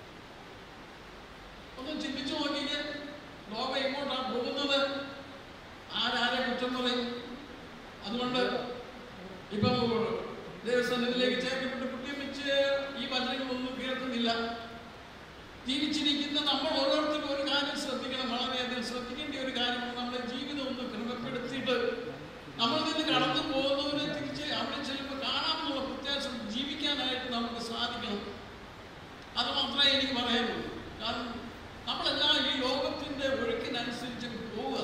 ഒന്ന് ചിന്തിച്ചു നോക്കിക്കേ ലോകം എങ്ങോട്ടാണ് പോകുന്നത് ആരാരെ കുറ്റം പറയും അതുകൊണ്ട് ഇപ്പൊ ദേവസ്ഥാനത്തിലേക്ക് ചേർക്കപ്പെട്ട് കുട്ടിയെ വെച്ച് ഈ വചനങ്ങളൊന്നും കേൾക്കുന്നില്ല ജീവിച്ചിരിക്കുന്ന നമ്മൾ ഓരോരുത്തർക്കും ഒരു കാര്യം ശ്രദ്ധിക്കണം വളരെയധികം ശ്രദ്ധിക്കേണ്ട ഒരു കാര്യമാണ് നമ്മുടെ ജീവിതം ഒന്ന് ക്രമപ്പെടുത്തിയിട്ട് നമ്മൾ നിന്ന് കടന്നു പോകുന്നവരെ തിരിച്ച് അവിടെ ചെല്ലുമ്പോൾ കാണാമെന്നുള്ള പ്രത്യാശ ജീവിക്കാനായിട്ട് നമുക്ക് സാധിക്കണം അത് മാത്രമേ എനിക്ക് പറയാനുള്ളൂ കാരണം നമ്മളെല്ലാം ഈ ലോകത്തിന്റെ ഒഴുക്കിനനുസരിച്ച് പോവുക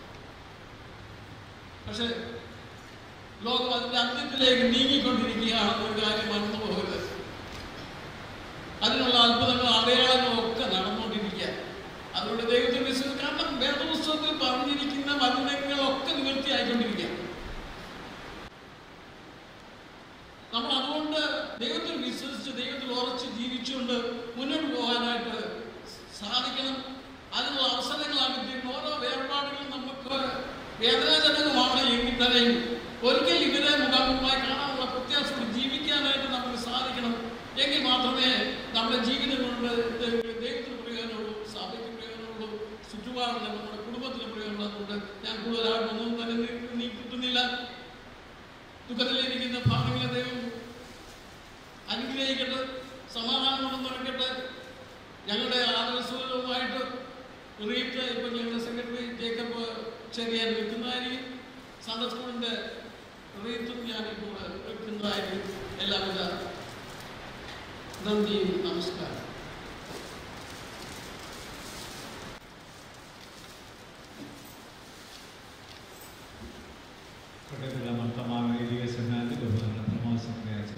പക്ഷെ ലോകം അതിന്റെ അന്ത്യത്തിലേക്ക് നീങ്ങിക്കൊണ്ടിരിക്കുകയാണ് ഒരു കാര്യം മറന്നു പോകരുത് അതിനുള്ള അത്ഭുതങ്ങൾ അടയാളങ്ങളും ഒക്കെ നടന്നുകൊണ്ടിരിക്കുക അതുകൊണ്ട് ദൈവത്തിന്റെ വിശ്വസം കാരണം വേദപുസ്തകത്തിൽ പറഞ്ഞിരിക്കുന്ന വചനങ്ങളൊക്കെ നിവൃത്തിയായിക്കൊണ്ടിരിക്കുക നമ്മൾ അതുകൊണ്ട് ദൈവത്തിൽ വിശ്വസിച്ച് ദൈവത്തിൽ ഉറച്ച് ജീവിച്ചുകൊണ്ട് മുന്നോട്ട് പോകാനായിട്ട് സാധിക്കണം അതിനുള്ള അവസരങ്ങളാണ് കിട്ടിയിരുന്നത് ഓരോ വേർപാടുകളും നമുക്ക് വേദനാജനകമാണ് എങ്കിൽ തന്നെയും ഒരിക്കൽ ഇവരെ മുഖാമുഖമായി കാണാനുള്ള പ്രത്യാശയോട് ജീവിക്കാനായിട്ട് നമുക്ക് സാധിക്കണം എങ്കിൽ മാത്രമേ നമ്മുടെ ജീവിതം കൊണ്ട് ദൈവത്തിന് പ്രയോജനമുള്ളൂ സഭയ്ക്ക് പ്രയോജനമുള്ളൂ ചുറ്റുപാടിന് നമ്മുടെ കുടുംബത്തിന് പ്രയോജനമുള്ളതുകൊണ്ട് ഞാൻ കൂടുതലായിട്ടൊന്നും തന്നെ നീ- നീ കിട്ടുന്നില്ല ദുഃഖത്തിലിരിക്കുന്ന ഭാഗങ്ങളെ ദൈവം അനുഗ്രഹിക്കട്ടെ സമാധാനം കൊണ്ട് നിറയ്ക്കട്ടെ ഞങ്ങളുടെ ആദർശവുമായിട്ട് റീത്ത് ഇപ്പൊ ഞങ്ങളുടെ സെക്രട്ടറി ജേക്കബ് ചെറിയാൻ വെക്കുന്നതായിരിക്കും സൺഡേ സ്കൂളിന്റെ റീത്തും ഞാനിപ്പോൾ വെക്കുന്നതായിരിക്കും എല്ലാവിധ നന്ദിയും നമസ്കാരം കോട്ടയത്തുള്ള മർത്തമാവ് വൈദിക സെമിനാറിൽ ബഹുമാന പ്രമോദ് അയച്ചു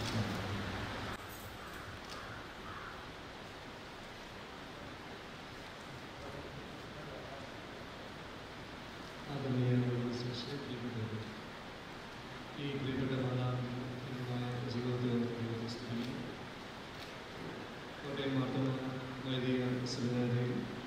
ആദരണീയ ശിഷ്യ പ്രിയപ്പെട്ടവരെ, ഈ പ്രിയപ്പെട്ട മാതാവിനുമായ ജീവിതത്തിൽ സ്ത്രീ കോട്ടയം മാർത്തമ വൈദിക സെമിനാരിൽ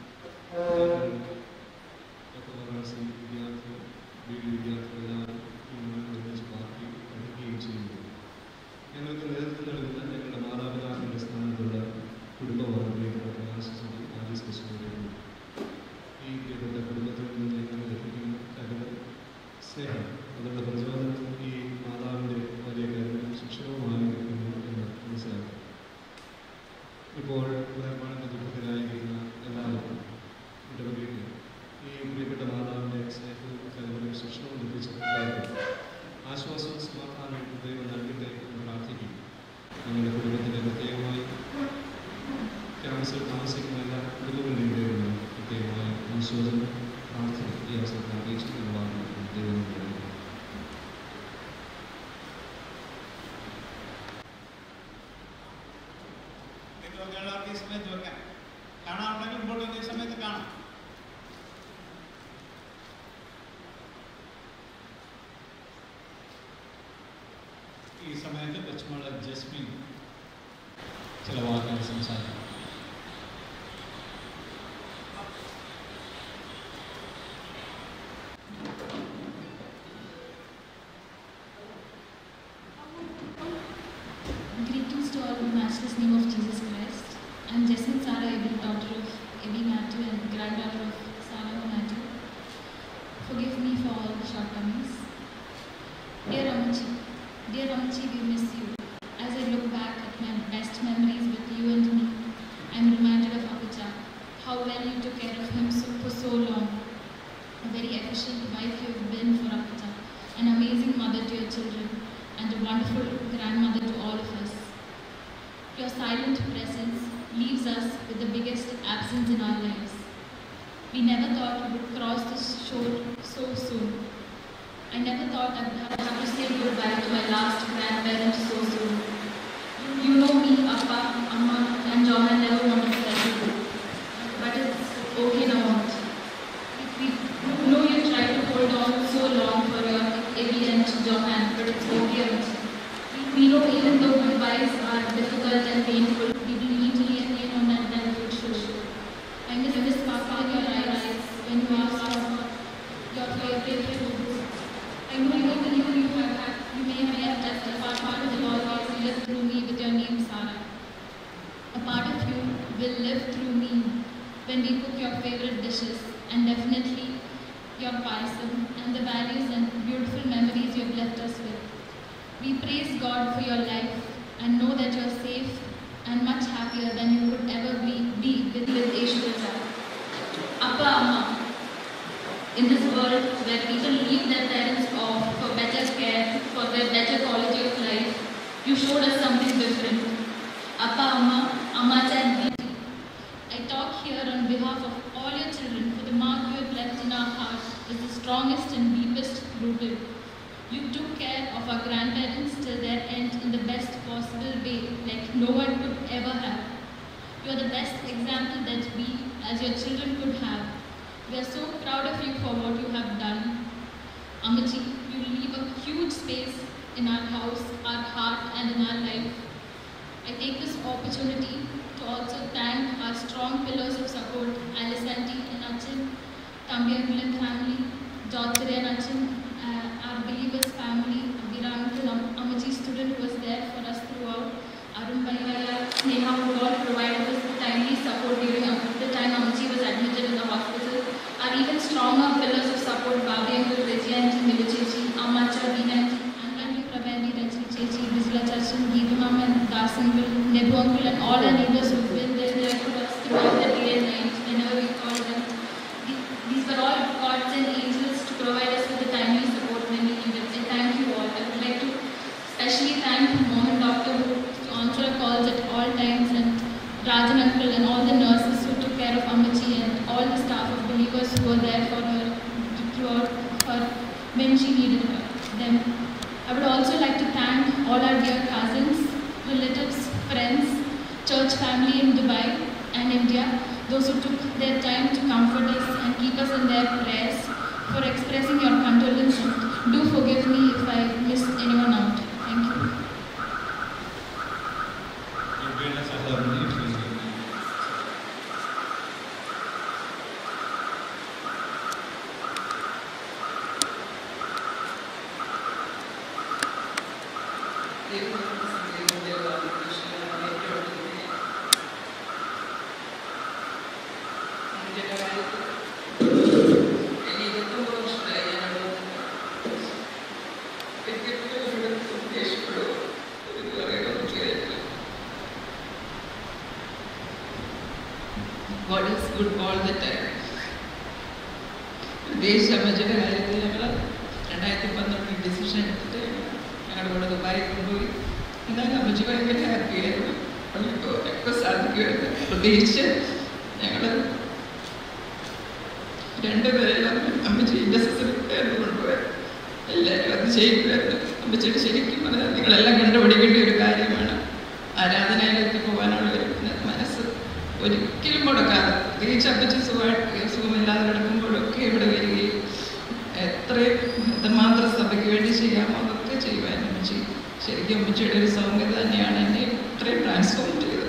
ഡോക്ടർ വിദ്യാർത്ഥി ബി ഡി വിദ്യാർത്ഥികളെല്ലാം ഇന്ന് ഒരുമിച്ച് പാർട്ടി പഠിക്കുകയും ചെയ്യുന്നു ഞങ്ങൾക്ക് നേതൃത്വം നൽകുന്ന ഞങ്ങളുടെ മാതാപിതാക്കളുടെ സ്ഥാനത്തുള്ള കുടുംബവർഗ്ഗങ്ങളുടെ ആശിച്ചുകൊണ്ട് ആശിസ്വദിക്കുന്നു ഈ പ്രിയപ്പെട്ട കുടുംബത്തിൽ നിന്ന് ഞങ്ങൾക്ക് ലഭിക്കുന്ന കരുതൽ സ്നേഹം അവരുടെ പ്രചോദനം ഈ മാതാവിൻ്റെ വലിയ കരുതലും ശിക്ഷണവുമായിരിക്കുന്നു എന്ന് മനസ്സിലാക്കി ഇപ്പോൾ വേർപാടിൻ്റെ ദുഃഖത്തിലായിരിക്കുന്ന എല്ലാവർക്കും ഇടപെടുകയും ഈ പ്രിയപ്പെട്ട മാതാവിൻ്റെ സ്നേഹവും കരുതലും ശിക്ഷണവും ലഭിച്ച എല്ലാവർക്കും ആശ്വാസവും സമാധാനവും ദൈവം നൽകട്ടെ എന്ന് പ്രാർത്ഥിക്കും ഞങ്ങളുടെ കുടുംബത്തിൻ്റെ പ്രത്യേകമായി ക്യാമ്പസിൽ താമസിക്കുന്ന എല്ലാ കുടുംബങ്ങളുടെയും ദൈവം പ്രത്യേകമായി ആശ്വാസം പ്രാർത്ഥന ഈ അവസരത്തിൽ അറിയിച്ചിട്ടുള്ളതാണ് ദൈവം നൽകുന്നത് നിങ്ങൾക്ക് എല്ലാവർക്കും ഈ സമയത്ത് വെക്കാം കാണാനുണ്ടെങ്കിൽ മുമ്പോട്ട് വന്ന് ഈ സമയത്ത് കാണാം ഈ സമയത്ത് കൊച്ചുമോള് ജസ്മിൻ ചില വാക്കുകൾ സംസാരിക്കും Greetings to all in the matchless name of Jesus Christ. I'm Jasmine Sarah Abel, daughter of Abby Matthew and granddaughter of Salama Matthew. Forgive me for all the shortcomings. Dear Amachi, dear Amachi, we miss you. As I look back at my best memories with you and me, I'm reminded of Apacha, how well you took care of him so, for so long. A very efficient wife you have been for Apacha, an amazing mother to your children, and a wonderful grandmother to all of us. Your silent presence leaves us with the biggest absence in our lives. We never thought we would cross this shore so soon. I never thought I would have to say goodbye to my last grandparent so soon. You know me, Appa, Amma, and John, I never wanted to tell you. But it's okay now. We know you tried to hold on so long for your Abby and Johan, but it's okay. We know even though goodbyes are difficult and painful, we will easily attain on that than it should. I miss the sparkle in your eyes when you ask for your favorite food. I know you believe you have had, you may have had just a part, part of it always live through me with your name Sarah. A part of you will live through me when we cook your favorite dishes and definitely your payasam and the values and beautiful memories you have left us with. We praise God for your life and know that you are safe and much happier than you could ever be, be with, with Ishwarja. Appa Amma, in this world where people leave their parents off for better care, for their better quality of life, you showed us something different. Appa Amma, Amma Chan I talk here on behalf of all your children for the mark you have left in our heart is the strongest and deepest rooted. You took care of our grandparents till their end in the best possible way, like no one could ever have. You are the best example that we, as your children, could have. We are so proud of you for what you have done. Amaji, you leave a huge space in our house, our heart, and in our life. I take this opportunity to also thank our strong pillars of support, Alice Auntie and Achin, Tambi Uncle and family, George and Achin, uh, our believers family, Abhiram Uncle, Am- Amaji student who was there for us throughout, Arun Bhaiya, Sneha who all provided us timely support during um, the time Amaji was admitted in the hospital. Our even stronger pillars of support, Babi Uncle, Reggie Auntie, Milu Chechi, Amacha, Veena Auntie, Auntie Pravedi, Rajni Chechi, Bisla Chachan, Geeta Mama, and Das Uncle, Nebu Uncle, and all our neighbors who've been there, there for us throughout the day and night whenever we called them. The- These were all gods and angels to provide us with the timely support when we needed. I thank you all. I would like to especially thank Mohan Doctor who answered our calls at all times and Rajan Uncle and all the nurses who took care of Amachi and all the staff of believers who were there for her throughout her when she needed her, them. I would also like to thank all our dear cousins, relatives, friends, church family in Dubai and India, those who took their time to comfort us and keep us in their prayers, for expressing your condolence. and Do forgive me if I missed anyone out. Thank you. God is good all the time. ദേശീയ അമ്മച്ചിയുടെ കാര്യത്തിൽ ഞങ്ങൾ രണ്ടായിരത്തി പന്ത്രണ്ടിൽ decision എടുത്തിട്ട് ഞങ്ങളുടെ കൂടെ Dubai കൊണ്ടുപോയി എന്നാലും അമ്മച്ചി ഭയങ്കര ഹാപ്പിയായിരുന്നു അവൾക്ക് ഒക്കെ സാധിക്കുമായിരുന്നു പ്രത്യേകിച്ച് ഞങ്ങൾ രണ്ടുപേരെല്ലാം അമ്മച്ചി ഇൻഡസ്ട്രിയിലായിരുന്നു കൊണ്ടുപോയത് എല്ലാവരും അത് ചെയ്യുമായിരുന്നു അമ്മച്ചിയുടെ ശരിക്കും പറഞ്ഞാൽ നിങ്ങളെല്ലാം കണ്ടുപിടിക്കേണ്ട ഒരു കാര്യമാണ് ആരാധനയിലേക്ക് പോകാനുള്ള ഒരു മനസ്സ് ഒരിക്കലും മുടക്കാതെ പ്രത്യേകിച്ച് അപ്പച്ചി സുഖമായിട്ട് സുഖമില്ലാതെ കിടക്കുമ്പോഴൊക്കെ ഇവിടെ വരികയും എത്രയും എത്രമാത്രം സഭയ്ക്ക് വേണ്ടി ചെയ്യാമോ അതൊക്കെ ചെയ്യുമായിരുന്നു അമ്മച്ചി ശരിക്കും അമ്മച്ചിയുടെ ഒരു സൗമ്യത തന്നെയാണ് എന്നെ ഇത്രയും ട്രാൻസ്ഫോം ചെയ്തത്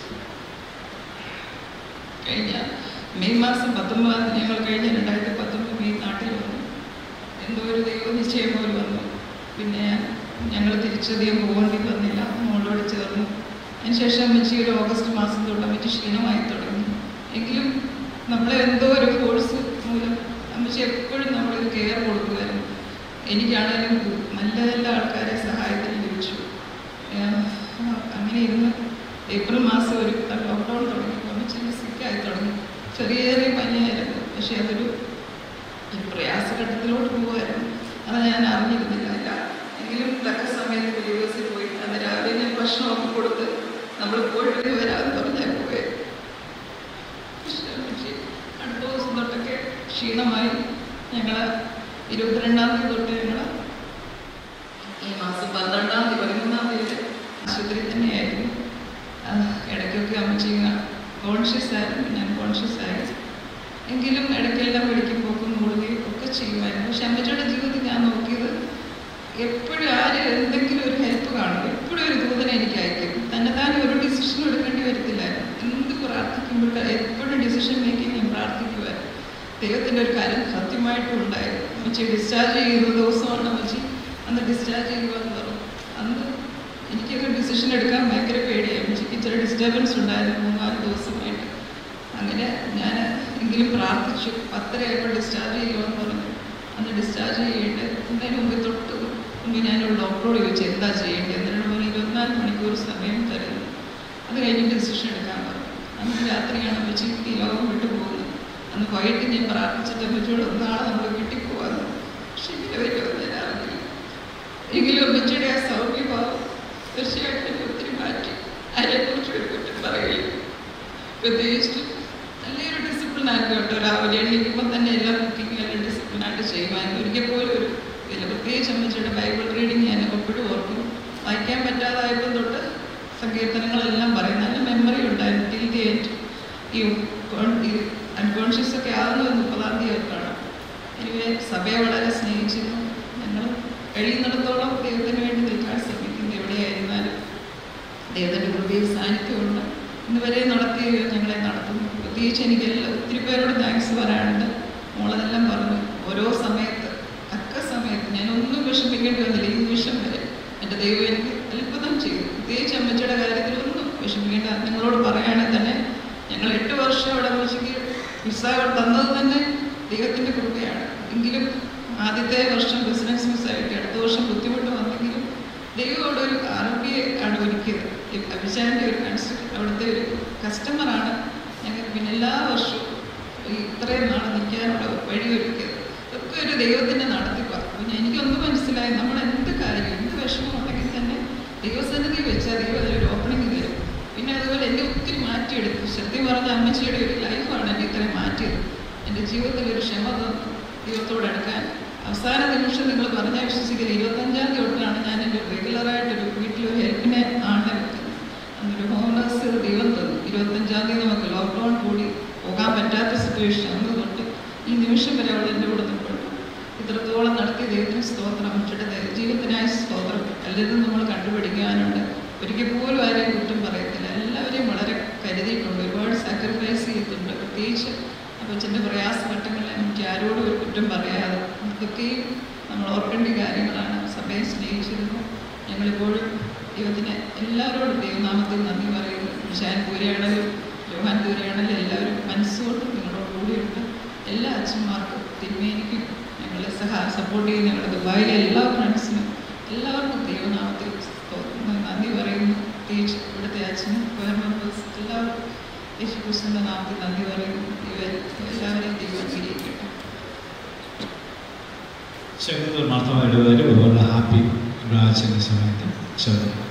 കഴിഞ്ഞ മെയ് മാസം പത്തൊമ്പതാം തീയതി ഞങ്ങൾ കഴിഞ്ഞ രണ്ടായിരത്തി പത്തൊമ്പത് മെയ് നാട്ടിൽ വന്നു എന്തോ ഒരു ദൈവനിശ്ചയം പോലെ വന്നു പിന്നെ ഞങ്ങൾ തിരിച്ചധികം പോകേണ്ടി വന്നില്ല മോളോട് ചേർന്നു അതിനുശേഷം അമ്മച്ചി ഒരു ഓഗസ്റ്റ് മാസം തൊട്ട് അമ്മച്ചി ക്ഷീണമായി തുടങ്ങി എങ്കിലും നമ്മളെ എന്തോ ഒരു ഫോഴ്സ് മൂലം അമ്മച്ചി എപ്പോഴും നമ്മളൊരു കെയർ കൊടുക്കുമായിരുന്നു എനിക്കാണേലും നല്ല നല്ല ആൾക്കാരെ സഹായത്തിന് ലഭിച്ചു ഏഹ് അങ്ങനെ ഇരുന്ന് ഏപ്രിൽ മാസം ഒരു ലോക്ക്ഡൗൺ തുടങ്ങിയപ്പോൾ അമ്മച്ചി സിക്കായി തുടങ്ങി ചെറിയ ചെറിയ പനിയായിരുന്നു പക്ഷെ അതൊരു ഒരു പ്രയാസഘട്ടത്തിലോട്ട് പോകുമായിരുന്നു അത് ഞാൻ അറിഞ്ഞിരുന്നില്ല അല്ല എങ്കിലും തക്ക സമയത്ത് ബിലീവേഴ്സിൽ പോയി അന്ന് രാവിലെ ഞാൻ ഭക്ഷണമൊക്കെ കൊടുത്ത് നമ്മൾ പോയിട്ട് വരാമെന്ന് പറഞ്ഞാൽ പോയത് പക്ഷേ അമ്മച്ചി അടുത്ത ദിവസം തൊട്ടൊക്കെ ക്ഷീണമായി ഞങ്ങൾ ഇരുപത്തിരണ്ടാം തീയതി തൊട്ട് ഞങ്ങൾ ഈ മാസം പന്ത്രണ്ടാം തീയതി പതിമൂന്നാം തീയതി ആശുപത്രി തന്നെയായിരുന്നു ആ, ഇടയ്ക്കൊക്കെ അമ്മച്ചി കോൺഷ്യസ് ആയിരുന്നു ഞാൻ കോൺഷ്യസ് ആയി എങ്കിലും ഇടയ്ക്കെല്ലാം മെഡിക്കൽ പോക്കും കൂടുകയും ഒക്കെ ചെയ്യുമായിരുന്നു പക്ഷെ അമ്മച്ചിയുടെ ജീവിതത്തിൽ ഞാൻ നോക്കിയത് എപ്പോഴും ആര് എന്തെങ്കിലും ഒരു ഹെൽപ്പ് കാണും എപ്പോഴും ഒരു ദൂതനെ എനിക്ക് അയക്കും തന്നെ താൻ ഒരു ഡിസിഷൻ എടുക്കേണ്ടി വരത്തില്ലായിരുന്നു എന്ത് പ്രാർത്ഥിക്കുമ്പോൾ എപ്പോഴും ഡിസിഷൻ മേക്കിംഗ് ഞാൻ പ്രാർത്ഥിക്കുമായിരുന്നു ദൈവത്തിൻ്റെ ഒരു കാര്യം സത്യമായിട്ടും ഉണ്ടായിരുന്നു അമ്മച്ചി ഡിസ്ചാർജ് ചെയ്യുന്ന ദിവസമാണ് അമ്മച്ചി അന്ന് ഡിസ്ചാർജ് ചെയ്യുമെന്ന് പറഞ്ഞു അന്ന് എനിക്കൊരു ഡിസിഷൻ എടുക്കാൻ ഭയങ്കര പേടിയായി അമ്മച്ചിക്ക് ഇച്ചിരി ഡിസ്റ്റർബൻസ് ഉണ്ടായിരുന്നു മൂന്നാല് ദിവസമായിട്ട് അങ്ങനെ ഞാൻ എങ്കിലും പ്രാർത്ഥിച്ചു പത്തരയായപ്പോൾ ഡിസ്ചാർജ് ചെയ്യുമെന്ന് പറഞ്ഞു അന്ന് ഡിസ്ചാർജ് ചെയ്യേണ്ടത് എന്നതിന് മുമ്പ് തൊട്ട് മുമ്പ് ഞാനൊരു ഡോക്ടറോട് ചോദിച്ചു എന്താ ചെയ്യേണ്ടത് എന്നിട്ട് പറഞ്ഞു ഇരുപത്തിനാല് മണിക്കൂർ സമയം തരുന്നു അത് കഴിഞ്ഞിട്ട് ഡിസിഷൻ എടുക്കാൻ പറഞ്ഞു അന്ന് രാത്രിയാണ് അമ്മച്ചി ഈ ലോകം വിട്ടു പോകുന്നത് അന്ന് വൈകിട്ട് ഞാൻ പ്രാർത്ഥിച്ചിട്ട് അമ്മച്ചിയോട് നാളെ നമ്മൾ വീട്ടിൽ പോകാമെന്ന് പക്ഷെ ഇങ്ങനെ വരുമെന്ന് ഞാൻ അറിഞ്ഞില്ല എങ്കിലും അമ്മച്ചിയുടെ ആ സൗമ്യഭാവം തീർച്ചയായിട്ടും എന്നെ ഒത്തിരി മാറ്റി അതിനെക്കുറിച്ച് ഒരു കുറ്റം പറയുകയും പ്രത്യേകിച്ച് നല്ലൊരു ഡിസിപ്ലിനായിട്ട് കേട്ടോ രാവിലെ എണീക്കുമ്പോൾ തന്നെ എല്ലാ കുക്കിങ്ങും എല്ലാം ഡിസിപ്ലിനായിട്ട് ചെയ്യുമായിരുന്നു ഒരിക്കൽ പോലും ഒരു ഇതില്ല പ്രത്യേകിച്ച് അമ്മച്ചിയുടെ ബൈബിൾ റീഡിങ് ഞാൻ എപ്പോഴും ഓർക്കും വായിക്കാൻ പറ്റാതായപ്പോൾ തൊട്ട് സങ്കീർത്തനങ്ങളെല്ലാം പറയും നല്ല മെമ്മറി ഉണ്ടായിരുന്നു ടിൽ ദി എൻഡ് ഈ അൺകോൺഷ്യസ് ഒക്കെ ആകുന്നത് മുപ്പതാം തീയതി കാണാം എനിവേ സഭയെ വളരെ സ്നേഹിച്ചിരുന്നു ഞങ്ങൾ കഴിയുന്നിടത്തോളം ദൈവത്തിന് വേണ്ടി നിൽക്കാൻ ശ്രമിക്കുന്നു എവിടെയായിരുന്നാലും ദൈവത്തിൻ്റെ കൃപയും സാന്നിധ്യമുണ്ട് ഇന്ന് വരെ നടത്തിയ ഞങ്ങളെ നടത്തുന്നു പ്രത്യേകിച്ച് എനിക്ക് എല്ലാ ഒത്തിരി പേരോട് താങ്ക്സ് പറയാനുണ്ട് മോളതെല്ലാം പറഞ്ഞു ഓരോ സമയത്ത് തക്ക സമയത്ത് ഞാനൊന്നും വിഷമിക്കേണ്ടി വന്നില്ല ഈ നിമിഷം വരെ എൻ്റെ ദൈവം എനിക്ക് അത്ഭുതം ചെയ്തു പ്രത്യേകിച്ച് അമ്മച്ചിയുടെ കാര്യത്തിലൊന്നും വിഷമിക്കേണ്ട നിങ്ങളോട് പറയുകയാണെങ്കിൽ തന്നെ ഞങ്ങൾ എട്ട് വർഷം അവിടെ അമ്മച്ചിക്ക് വിസ തന്നത് തന്നെ ദൈവത്തിൻ്റെ കൃപയാണ് എങ്കിലും ആദ്യത്തെ വർഷം ബിസിനസ് മിസ്സായിട്ട് അടുത്ത വർഷം ബുദ്ധിമുട്ട് വന്നെങ്കിലും ദൈവം അവിടെ ഒരു ആരോഗ്യ ആണ് ഒരുക്കിയത് അഭിഷാന്റെ ഒരു കൺസ്ട്രക്ട് അവിടുത്തെ ഒരു കസ്റ്റമറാണ് ഞങ്ങൾക്ക് പിന്നെ എല്ലാ വർഷവും ഈ ഇത്രയും നാൾ നിൽക്കാനുള്ള വഴി ഒരുക്കിയത് ഒക്കെ ഒരു ദൈവത്തിൻ്റെ നടത്തിപ്പാണ് അപ്പം എനിക്കൊന്നും മനസ്സിലായി നമ്മൾ എന്ത് കാര്യം എന്ത് വിഷമം ഉണ്ടെങ്കിൽ തന്നെ ദൈവസന്നിധി വെച്ചാൽ ദൈവം അതിലൊരു ഓപ്പണിംഗ് തരും പിന്നെ അതുപോലെ എന്നെ ഒത്തിരി മാറ്റിയെടുത്തു സത്യം പറഞ്ഞ അമ്മച്ചിയുടെ ഒരു ലൈഫാണ് എന്നെ ഇത്രയും മാറ്റിയത് എൻ്റെ ജീവിതത്തിൽ ഒരു ക്ഷമ തന്നു ദൈവത്തോട് അടുക്കാൻ അവസാന നിമിഷം നിങ്ങൾ പറഞ്ഞാൽ വിശ്വസിക്കില്ല ഇരുപത്തഞ്ചാം തീയതി തൊട്ടാണ് ഞാൻ എൻ്റെ റെഗുലറായിട്ടൊരു വീട്ടിലൊരു ഹെൽപ്പിനെ ആണിനെ വെക്കുന്നത് അന്നൊരു ഹോംലെസ് ദൈവം തന്നു ഇരുപത്തഞ്ചാം തീയതി നമുക്ക് ലോക്ക്ഡൗൺ കൂടി പോകാൻ പറ്റാത്ത സിറ്റുവേഷൻ അന്ന് തൊട്ട് ഈ നിമിഷം വരെ അവൾ എൻ്റെ കൂടെ നിൽപ്പുണ്ട് ഇത്രത്തോളം നടത്തിയ ദൈവത്തിന് സ്തോത്രം അമ്മച്ചിയുടെ ജീവിതത്തിനായ സ്തോത്രം എല്ലാവരും നമ്മൾ കണ്ടുപിടിക്കാനുണ്ട് ഒരിക്കൽ പോലും ആരെയും കുറ്റം പറയത്തില്ല എല്ലാവരെയും വളരെ കരുതിയിട്ടുണ്ട് ഒരുപാട് സാക്രിഫൈസ് ചെയ്തിട്ടുണ്ട് പ്രത്യേകിച്ച് അപ്പച്ചൻ്റെ പ്രയാസഘട്ടങ്ങളിൽ എനിക്ക് ആരോടും ഒരു കുറ്റം പറയാതെ ഇതൊക്കെയും നമ്മൾ ഓർക്കേണ്ട കാര്യങ്ങളാണ് സഭയെ സ്നേഹിച്ചിരുന്നു ഞങ്ങളിപ്പോഴും ദൈവത്തിന് എല്ലാവരോടും ദൈവനാമത്തിൽ നന്ദി പറയുന്നു ഷാൻ പൂരയാണല്ലോ ജോഹാൻ പൂരയാണല്ലോ എല്ലാവരും മനസ്സുകൊണ്ട് നിങ്ങളോട് കൂടിയുണ്ട് എല്ലാ അച്ഛന്മാർക്കും തിന്മേനിക്കും ഞങ്ങളെ സഹാ സപ്പോർട്ട് ചെയ്യുന്ന ഞങ്ങളുടെ ദുബായിലെ എല്ലാ ഫ്രണ്ട്സിനും എല്ലാവർക്കും ദൈവനാമത്തിൽ നന്ദി പറയുന്നു പ്രത്യേകിച്ച് ഇവിടുത്തെ അച്ഛനും വേറെ മെമ്പേഴ്സ് എല്ലാവർക്കും യേശു ക്രിസ്തുവിൻ്റെ നാമത്തിൽ നന്ദി പറയുന്നു ഇവർ എല്ലാവരെയും ദൈവം സ്വീകരിക്കട്ടെ ശങ്കർ മാത്രമായിട്ട് ഒരുപാട് ഹാപ്പി പ്രാർത്ഥന സമയത്ത് ശ്രദ്ധിക്കും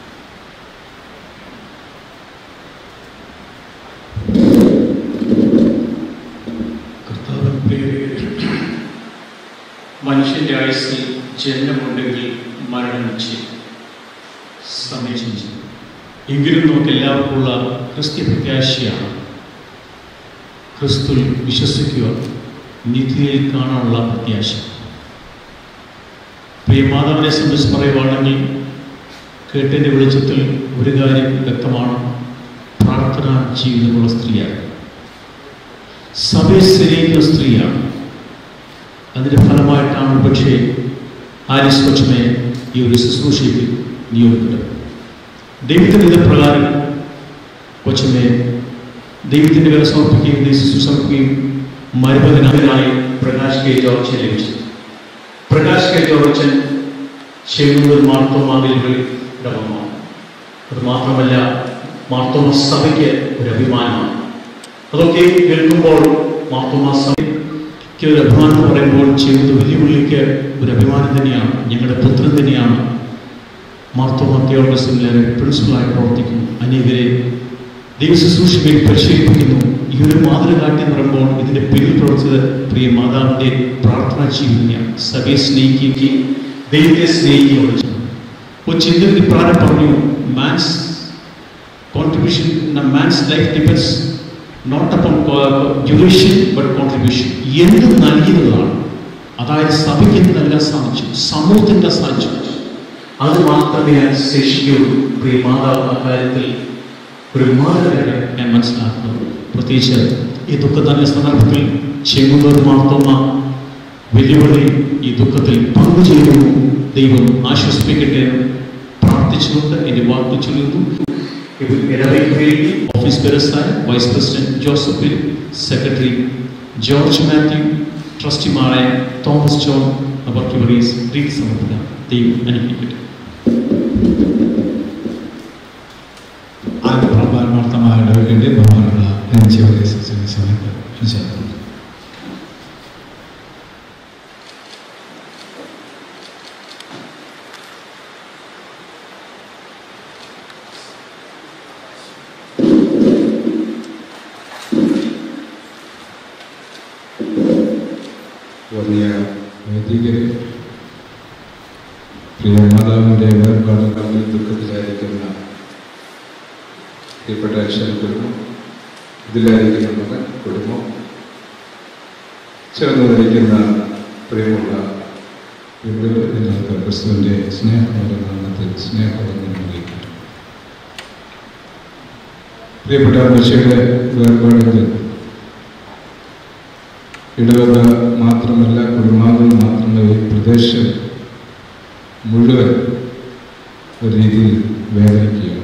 മനുഷ്യന്റെ ആയുസ്സിൽ ജന്മമുണ്ടെങ്കിൽ മരണം നിശ്ചയം സമയം എങ്കിലും നമുക്ക് എല്ലാവർക്കുമുള്ള ക്രിസ്ത്യ പ്രത്യാശയാണ് ക്രിസ്തുവിൽ വിശ്വസിക്കുക നിത്യയിൽ കാണാനുള്ള പ്രത്യാശ പ്രിയ മാതാവിനെ സംബന്ധിച്ച് പറയുവാണെങ്കിൽ കേട്ടതിൻ്റെ വെളിച്ചത്തിൽ ഒരു കാര്യം വ്യക്തമാണ് പ്രാർത്ഥന ജീവിതമുള്ള സ്ത്രീയാണ് സഭയെ സ്നേഹിക്കുന്ന സ്ത്രീയാണ് അതിൻ്റെ ഫലമായിട്ടാണ് പക്ഷേ ആരിസ് കൊച്ചമെ ഈ ഒരു ശുശ്രൂഷയ്ക്ക് നിയോഗിക്കുന്നത് ദൈവത്തിൻ്റെ ഇതപ്രകാരം കൊച്ചമെ ദൈവത്തിൻ്റെ വില സമർപ്പിക്കുകയും ശുശ്രൂഷ സമർപ്പിക്കുകയും മരുമകനായി പ്രകാശ് കെ ജോർജ് ലഭിച്ചു പ്രകാശ് കെ ജോർജൻ ചെങ്ങന്നൂർ മാർത്തോമാവിലുകളിൽ ഇടവമാണ് അത് മാത്രമല്ല മാർത്തോമ സഭയ്ക്ക് ഒരു അഭിമാനമാണ് അതൊക്കെ കേൾക്കുമ്പോൾ മാർത്തോമ സഭയ്ക്ക് ഒരു അഭിമാനം എന്ന് പറയുമ്പോൾ ചെയ്തത് വലിയ പുള്ളിക്ക് ഒരു അഭിമാനം തന്നെയാണ് ഞങ്ങളുടെ പുത്രൻ തന്നെയാണ് മാർത്തോമ തിയോളജി സെമിനാരി പ്രിൻസിപ്പളായി പ്രവർത്തിക്കുന്നു അനേകരെ ദൈവശുശ്രൂഷയിൽ പരിശീലിപ്പിക്കുന്നു ഈ ഒരു മാതൃ കാട്ടി എന്ന് പറയുമ്പോൾ ഇതിന്റെ പിന്നിൽ പ്രവർത്തിച്ചത് പ്രിയ മാതാവിന്റെ പ്രാർത്ഥന ജീവിതമാണ് സഭയെ സ്നേഹിക്കുകയും ദൈവത്തെ സ്നേഹിക്കുകയും ഒരു ചിന്തത്തിൽ പ്രാരം പറഞ്ഞു man's contribution man's life depends not upon duration but contribution എന്ത് നൽകിയതാണ് അതായത് സഭയ്ക്ക് എന്ത് നൽകാൻ സാധിച്ചു സമൂഹത്തിന് സാധിച്ചു അത് മാത്രമേ ശേഷിക്കുള്ളൂ പ്രിയ മാതാവ് ആ കാര്യത്തിൽ ഒരു മാതൃകയാണ് ഞാൻ മനസ്സിലാക്കുന്നത് പ്രത്യേകിച്ച് ഈ ദുഃഖത്തിന്റെ സന്ദർഭത്തിൽ ചെങ്ങന്നൂർ മാർത്തോമ വെല്ലുവിളി ഈ ദുഃഖത്തിൽ പങ്കുചേരുന്നു ദൈവം ആശ്വസിപ്പിക്കട്ടെ എന്ന് പ്രാർത്ഥിച്ചുകൊണ്ട് എൻ്റെ വാക്ക് ചൊല്ലുന്നു ഇതിൽ ഇടവയ്ക്ക് വേണ്ടി ഓഫീസ് ബെറസായ vice president Joseph Bill secretary George Mathew ട്രസ്റ്റിമാരായ തോമസ് ജോൺ അവർക്ക് വറീസ് റീതി സമർപ്പിക്കാം ദൈവം അനുഗ്രഹിക്കട്ടെ ആദ്യ പ്രധാനമാർത്ഥമായ ഇടവയ്ക്കേണ്ടി ബഹുമാനുള്ള എൻ ജി സമയത്ത് അനുസരിക്കുന്നു വർണ്ണീയ വൈദികരെ പ്രിയ മാതാവിൻ്റെ വേർപാട് തമ്മിൽ ദുഃഖത്തിലായിരിക്കുന്ന പ്രിയപ്പെട്ട അച്ഛൻ കുടുംബം ഇതിലായിരിക്കുന്ന മകൻ കുടുംബം ചേർന്ന് നിൽക്കുന്ന പ്രിയമുള്ള ഇവിടെ നിങ്ങൾക്ക് ക്രിസ്തുവിൻ്റെ സ്നേഹമുള്ള നാമത്തിൽ സ്നേഹവന്ദനം അറിയിക്കുന്നു പ്രിയപ്പെട്ട അമ്മച്ചയുടെ വേർപാടുകൾ ഇടവക മാത്രമല്ല കുടുംബാംഗങ്ങൾ മാത്രമല്ല ഈ പ്രദേശം മുഴുവൻ ഒരു രീതിയിൽ വേദനിക്കുകയാണ്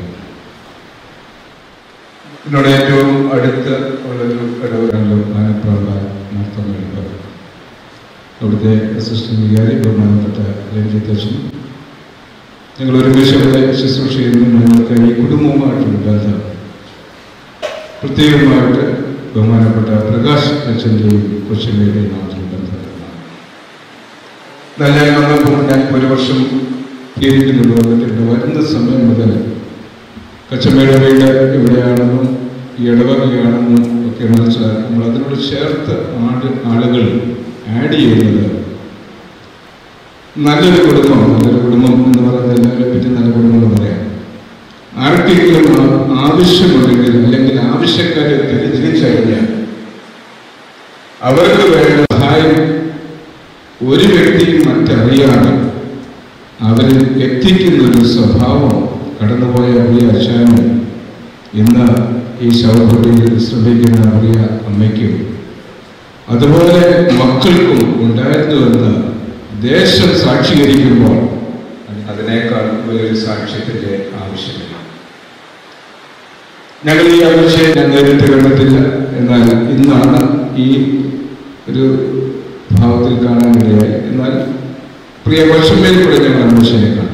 എന്നോട് ഏറ്റവും അടുത്ത് ഉള്ളൊരു ഇടവകാണല്ലോ മാനപ്രാന്ത മാർത്തമ്മ അവിടുത്തെ അസിസ്റ്റന്റ് വികാരി ബഹുമാനപ്പെട്ട രഞ്ജിത്ത് അച്ഛനും ഞങ്ങൾ ഒരുമിച്ച് അവിടെ ശുശ്രൂഷ ചെയ്യുന്നു ഞങ്ങൾക്ക് ഈ കുടുംബവുമായിട്ടുള്ള ബന്ധം പ്രത്യേകമായിട്ട് ബഹുമാനപ്പെട്ട പ്രകാശ് അച്ഛൻ്റെയും കൊച്ചിൻ്റെയും നാട്ടിൽ ബന്ധപ്പെട്ടതാണ് എന്നാൽ ഞാൻ വന്നപ്പോൾ ഞാൻ ഒരു വർഷം കീഴിക്കുന്നുണ്ട് വന്നിട്ടുണ്ട് വരുന്ന സമയം മുതൽ കച്ചമ്മയുടെ വീട് ഇവിടെയാണെന്നും ഈ ഇടവകയാണെന്നും ഒക്കെ മനസ്സിലാക്കുമ്പോൾ അതിനോട് ചേർത്ത് ആട് ആളുകൾ ആഡ് ചെയ്യുന്നത് നല്ലൊരു കുടുംബം നല്ലൊരു കുടുംബം എന്ന് പറയുന്നത് എല്ലാവരെ പറ്റി നല്ല കുടുംബം എന്ന് പറയാം ആർക്കെങ്കിലും ആ- ആവശ്യമുണ്ടെങ്കിൽ അല്ലെങ്കിൽ ആവശ്യക്കാരെ തിരിച്ചറിഞ്ഞാൽ അവർക്ക് വേണ്ട സഹായം ഒരു വ്യക്തിയും മറ്ററിയാതെ അവരിൽ എത്തിക്കുന്ന ഒരു സ്വഭാവം കടന്നുപോയ പ്രിയ അച്ഛനും ഇന്ന് ഈ ശവപ്പെട്ടിയിൽ ശ്രമിക്കുന്ന പ്രിയ അമ്മയ്ക്കും അതുപോലെ മക്കൾക്കും ഉണ്ടായിരുന്നുവെന്ന് ദേശം സാക്ഷീകരിക്കുമ്പോൾ അതിനേക്കാൾ വലിയൊരു സാക്ഷ്യത്തിന്റെ ആവശ്യമില്ല ഞങ്ങൾ ഈ അപേക്ഷയെ ഞാൻ നേരിട്ട് കണ്ടിട്ടില്ല എന്നാൽ ഇന്നാണ് ഈ ഒരു ഭാവത്തിൽ കാണാനിടയായി എന്നാൽ പ്രിയ വർഷമേൽ കൂടെ ഞങ്ങൾ അപേക്ഷയെ കാണും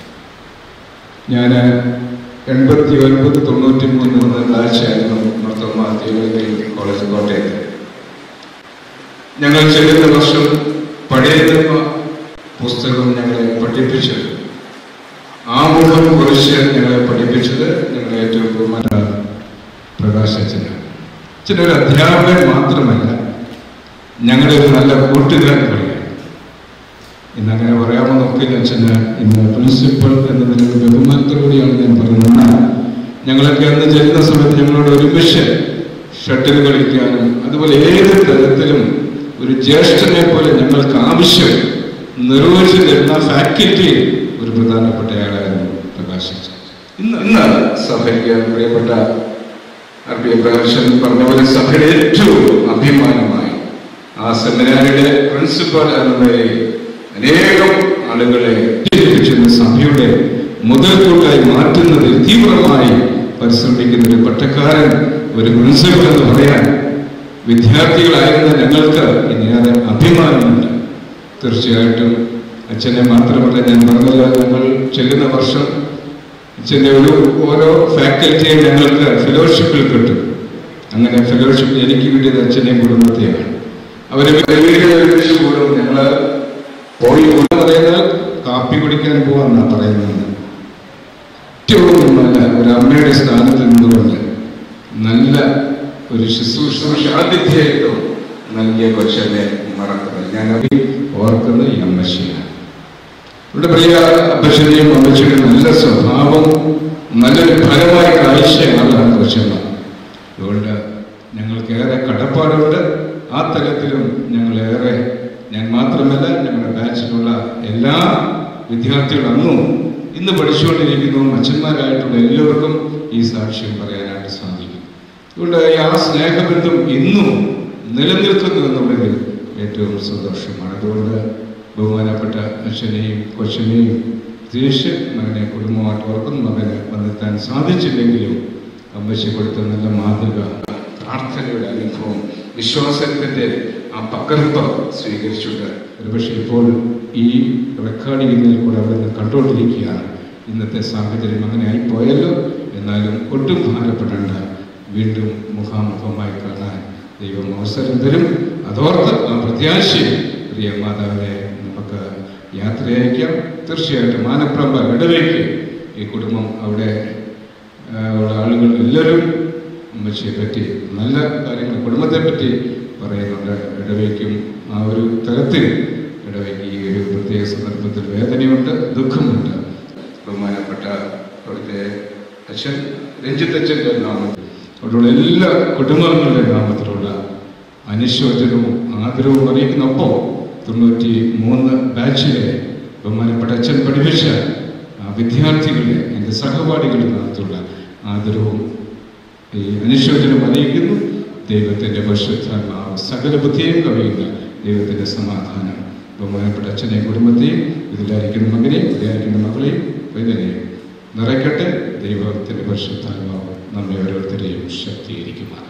ഞാൻ എൺപത്തി ഒൻപത് തൊണ്ണൂറ്റി മൂന്ന് വന്ന ആഴ്ചയായിരുന്നു മർത്തമ്മ തിരുവനന്തപുരം കോളേജ് കോട്ടയത്ത് ഞങ്ങൾ ചെല്ലുന്ന വർഷം പഴയ നിയമ പുസ്തകം ഞങ്ങളെ പഠിപ്പിച്ചത് ആമുഖം കുറിച്ച് ഞങ്ങളെ പഠിപ്പിച്ചത് ഞങ്ങളെ ഏറ്റവും ബഹുമാന പ്രകാശ് അച്ഛനാണ് അച്ഛൻ ഒരു അധ്യാപകൻ മാത്രമല്ല ഞങ്ങളുടെ ഒരു നല്ല കൂട്ടുകാരൻ കൂടിയാണ് ഇന്ന് അങ്ങനെ പറയാമെന്നൊക്കെ അച്ഛന് ഇന്ന് പ്രിൻസിപ്പൽ എന്ന നിലയിൽ ബഹുമാനത്തോടുകൂടിയാണ് ഞാൻ പറയുന്നത് ഞങ്ങളൊക്കെ അന്ന് ചെല്ലുന്ന സമയത്ത് ഞങ്ങളോട് ഒരുമിച്ച് ഷട്ടിൽ കളിക്കാനും അതുപോലെ ഏത് തരത്തിലും ഒരു ജ്യേഷ്ഠനെ പോലെ ഞങ്ങൾക്ക് ആവശ്യം നിർവഹിച്ചു തരുന്ന ഫാക്കൽറ്റി ഒരു പ്രധാനപ്പെട്ട ആളായിരുന്നു പ്രകാശിച്ച ഇന്ന് ഇന്ന് സഭയ്ക്ക് പ്രിയപ്പെട്ട ആർ പി പ്രകാശൻ പറഞ്ഞ പോലെ സഭയുടെ ഏറ്റവും അഭിമാനമായി ആ സെമിനാരിയുടെ പ്രിൻസിപ്പൽ എന്ന നിലയിൽ അനേകം ആളുകളെ ലഭിച്ചിരുന്ന സഭയുടെ മുതൽക്കൂട്ടായി മാറ്റുന്നതിൽ തീവ്രമായി പരിശ്രമിക്കുന്ന ഒരു പട്ടക്കാരൻ ഒരു പ്രിൻസിപ്പൽ എന്ന് പറയാൻ വിദ്യാർത്ഥികളായിരുന്ന ഞങ്ങൾക്ക് ഇനിയേറെ അഭിമാനമുണ്ട് തീർച്ചയായിട്ടും അച്ഛനെ മാത്രമല്ല ഞാൻ പറഞ്ഞല്ലോ ഞങ്ങൾ ചെല്ലുന്ന വർഷം അച്ഛൻ്റെ ഒരു ഓരോ ഫാക്കൽറ്റിയെ ഞങ്ങൾക്ക് ഫെലോഷിപ്പിൽ കിട്ടും അങ്ങനെ ഫെലോഷിപ്പ് എനിക്ക് കിട്ടിയത് അച്ഛനെയും കുടുംബത്തെയാണ് അവര് വീടുകളിൽ ഒരുമിച്ച് കൂടും ഞങ്ങള് പോയി എന്ന് പറയുന്നത് കാപ്പി കുടിക്കാൻ പോവാന്നാ പറയുന്നത് ഏറ്റവും നല്ല ഒരു അമ്മയുടെ സ്ഥാനത്ത് നിന്നുകൊണ്ട് നല്ല ഒരു ശുശ്രൂഷ ആതിഥ്യത്വം നൽകിയ കൊച്ചനെ മറക്കുന്നത് ഞാൻ അഭി ഓർക്കുന്നത് ഈ അമ്മശിയാണ് ഇവിടെ പ്രിയ അപ്പച്ചനെയും അമ്മച്ചിയുടെ നല്ല സ്വഭാവം നല്ലൊരു ഫലമായ കാഴ്ചയാണ് കൊച്ചമ്മ അതുകൊണ്ട് ഞങ്ങൾക്കേറെ കടപ്പാടുണ്ട് ആ തലത്തിലും ഞങ്ങളേറെ ഞാൻ മാത്രമല്ല ഞങ്ങളുടെ ബാച്ചിലുള്ള എല്ലാ വിദ്യാർത്ഥികൾ അന്നും ഇന്ന് പഠിച്ചുകൊണ്ടിരിക്കുന്നതും അച്ഛന്മാരായിട്ടുള്ള എല്ലാവർക്കും ഈ സാക്ഷ്യം പറയാനായിട്ട് സാധിക്കും അതുകൊണ്ട് ആ സ്നേഹബന്ധം ഇന്നും നിലനിൽക്കുന്നു എന്നുള്ളതിൽ ഏറ്റവും സന്തോഷമാണ് അതുകൊണ്ട് ബഹുമാനപ്പെട്ട അച്ഛനെയും കൊച്ചനെയും പ്രത്യേകിച്ച് മകനെ കുടുംബമായിട്ട് ഉറക്കുന്ന മകന് വന്നെത്താൻ സാധിച്ചില്ലെങ്കിലും അമ്മച്ചി കൊടുത്ത നല്ല മാതൃക പ്രാർത്ഥനയുടെ അനുഭവം വിശ്വാസത്തിൻ്റെ ആ പകർപ്പ് സ്വീകരിച്ചിട്ട് ഒരുപക്ഷെ ഇപ്പോൾ ഈ റെക്കോർഡ് ചെയ്യുന്നതിൽ കൂടെ അവിടെ നിന്ന് കണ്ടുകൊണ്ടിരിക്കുകയാണ് ഇന്നത്തെ സാഹചര്യം അങ്ങനെ ആയിപ്പോയല്ലോ എന്നാലും ഒട്ടും ഭാരപ്പെടേണ്ട വീണ്ടും മുഖാമുഖമായി കാണാൻ ദൈവം അവസരം തരും അതോർത്ത് ആ പ്രത്യാശയും പ്രിയ മാതാവിനെ നമുക്ക് യാത്ര അയക്കാം തീർച്ചയായിട്ടും മാനപ്രമ്പ ഇടവേക്ക് ഈ കുടുംബം അവിടെ ആ, ഉള്ള ആളുകൾ എല്ലാവരും അമ്മച്ചിയെ പറ്റി നല്ല കാര്യങ്ങൾ കുടുംബത്തെ പറ്റി പറയുന്നുണ്ട് ഇടവയ്ക്കും ആ ഒരു തരത്തിൽ ഇടവയ്ക്ക് ഈ ഒരു പ്രത്യേക സന്ദർഭത്തിൽ വേദനയുണ്ട് ദുഃഖമുണ്ട് ബഹുമാനപ്പെട്ട അവിടുത്തെ അച്ഛൻ രഞ്ജിത്ത് അച്ഛൻ്റെ നാമത്തിൽ അവിടെയുള്ള എല്ലാ കുടുംബാംഗങ്ങളുടെ നാമത്തിലുള്ള അനുശോചനവും ആദരവും അറിയിക്കുന്നൊപ്പം തൊണ്ണൂറ്റി മൂന്ന് ബാച്ചിലെ ബഹുമാനപ്പെട്ട അച്ഛൻ പഠിപ്പിച്ച ആ വിദ്യാർത്ഥികളെ എൻ്റെ സഹപാഠികളുടെ നാമത്തിലുള്ള ആദരവും ഈ അനുശോചനം അറിയിക്കുന്നു ദൈവത്തിൻ്റെ പരിശുദ്ധാത്മാവ് സകല ബുദ്ധിയും കവിയുന്ന ദൈവത്തിൻ്റെ സമാധാനം ബഹുമാനപ്പെട്ട അച്ഛനെയും കുടുംബത്തെയും ഇതിലായിരിക്കുന്ന മകനെയും ഇതിലായിരിക്കുന്ന മകളെയും വൈദ്യനെയും നിറയ്ക്കട്ടെ ദൈവത്തിൻ്റെ പരിശുദ്ധാത്മാവ് നമ്മെ ഓരോരുത്തരെയും ശക്തീകരിക്കുമാറാണ്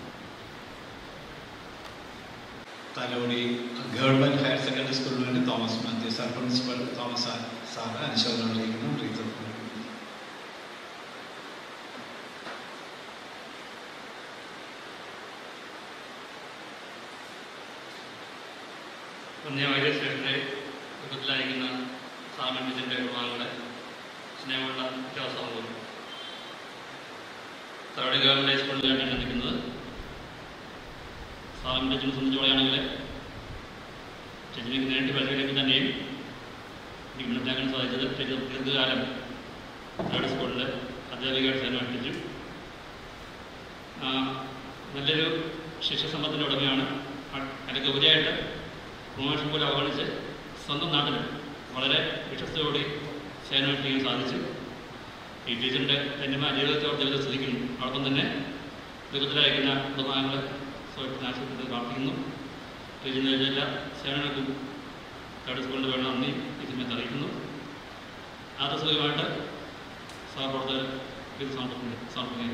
തലോടി ഗവൺമെന്റ് ഹയർ സെക്കൻഡറി സ്കൂളിന് വേണ്ടി Thomas Mathew sir principal Thomas sir sir അനുശോചനം അറിയിക്കുന്നു റീത്ത് വന്യവൈദ്യശേഷന്റെ ദുഃഖത്തിലായിരിക്കുന്ന സാമന്യത്തിൻ്റെ കുടുംബാംഗങ്ങളെ സ്നേഹമുള്ള വ്യത്യാസവും തറവാട് ഗവൺമെൻറ് ഹൈസ്കൂളിലാണ് ഞാൻ നിൽക്കുന്നത് സാമന്യത്തിനെ സംബന്ധിച്ചോടെയാണെങ്കിൽ ചേച്ചിനെ നേരിട്ട് പരിശീലിക്കുമ്പോൾ തന്നെയും എനിക്ക് മനസ്സിലാക്കാൻ സാധിച്ചത് ചേച്ചി ദീർഘകാലം തറവാട് സ്കൂളിൽ അധ്യാപികയായിട്ട് സേവനമനുഷ്ഠിച്ചു ആ, നല്ലൊരു ശിഷ്യസമ്പത്തിൻ്റെ ഉടമയാണ് അതിനൊക്കെ ഉപരിയായിട്ട് പ്രൊമോഷൻ പോലെ അവഗണിച്ച് സ്വന്തം നാട്ടിൽ വളരെ വിശ്വസ്തയോടെ സേവനമനുഷ്ഠിക്കാൻ സാധിച്ചു ഈ ടീച്ചറിൻ്റെ ധന്യമായ ജീവിതത്തെ അവർ ദൈവത്തെ സ്തുതിക്കുന്നു അതോടൊപ്പം തന്നെ ദുഃഖത്തിലയക്കുന്ന കുടുംബാംഗങ്ങളെ സ്വയത്തിന് ആശുപത്രി പ്രാർത്ഥിക്കുന്നു ടീച്ചറിൻ്റെ എല്ലാ സേവനങ്ങൾക്കും തേർഡ് സ്കൂളിൻ്റെ വേണ്ട നന്ദി ഈ സമയത്ത് അറിയിക്കുന്നു ആദർശമായിട്ട് സഹപ്രവർത്തകർ ഇത് സമർപ്പിക്കുന്നു സമർപ്പിക്കുന്നു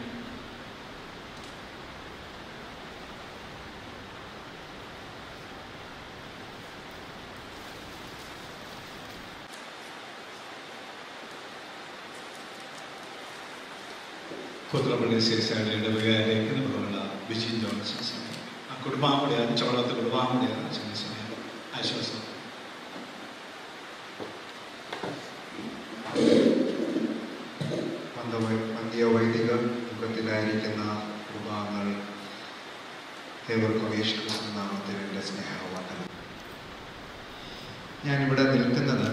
കുത്രപ്പള്ളി ശിരസാണ് ഇടവകയിലേക്ക് നമ്മളുള്ള ബിജിൻ ജോൺസൺ സമയം ആ കുടുംബാമുടെയാണ് ചോളത്തെ കുടുംബാമുടെയാണ് ചെന്ന സമയം ആശ്വാസം വന്ധ്യവൈദിക മുഖത്തിലായിരിക്കുന്ന കുടുംബാംഗങ്ങൾ ഏവർക്കും യേശു ക്രിസ്തു നാമത്തിൽ എൻ്റെ സ്നേഹവന്ദനം ഞാനിവിടെ നിൽക്കുന്നത്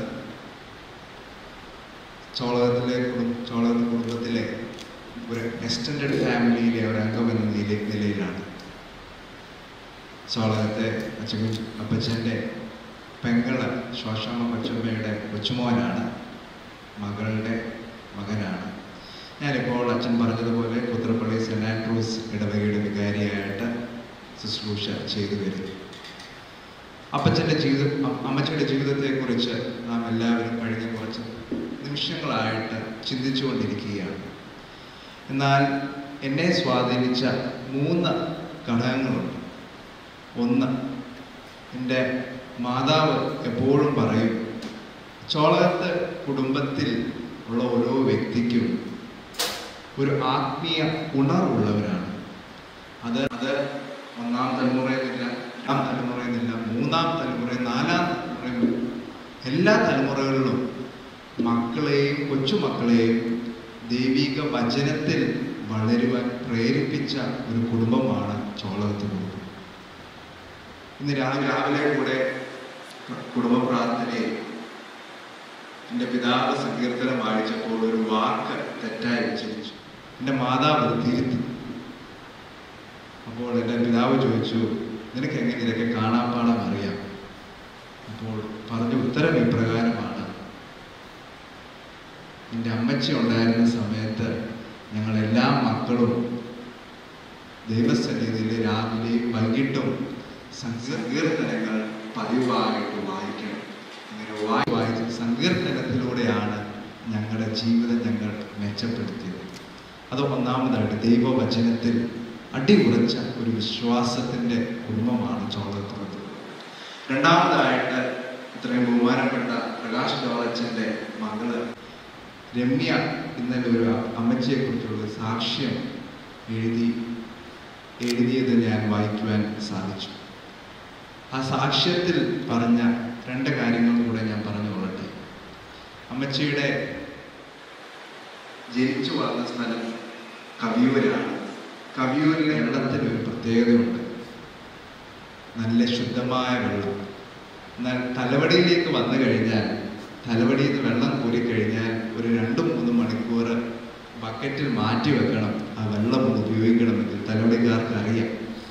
ചോളകത്തിലെ കുടുംബ ചോളക കുടുംബത്തിലെ ഒരു എക്സ്റ്റൻഡ് ഫാമിലിയിലെ ഒരു അംഗം എന്ന നില നിലയിലാണ് ചോളകത്തെ അച്ഛൻ അപ്പച്ചൻ്റെ പെങ്ങള് ശ്വാസാമ കൊച്ചമ്മയുടെ കൊച്ചുമോനാണ് മകളുടെ മകനാണ് ഞാനിപ്പോൾ അച്ഛൻ പറഞ്ഞതുപോലെ കുത്രപ്പള്ളി സെൻറ് ആൻഡ്രൂസ് ഇടവകയുടെ വികാരിയായിട്ട് ശുശ്രൂഷ ചെയ്തു വരുന്നു അപ്പച്ചൻ്റെ ജീവിത അ- അമ്മച്ചിയുടെ ജീവിതത്തെക്കുറിച്ച് നാം എല്ലാവരും കഴിഞ്ഞ കുറച്ച് നിമിഷങ്ങളായിട്ട് ചിന്തിച്ചുകൊണ്ടിരിക്കുകയാണ് എന്നാൽ എന്നെ സ്വാധീനിച്ച മൂന്ന് ഘടകങ്ങളുണ്ട് ഒന്ന് എൻ്റെ മാതാവ് എപ്പോഴും പറയും ചോളകത്ത് കുടുംബത്തിൽ ഉള്ള ഓരോ വ്യക്തിക്കും ഒരു ആത്മീയ ഉണർവുള്ളവരാണ് അത് അത് ഒന്നാം തലമുറയെന്നില്ല രണ്ടാം തലമുറയെന്നില്ല മൂന്നാം തലമുറ നാലാം തലമുറ എല്ലാ തലമുറകളിലും മക്കളെയും കൊച്ചുമക്കളെയും ദൈവിക വചനത്തിൽ വളരുവാൻ പ്രേരിപ്പിച്ച ഒരു കുടുംബമാണ് ചോളകത്ത് കുടുംബം ഇന്ന് രാവിലെ രാവിലെ കൂടെ കുടുംബ പ്രാർത്ഥനയിൽ എൻ്റെ പിതാവ് സങ്കീർത്തനം വായിച്ചപ്പോൾ ഒരു വാക്ക് തെറ്റായി ഉച്ചരിച്ചു എൻ്റെ മാതാവ് അത് തിരുത്തി അപ്പോൾ എൻ്റെ പിതാവ് ചോദിച്ചു നിനക്ക് എങ്ങനെ ഇതൊക്കെ കാണാപ്പാടം അറിയാം അപ്പോൾ പറഞ്ഞ ഉത്തരം ഇപ്രകാരമാണ് എൻ്റെ അമ്മച്ചി ഉണ്ടായിരുന്ന സമയത്ത് ഞങ്ങളെല്ലാ മക്കളും ദൈവസന്നിധിയിൽ രാവിലെയും വൈകിട്ടും സങ്കീർത്തനങ്ങൾ പതിവായിട്ട് വായിക്കണം അങ്ങനെ വായി വായിച്ച് സങ്കീർത്തനത്തിലൂടെയാണ് ഞങ്ങളുടെ ജീവിതം ഞങ്ങൾ മെച്ചപ്പെടുത്തിയത് അത് ഒന്നാമതായിട്ട് ദൈവവചനത്തിൽ അടിയുറച്ച ഒരു വിശ്വാസത്തിൻ്റെ കുടുംബമാണ് ചോളത്തുള്ളത് രണ്ടാമതായിട്ട് ഇത്രയും ബഹുമാനപ്പെട്ട പ്രകാശ് ജോളച്ചൻ്റെ മകള് രമ്യ ഇന്നലെ ഒരു അമ്മച്ചിയെ കുറിച്ചുള്ള സാക്ഷ്യം എഴുതി എഴുതിയത് ഞാൻ വായിക്കുവാൻ സാധിച്ചു ആ സാക്ഷ്യത്തിൽ പറഞ്ഞ രണ്ട് കാര്യങ്ങൾ കൂടെ ഞാൻ പറഞ്ഞു കൊള്ളട്ടെ അമ്മച്ചിയുടെ ജനിച്ചു വളർന്ന സ്ഥലം കവിയൂരാണ് കവിയൂരിലെ വെള്ളത്തിന് ഒരു പ്രത്യേകതയുണ്ട് നല്ല ശുദ്ധമായ വെള്ളം എന്നാൽ തലവടിയിലേക്ക് വന്നു കഴിഞ്ഞാൽ തലവടിയിൽ നിന്ന് വെള്ളം കോരിക്കഴിഞ്ഞാൽ ഒരു രണ്ട് മൂന്ന് മണിക്കൂർ ബക്കറ്റിൽ മാറ്റി വെക്കണം ആ വെള്ളം ഒന്ന് ഉപയോഗിക്കണമെങ്കിൽ തലവടിക്കാർക്ക് അറിയാം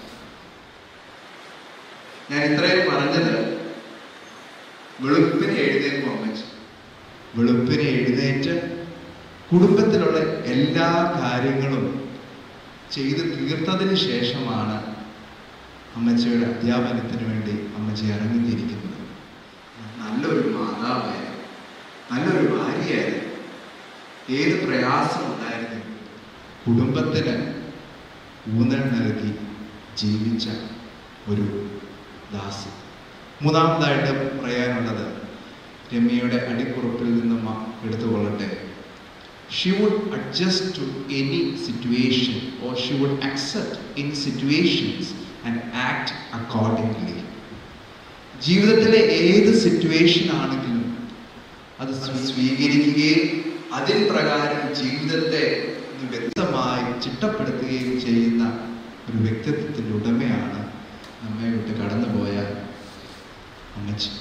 ഞാൻ ഇത്രയും പറഞ്ഞത് വെളുപ്പിനെ എഴുന്നേൽക്കും അമ്മച്ചി വെളുപ്പിനെ എഴുന്നേറ്റ് കുടുംബത്തിലുള്ള എല്ലാ കാര്യങ്ങളും ചെയ്ത് തീർത്തതിന് ശേഷമാണ് അമ്മച്ചിയുടെ അധ്യാപനത്തിന് വേണ്ടി അമ്മച്ചി ഇറങ്ങിത്തിരിക്കുന്നത് നല്ലൊരു മാതാവായിരുന്നു നല്ലൊരു ഭാര്യയായിരുന്നു ഏത് പ്രയാസം ഉണ്ടായിരുന്നു കുടുംബത്തിന് ഊന്നൽ നൽകി ജീവിച്ച ഒരു ദാസി മൂന്നാമതായിട്ട് പറയാനുള്ളത് രമ്യയുടെ അടിക്കുറിപ്പിൽ നിന്നും എടുത്തുകൊള്ളട്ടെ she would adjust to any situation or she would accept in situations and act accordingly ജീവിതത്തിലെ ഏത് സിറ്റുവേഷൻ ആണെങ്കിലും അത് സ്വീകരിക്കുകയും അതിൻ പ്രകാരം ജീവിതത്തെ വ്യക്തമായി ചിട്ടപ്പെടുത്തുകയും ചെയ്യുന്ന ഒരു വ്യക്തിത്വത്തിൻ്റെ ഉടമയാണ് നമ്മെ വിട്ട് കടന്നുപോയ അമ്മച്ചി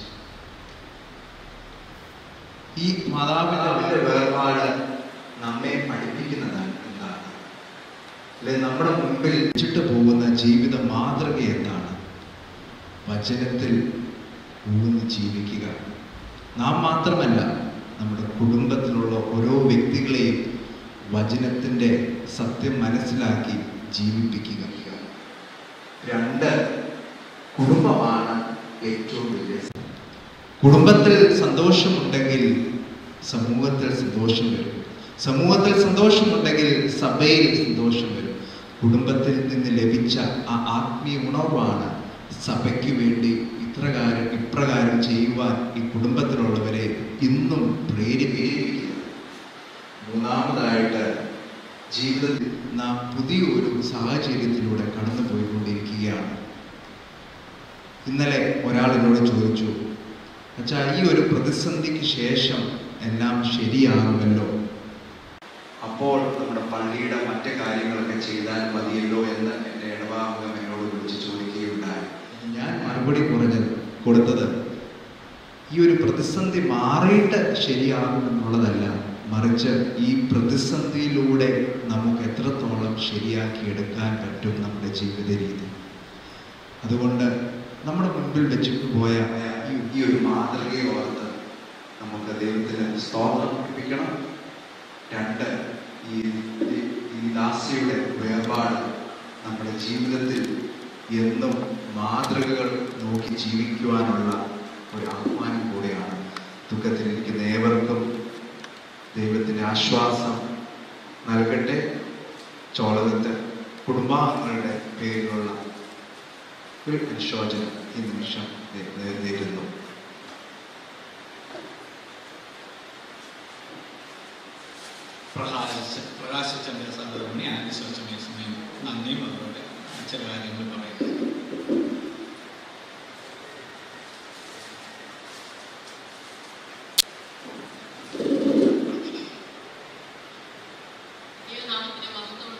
ഈ മാതാപിതാവിന്റെ വേർപാട് നമ്മെ പഠിപ്പിക്കുന്നതാണ് എന്താണ് അല്ലെ നമ്മുടെ മുൻപിൽ വെച്ചിട്ട് പോകുന്ന ജീവിത മാതൃക എന്താണ് വചനത്തിൽ ഊന്ന് ജീവിക്കുക നാം മാത്രമല്ല നമ്മുടെ കുടുംബത്തിലുള്ള ഓരോ വ്യക്തികളെയും വചനത്തിൻ്റെ സത്യം മനസ്സിലാക്കി ജീവിപ്പിക്കുക രണ്ട് കുടുംബമാണ് ഏറ്റവും വലിയ കുടുംബത്തിൽ സന്തോഷമുണ്ടെങ്കിൽ സമൂഹത്തിൽ സന്തോഷം വരും സമൂഹത്തിൽ സന്തോഷമുണ്ടെങ്കിൽ സഭയിൽ സന്തോഷം വരും കുടുംബത്തിൽ നിന്ന് ലഭിച്ച ആ ആത്മീയ ഉണർവാണ് സഭയ്ക്ക് വേണ്ടി ഇത്രകാരം ഇപ്രകാരം ചെയ്യുവാൻ ഈ കുടുംബത്തിലുള്ളവരെ ഇന്നും പ്രേരിപ്പിക്കുന്നത് മൂന്നാമതായിട്ട് ജീവിതത്തിൽ നാം പുതിയൊരു സാഹചര്യത്തിലൂടെ കടന്നു പോയിക്കൊണ്ടിരിക്കുകയാണ് ഇന്നലെ ഒരാൾ എന്നോട് ചോദിച്ചു അച്ഛാ ഈ ഒരു പ്രതിസന്ധിക്ക് ശേഷം എല്ലാം ശരിയാകുമല്ലോ അപ്പോൾ നമ്മുടെ പള്ളിയുടെ മറ്റു കാര്യങ്ങളൊക്കെ ചെയ്താൽ മതിയല്ലോ എന്ന് എൻ്റെ ഇടവാമുഖം എന്നോട് വിളിച്ച് ചോദിക്കുകയുണ്ടായി ഞാൻ മറുപടി കുറഞ്ഞത് കൊടുത്തത് ഈ ഒരു പ്രതിസന്ധി മാറിയിട്ട് ശരിയാകുമെന്നുള്ളതല്ല മറിച്ച് ഈ പ്രതിസന്ധിയിലൂടെ നമുക്ക് എത്രത്തോളം ശരിയാക്കി എടുക്കാൻ പറ്റും നമ്മുടെ ജീവിത രീതി അതുകൊണ്ട് നമ്മുടെ മുൻപിൽ വെച്ചിട്ട് പോയ ഈ ഈ ഒരു മാതൃകയെ ഓർത്ത് നമുക്ക് ദൈവത്തിന് സ്തോത്രം അർപ്പിക്കണം രണ്ട് ഈ ഈ- ഈ ദാസിയുടെ വേർപാട് നമ്മുടെ ജീവിതത്തിൽ എന്നും മാതൃകകൾ നോക്കി ജീവിക്കുവാനുള്ള ഒരു ആഹ്വാനം കൂടെയാണ് ദുഃഖത്തിലിരിക്കുന്ന ഏവർക്കും ദൈവത്തിൻ്റെ ആശ്വാസം നൽകട്ടെ ചോളകത്ത് കുടുംബാംഗങ്ങളുടെ പേരിലുള്ള ഒരു അനുശോചനം ഈ നിമിഷം നേ- നേ- നേരുന്നു പ്രകാശ പ്രകാശിച്ചൻ്റെ സഹോദരനെ അനുശോചനീയ സമയം നന്ദിയും അവരോട് ചില കാര്യങ്ങൾ പറയുന്നത് ദൈവനാമത്തിന് മഹത്വം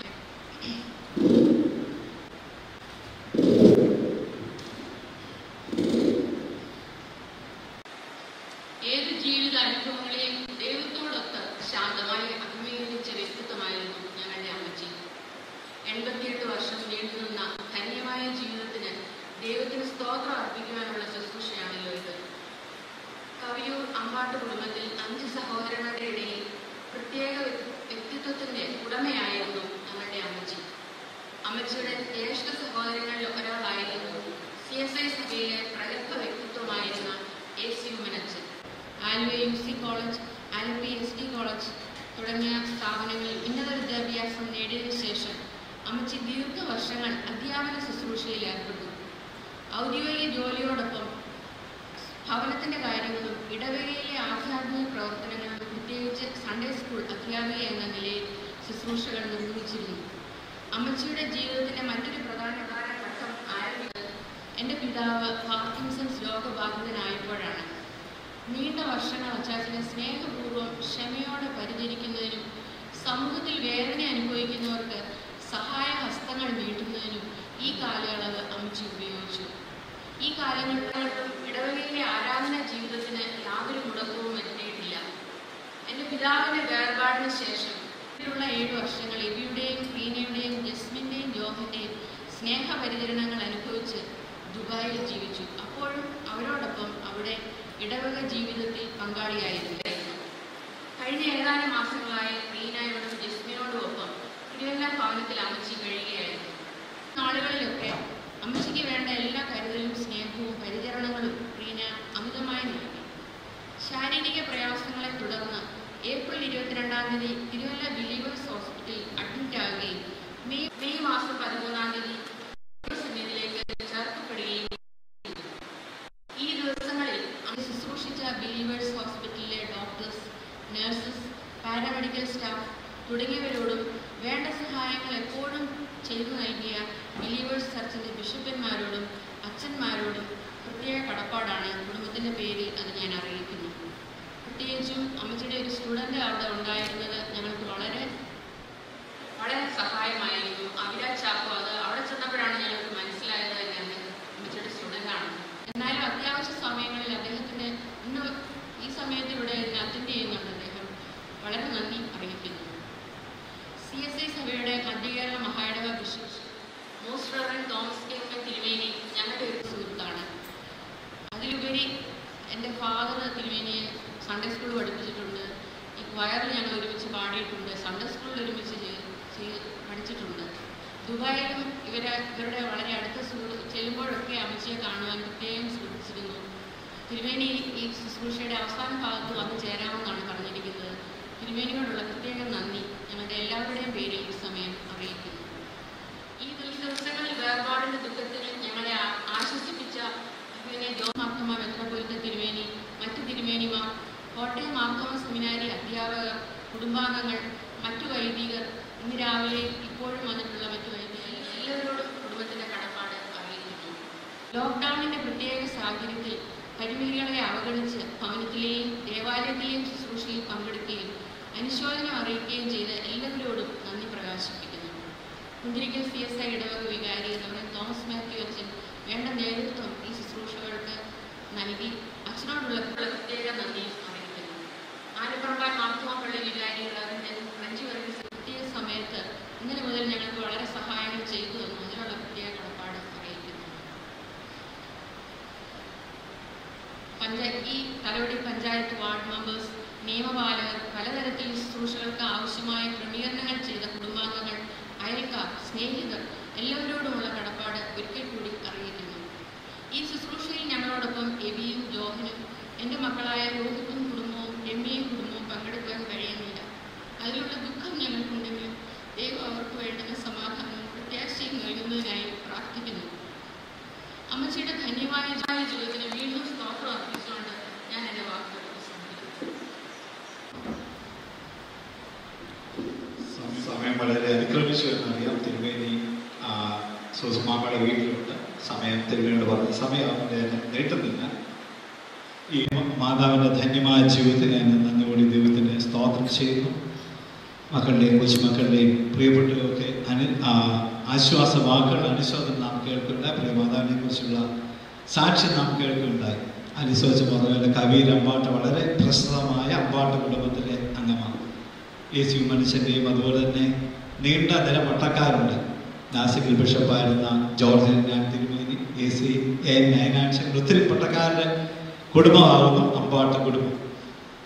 ഏത് ജീവിത അനുഭവങ്ങളെയും ദൈവത്തോടൊത്ത് ശാന്തമായി അഭിമുഖീകരിച്ച വ്യക്തിത്വമായിരുന്നു ഞങ്ങളുടെ അമ്മച്ചി എൺപത്തിയെട്ട് വർഷം നീണ്ടുനിന്ന ധന്യമായ ജീവിതത്തിന് ദൈവത്തിന് സ്തോത്രം അർപ്പിക്കുവാനുള്ള ശുശ്രൂഷയാണല്ലോ ഇത് കവിയൂർ അമ്പാട്ട് കുടുംബത്തിൽ അഞ്ച് സഹോദരങ്ങളുടെ ഇടയിൽ പ്രത്യേക വ്യക്തിത്വത്തിന്റെ ഉടമയായിരുന്നു ഞങ്ങളുടെ അമ്മച്ചി അമ്മച്ചിയുടെ ജ്യേഷ്ഠ സഹോദരങ്ങളിൽ ഒരാളായിരുന്നു സി എസ് ഐ സഭയിലെ പ്രഗത്ഭ വ്യക്തിത്വമായിരുന്ന A C Ummanachan Aluva U C college Alleppey S D college തുടങ്ങിയ സ്ഥാപനങ്ങളിൽ ഉന്നത വിദ്യാഭ്യാസം നേടിയതിനു ശേഷം അമ്മച്ചി ദീർഘവർഷങ്ങൾ അധ്യാപന ശുശ്രൂഷയിൽ ഏർപ്പെട്ടു ഔദ്യോഗിക ജോലിയോടൊപ്പം ഭവനത്തിന്റെ കാര്യങ്ങളും ഇടവകയിലെ ആധ്യാത്മിക പ്രവർത്തനങ്ങളും പ്രത്യേകിച്ച് സൺഡേ സ്കൂൾ അധ്യാപിക എന്ന നിലയിൽ ശുശ്രൂഷകൾ നിർവഹിച്ചിരുന്നു അമ്മച്ചിയുടെ ജീവിതത്തിന്റെ മറ്റൊരു പ്രധാന ഘട്ടം ആരംഭിച്ചത് എൻ്റെ പിതാവ് പാർക്കിൻസൺസ് രോഗബാധിതനായപ്പോഴാണ് നീണ്ട വർഷങ്ങൾ അച്ചാച്ചനെ സ്നേഹപൂർവ്വം ക്ഷമയോടെ പരിചരിക്കുന്നതിനും സമൂഹത്തിൽ വേദന അനുഭവിക്കുന്നവർക്ക് സഹായ ഹസ്തങ്ങൾ നീട്ടുന്നതിനും ഈ കാലയളവ് അമ്മച്ചി ഉപയോഗിച്ചു ഈ കാലങ്ങളിലും ഇടവകയിലെ ആരാധനാ ജീവിതത്തിന് യാതൊരു മുടക്കവും വരുത്തിയിട്ടില്ല എൻ്റെ പിതാവിൻ്റെ വേർപാടിന് ശേഷം ഇതിലുള്ള ഏഴ് വർഷങ്ങൾ എബിയുടെയും ക്രീനയുടെയും ജസ്മിൻ്റെയും ജോഹിൻ്റെയും സ്നേഹപരിചരണങ്ങൾ അനുഭവിച്ച് ദുബായിൽ ജീവിച്ചു അപ്പോഴും അവരോടൊപ്പം അവിടെ ഇടവക ജീവിതത്തിൽ പങ്കാളിയായിരുന്നു കഴിഞ്ഞ ഏതാനും മാസങ്ങളായി റീനയോടും ജസ്മിനോടും ഒപ്പം തിരുവല്ല ഭവനത്തിൽ അമ്മച്ചി കഴിയുകയായിരുന്നു നാളുകളിലൊക്കെ അമ്മച്ചിക്ക് വേണ്ട എല്ലാ കരുതലും സ്നേഹവും പരിചരണങ്ങളും റീന അമിതമായി നൽകി ശാരീരിക പ്രയാസങ്ങളെ തുടർന്ന് ഏപ്രിൽ ഇരുപത്തിരണ്ടാം തീയതി തിരുവല്ല ബിലീവേഴ്സ് ഹോസ്പിറ്റലിൽ അഡ്മിറ്റ് ആവുകയും മെയ് മെയ് മാസം പതിമൂന്നാം തീയതി സന്നിധിയിലേക്ക് ചേർക്കപ്പെടുകയും ചെയ്തു. ഈ ദിവസങ്ങളിൽ അന്ന് ശുശ്രൂഷിച്ച ബിലീവേഴ്സ് ഹോസ്പിറ്റലിലെ ഡോക്ടേഴ്സ് നഴ്സസ് പാരാമെഡിക്കൽ സ്റ്റാഫ് തുടങ്ങിയവരോടും വേണ്ട സഹായങ്ങൾ എപ്പോഴും ചെയ്തു നൽകിയ ബിലീവേഴ്സ് ചർച്ചിന്റെ ബിഷപ്പന്മാരോടും അച്ഛന്മാരോടും പ്രത്യേക കടപ്പാടാണ് കുടുംബത്തിന്റെ പേരിൽ അത് ഞാൻ അറിയിക്കുന്നു പ്രത്യേകിച്ചും അമ്മച്ചിയുടെ ഒരു സ്റ്റുഡന്റ് അവിടെ ഉണ്ടായിരുന്നത് ഞങ്ങൾക്ക് വളരെ വളരെ സഹായമായിരുന്നു അവിരാജ് ചാക്കോ അത് അവിടെ ചെന്നപ്പോഴാണ് ഞങ്ങൾക്ക് മനസ്സിലായത് ഞാൻ അമ്മച്ചിയുടെ സ്റ്റുഡന്റ് ആണ് എന്നാലും അത്യാവശ്യ സമയങ്ങളിൽ അദ്ദേഹത്തിന് ഇന്ന് ഈ സമയത്ത് ഇവിടെ അറ്റൻഡ് ചെയ്യുന്നുണ്ട് അദ്ദേഹം വളരെ നന്ദി അറിയിക്കുന്നു സി എസ് ഐ സഭയുടെ മധ്യകേരള മഹായിടവ bishop most reverend Thomas K M തിരുവേനി ഞങ്ങളുടെ ഒരു സുഹൃത്താണ് അതിലുപരി എൻ്റെ ഫാദർ തിരുവേനിയെ സൺഡേ സ്കൂൾ പഠിപ്പിച്ചിട്ടുണ്ട് ഈ വയറിൽ ഞങ്ങൾ ഒരുമിച്ച് പാടിയിട്ടുണ്ട് സൺഡേ സ്കൂളിൽ ഒരുമിച്ച് ചെയ്- ചെയ്ത് പഠിച്ചിട്ടുണ്ട് ദുബായിലും ഇവരെ ഇവരുടെ വളരെ അടുത്ത സുഹൃത്ത് ചെല്ലുമ്പോഴൊക്കെ അമ്മച്ചിയെ കാണുവാൻ പ്രത്യേകം ശ്രദ്ധിച്ചിരുന്നു തിരുവേണി ഈ ശുശ്രൂഷയുടെ അവസാന ഭാഗത്ത് വന്നു ചേരാമെന്നാണ് പറഞ്ഞിരിക്കുന്നത് തിരുവേണിയോടുള്ള പ്രത്യേക നന്ദി ഞങ്ങളുടെ എല്ലാവരുടെയും പേരിൽ ഈ സമയം അറിയിക്കുന്നു ഈ ദി- ഈ ദിവസങ്ങളിൽ വേർപാടിന്റെ ദുഃഖത്തിൽ ഞങ്ങളെ ആ- ആശ്വസിപ്പിച്ച പിന്നെ ജോ മാർത്തോമ മെത്രോപൊലിത്ത തിരുവേണി മറ്റു തിരുവേണിമാർ കോട്ടയം മാർത്തോമ സെമിനാരി അധ്യാപകർ കുടുംബാംഗങ്ങൾ മറ്റു വൈദികർ ഇന്ന് രാവിലെ ഇപ്പോഴും വന്നിട്ടുള്ള മറ്റു വൈദികർ എല്ലാവരോടും കുടുംബത്തിന്റെ കടപ്പാട് അറിയിക്കുന്നു ലോക്ക്ഡൌണിന്റെ പ്രത്യേക സാഹചര്യത്തിൽ പരിമിതികളെ അവഗണിച്ച് ഭവനത്തിലെയും ദേവാലയത്തിലെയും ശുശ്രൂഷയിൽ പങ്കെടുക്കുകയും അനുശോചനം അറിയിക്കുകയും ചെയ്ത എല്ലാവരോടും നന്ദി പ്രകാശിപ്പിക്കുന്നു കുന്തിരിക്കൽ സി എസ് ഐ ഇടവക വികാരി റവറൻ തോമസ് മാത്യു അച്ഛൻ വേണ്ട നേതൃത്വം ഈ ശുശ്രൂഷകൾക്ക് നൽകി അച്ഛനോടുള്ള പ്രത്യേക നന്ദി അറിയിക്കുന്നു ആലപ്പുറമ്പാൻ മാർത്തോമപ്പള്ളി വികാരി റവറൻ റഞ്ചി വർഗീസ് പ്രത്യേക സമയത്ത് ഇന്നലെ മുതൽ ഞങ്ങൾക്ക് വളരെ സഹായങ്ങൾ ചെയ്തു തന്നു അതിനുള്ള പ്രത്യേക കടപ്പാട് അറിയിക്കുന്നു പഞ്ചായത്ത് ഈ തലവടി പഞ്ചായത്ത് വാർഡ് മെമ്പേഴ്സ് നിയമപാലകർ പലതരത്തിൽ ശുശ്രൂഷകൾക്ക് ആവശ്യമായ ക്രമീകരണങ്ങൾ ചെയ്ത കുടുംബാംഗങ്ങൾ അയൽക്കാർ സ്നേഹിതർ എല്ലാവരോടുമുള്ള കടപ്പാട് ഒരിക്കൽ കൂടി അറിയിക്കുന്നു ഈ ശുശ്രൂഷയിൽ ഞങ്ങളോടൊപ്പം എബിയും ജോഹനും എൻ്റെ മക്കളായ രോഹിത്തും കുടുംബവും രമ്യയും കുടുംബവും പങ്കെടുക്കാൻ കഴിയുന്നില്ല അതിലുള്ള ദുഃഖം ഞങ്ങൾക്കുണ്ടെങ്കിലും ദൈവം അവർക്ക് വേണ്ടുന്ന സമാധാനവും പ്രത്യാശയും നൽകുന്നതിനായി പ്രാർത്ഥിക്കുന്നു അമ്മച്ചിയുടെ ധന്യമായ ജീവിതത്തിന് വീണ്ടും സ്തോത്രം അർപ്പിച്ചുകൊണ്ട് ഞാൻ എൻ്റെ വാക്കുകൾ ഉപസംഹരിക്കുന്നു സമയം വളരെ അതിക്രമിച്ചു എന്നറിയാം തിരുവേനി ആ, സുസുമാമയുടെ വീട്ടിലുണ്ട് സമയം തിരുവേനിയോട് പറഞ്ഞ സമയം ഞാൻ നീട്ടുന്നില്ല ഈ മാതാവിൻ്റെ ധന്യമായ ജീവിതത്തിന് ഞാൻ നന്ദിയോടെ ദൈവത്തിന് സ്തോത്രം ചെയ്യുന്നു മക്കളുടെയും കൊച്ചുമക്കളുടെയും പ്രിയപ്പെട്ടവരൊക്കെ അനു ആ, ആശ്വാസ വാക്കുകൾ അനുശോചനം നാം കേൾക്കുന്നുണ്ട് പ്രിയ മാതാവിനെ കുറിച്ചുള്ള സാക്ഷ്യം നാം കേൾക്കുന്നുണ്ടായി അനുശോചിച്ച് പറഞ്ഞ കവിയിൽ അമ്പാട്ട് വളരെ പ്രശസ്തമായ അമ്പാട്ട് കുടുംബത്തിലെ അംഗമാണ് എ സി മനുഷ്യൻ്റെയും അതുപോലെ തന്നെ നീണ്ട നിര പട്ടക്കാരുണ്ട് നാസിക്കിൽ ബിഷപ്പായിരുന്ന ജോർജ് ഞാൻ തിരുമേനി എ സി എ നയനാഴ്ച ഒത്തിരി പട്ടക്കാരുടെ കുടുംബമാകുന്നു അമ്പാട്ട് കുടുംബം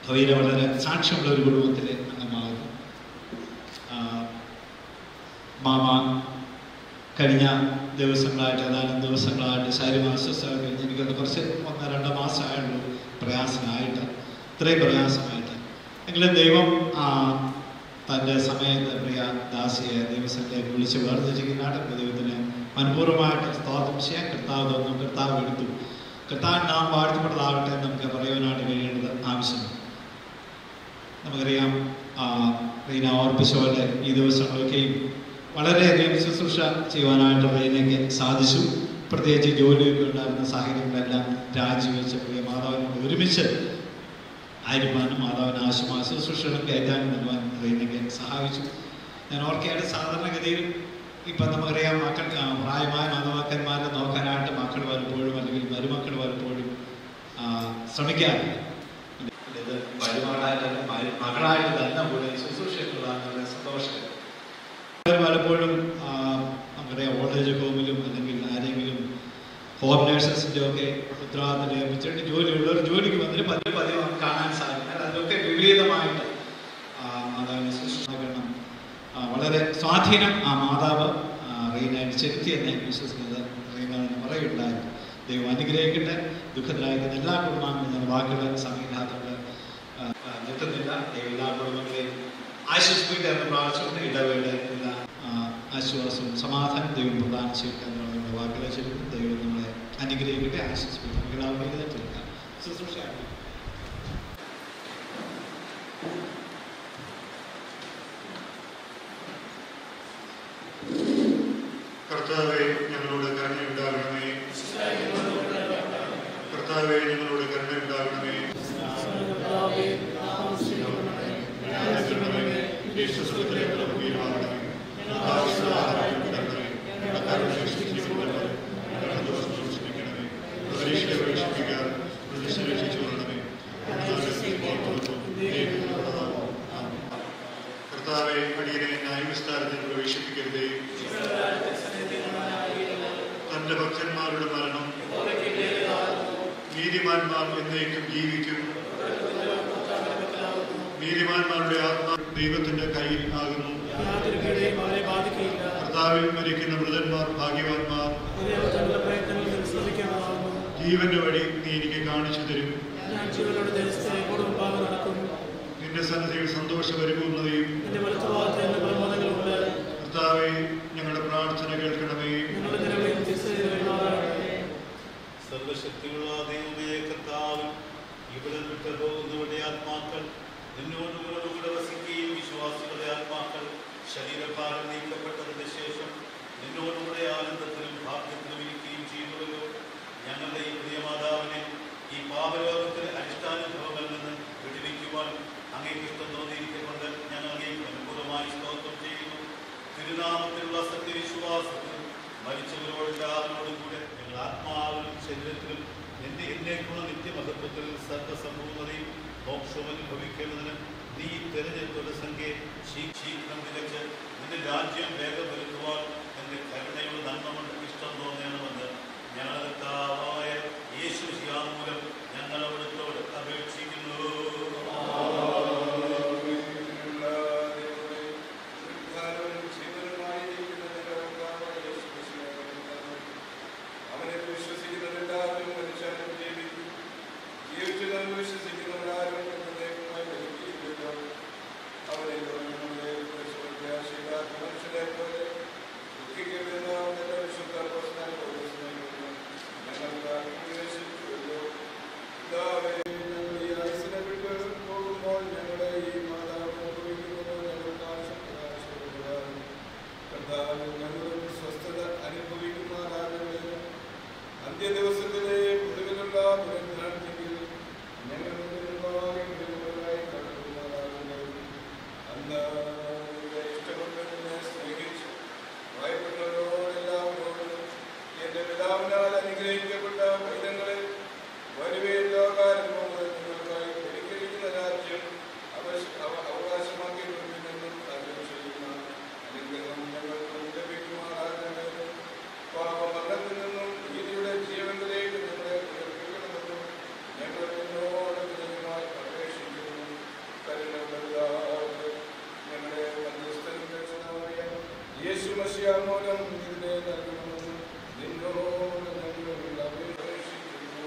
ഭവീര വളരെ സാക്ഷ്യമുള്ള ഒരു കുടുംബത്തിലെ അംഗമാകുന്നു ആ, മാമ കഴിഞ്ഞ ദിവസങ്ങളായിട്ട് ഏതാനും ദിവസങ്ങളായിട്ട് ശാരീരിക അസ്വസ്ഥത കഴിഞ്ഞ് എനിക്കൊന്ന് കുറച്ച് ഒന്നോ രണ്ടോ മാസമായുള്ളൂ പ്രയാസമായിട്ട് ഇത്രയും പ്രയാസമായിട്ട് എങ്കിലും ദൈവം ആ, തൻ്റെ സമയത്ത് പ്രിയ ദാസിയെ ദിവസത്തിലേക്ക് വിളിച്ച് വേർതിരിക്കുന്നതായിട്ട് ദൈവത്തിന് മനഃപൂർവ്വമായിട്ട് സ്തോത്രം ചെയ്യാൻ കർത്താവ് തന്നു കർത്താവ് എടുത്തു കർത്താവ് നാം വാഴ്ത്തപ്പെട്ടതാകട്ടെ എന്ന് നമുക്ക് പറയുവാനായിട്ട് കഴിയേണ്ടത് ആവശ്യമാണ് നമുക്കറിയാം ആ, റീന ഓർപ്പിച്ച പോലെ ഈ ദിവസങ്ങളൊക്കെയും വളരെയധികം ശുശ്രൂഷ ചെയ്യുവാനായിട്ട് റീനയ്ക്ക് സാധിച്ചു പ്രത്യേകിച്ച് ജോലിയൊക്കെ ഉണ്ടായിരുന്ന സാഹചര്യങ്ങളെല്ലാം രാജിവെച്ച് പ്രിയ മാതാവിനോട് ഒരുമിച്ച് ആയിരിക്കാനും മാതാവിന് ആവശ്യമായ ശുശ്രൂഷകളും കയറ്റാനും നൽകുവാൻ റീനയ്ക്ക് സഹായിച്ചു ഞാൻ ഓർക്കുകയാണ് സാധാരണഗതിയിൽ ഇപ്പം നമുക്കറിയാം മക്കൾ ആ, പ്രായമായ മാതാക്കന്മാരെ നോക്കാനായിട്ട് മക്കൾ പലപ്പോഴും അല്ലെങ്കിൽ മരുമക്കൾ പലപ്പോഴും ആ, ശ്രമിക്കാറില്ല ഇത് മരുമകളായിട്ട് മരു- മകളായിട്ട് തന്നെ കൂടെ ശുശ്രൂഷയ്ക്കുള്ളതാണ് വളരെ സന്തോഷം അവർ പലപ്പോഴും ആ, നമുക്കറിയാം ഓൾഡ് ഏജ് ഹോമിലും അല്ലെങ്കിൽ ആരെങ്കിലും ഹോം നേഴ്സസിൻ്റെ ഒക്കെ ഉത്തരവാദിത്തം ഏൽപ്പിച്ചിട്ട് ജോലിയുള്ളവർ ജോലിക്ക് വന്നിട്ട് പതിവ് പതിവ് നമുക്ക് കാണാൻ സാധിക്കും എന്നാൽ അതിലൊക്കെ വിപരീതമായിട്ട് ആ, മാതാവിനെ ശുശ്രൂഷിക്കണം ആ, വളരെ സ്വാധീനം ആ മാതാവ് ആ, റീനയിൽ ചെലുത്തിയെന്ന് ഞാൻ വിശ്വസിക്കുന്നത് റീന എന്ന് പറയുണ്ടായിരുന്നു ദൈവം അനുഗ്രഹിക്കട്ടെ ദുഃഖത്തിലായിരിക്കുന്ന എല്ലാ കുടുംബാംഗങ്ങളും ഞാൻ വാക്കുകൾ സമയമില്ലാത്തതുകൊണ്ട് ആ, ആ, നിർത്തുന്നില്ല ദൈവം എല്ലാ കുടുംബങ്ങളെയും ആശ്വസിപ്പിക്കട്ടെ എന്ന് പ്രാർത്ഥിച്ചുകൊണ്ട് ഇടവേള എല്ലാ ആ, ആശ്വാസവും സമാധാനം ദൈവം പ്രദാനം ചെയ്യട്ടെ എന്നുള്ള നമ്മുടെ വാക്കുകളെ ചൊല്ലുന്നു ദൈവം നമ്മളെ അനുഗ്രഹിക്കട്ടെ ആശ്വസിപ്പിക്കട്ടെ നമുക്ക് എല്ലാവരും എഴുന്നേറ്റിരിക്കാം ശുശ്രൂഷ കർത്താവെ ഞങ്ങളോട് കരുണയുണ്ടാകണമേ കർത്താവെ ഞങ്ങളോട് കരുണയുണ്ടാകണമേ കർത്താവെ അടിയനെ ന്യായവിസ്താരത്തിൽ പ്രവേശിപ്പിക്കരുതേ തന്റെ ഭക്തന്മാരുടെ മരണം നീതിമാന്മാർ എന്നേക്കും ജീവിക്കും നീതിമാന്മാരുടെ ആത്മാ ദൈവത്തിന്റെ കയ്യിൽ ആകുന്നു കർത്താവിൽ മരിക്കുന്ന മൃതന്മാർ ഭാഗ്യവാന്മാർ ജീവന്റെ വഴി നീ എനിക്ക് കാണിച്ചു തരും നിന്റെ സന്നദ്ധയിൽ സന്തോഷപരിപൂർണതയും കർത്താവെ ഞങ്ങളുടെ പ്രാർത്ഥന കേൾക്കണമേ സർവശക്തിയുള്ള ദൈവമേ കർത്താവ് ഇവിടെ വിട്ടു പോകുന്നവരുടെ ആത്മാക്കൾ നിന്നോടുകൂടെ വസിക്കുകയും വിശ്വാസികളുടെ ആത്മാക്കൾ ശരീരഭാരം നീക്കപ്പെട്ടതിന് ശേഷം നിന്നോടുകൂടെ ആനന്ദത്തിലും ഭാഗ്യത്തിലും ഇരിക്കുകയും ചെയ്യുന്നുവല്ലോ ഞങ്ങളുടെ ഈ പ്രിയമാതാവിനെ ഈ പാപലോകത്തിലെ അടിസ്ഥാനുഭവങ്ങളിൽ നിന്ന് വിടുവിക്കുവാൻ അങ്ങേക്ക് ഇഷ്ടം തോന്നിയിരിക്കുന്നുണ്ട് ഞങ്ങൾ അങ്ങേക്ക് അനുകൂലമായി സ്തോത്രം ചെയ്യുന്നു തിരുനാമത്തിലുള്ള സത്യവിശ്വാസത്തിലും മരിച്ചവരോടെല്ലാവരോടും കൂടെ ഞങ്ങൾ ആത്മാവിലും ശരീരത്തിലും നിന്റെ എന്നേക്കുള്ള നിത്യമഹത്വത്തിൽ സർവസമ്പൂർണ്ണതയും മോക്ഷവും അനുഭവിക്കേണ്ടതിന് നീ തിരഞ്ഞെടുത്ത സംഖ്യ ശീഘ്രം നിലച്ച് നിന്റെ രാജ്യം വേഗം വരുത്തുവാൻ എന്റെ കരുണയുള്ള നന്മ കൊണ്ട് ഇഷ്ടം തോന്നണമെന്ന് ഞങ്ങളുടെ കർത്താവായ യേശു മൂലം ഞങ്ങൾ അവിടുത്തോട് അപേക്ഷിക്കുന്നു അവനെ വിശ്വസിക്കുന്നവരെല്ലാവരും മനുഷ്യനും ജീവിക്കും ജീവിച്ചവർ വിശ്വസിക്കുന്നവരാരും എന്നേക്കുമായി മരിക്കുകയില്ല അവനെ നമ്മുടെ മനുഷ്യരെ പോലെ ദുഃഖിക്കുമെന്ന് അവന്റെ വിശുദ്ധ ഈശോമിശിഹാ മൂലം ഇതിനെ നൽകണമെന്ന് നിന്നോട് ഞങ്ങൾ അപേക്ഷിക്കുന്നു.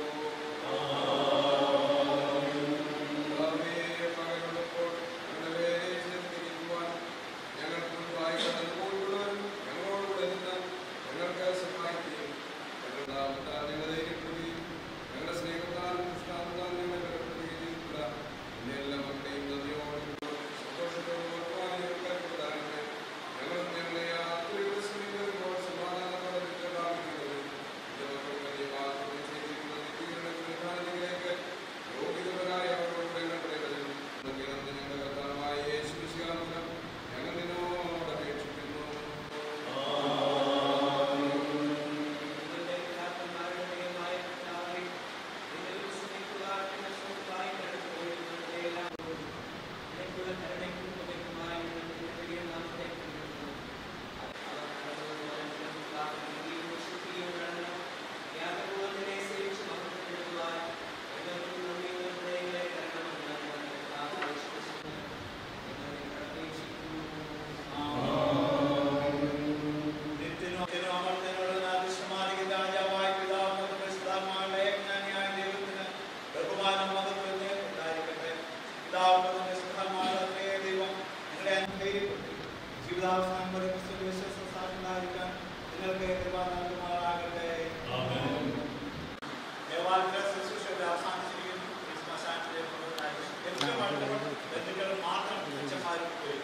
കർത്താവേ, പകലുള്ളപ്പോൾ ഞങ്ങളെ ചിന്തിക്കുവാൻ ഞങ്ങൾക്ക് മുൻപായി കടന്നുപോയിട്ടുള്ളവരും ഞങ്ങളോടുകൂടെ നിന്ന് ഞങ്ങൾക്ക് സഹായിക്കുകയും ഞങ്ങളുടെ നാമത്താൽ ഞങ്ങളെ ധൈര്യപ്പെടുകയും ഞങ്ങളുടെ സ്നേഹത്താൽ ദൃഷ്ടാന്തത്താൽ ഞങ്ങളെ ബലപ്പെടുത്തുകയും ചെയ്തിട്ടുള്ള എന്നെ എല്ലാ മക്കളെയും നന്ദിയോടും സന്തോഷത്തോടും വർത്തമാനം ഞങ്ങൾക്ക് ഞങ്ങൾ ഞങ്ങളെ യാത്രയുടെ ശ്രമിക്കുമ്പോൾ സമാധാനത്തോടെ നിന്റെ പ്രാപിക്കുന്നത് നിന്റെ മക്കൾ വലിയ വാഗ്ദത്തം ചെയ്തിരിക്കുന്ന നിത്യങ്ങളുടെ പുനരുദ്ധാനത്തിലേക്ക് യോഗ്യതവരായ അവരോട് ഞങ്ങൾ പറയുന്നത് നമുക്ക് നന്ദി ഞങ്ങളുടെ കർത്താവായ യേശു മിശിഹാമൂലം ഞങ്ങൾ നിന്നോട് അപേക്ഷിക്കുന്നു ജീവിതാവസാനം വരെ ക്രിസ്തു വിശ്വസാക്ഷാത്കാരിക്കാൻ നിങ്ങൾക്ക് കൃപ നൽകുമാറാകട്ടെ ദേവാലയ ശുശ്രൂഷയുടെ അവസാനിച്ചിരിക്കുന്നു ശ്മശാനത്തിലേക്ക് ബന്ധുക്കൾ മാത്രം അച്ഛന്മാരും പോയി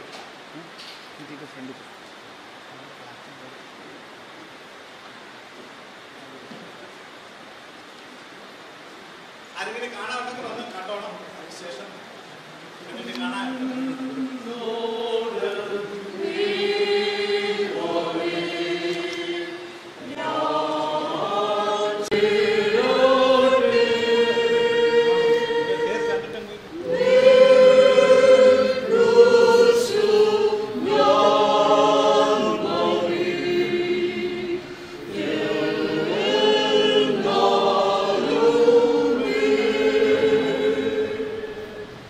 ആരെങ്കിലും കാണാറുണ്ടെങ്കിൽ വന്ന് കണ്ടോണം അതിനുശേഷം എന്നിട്ട് കാണാൻ ും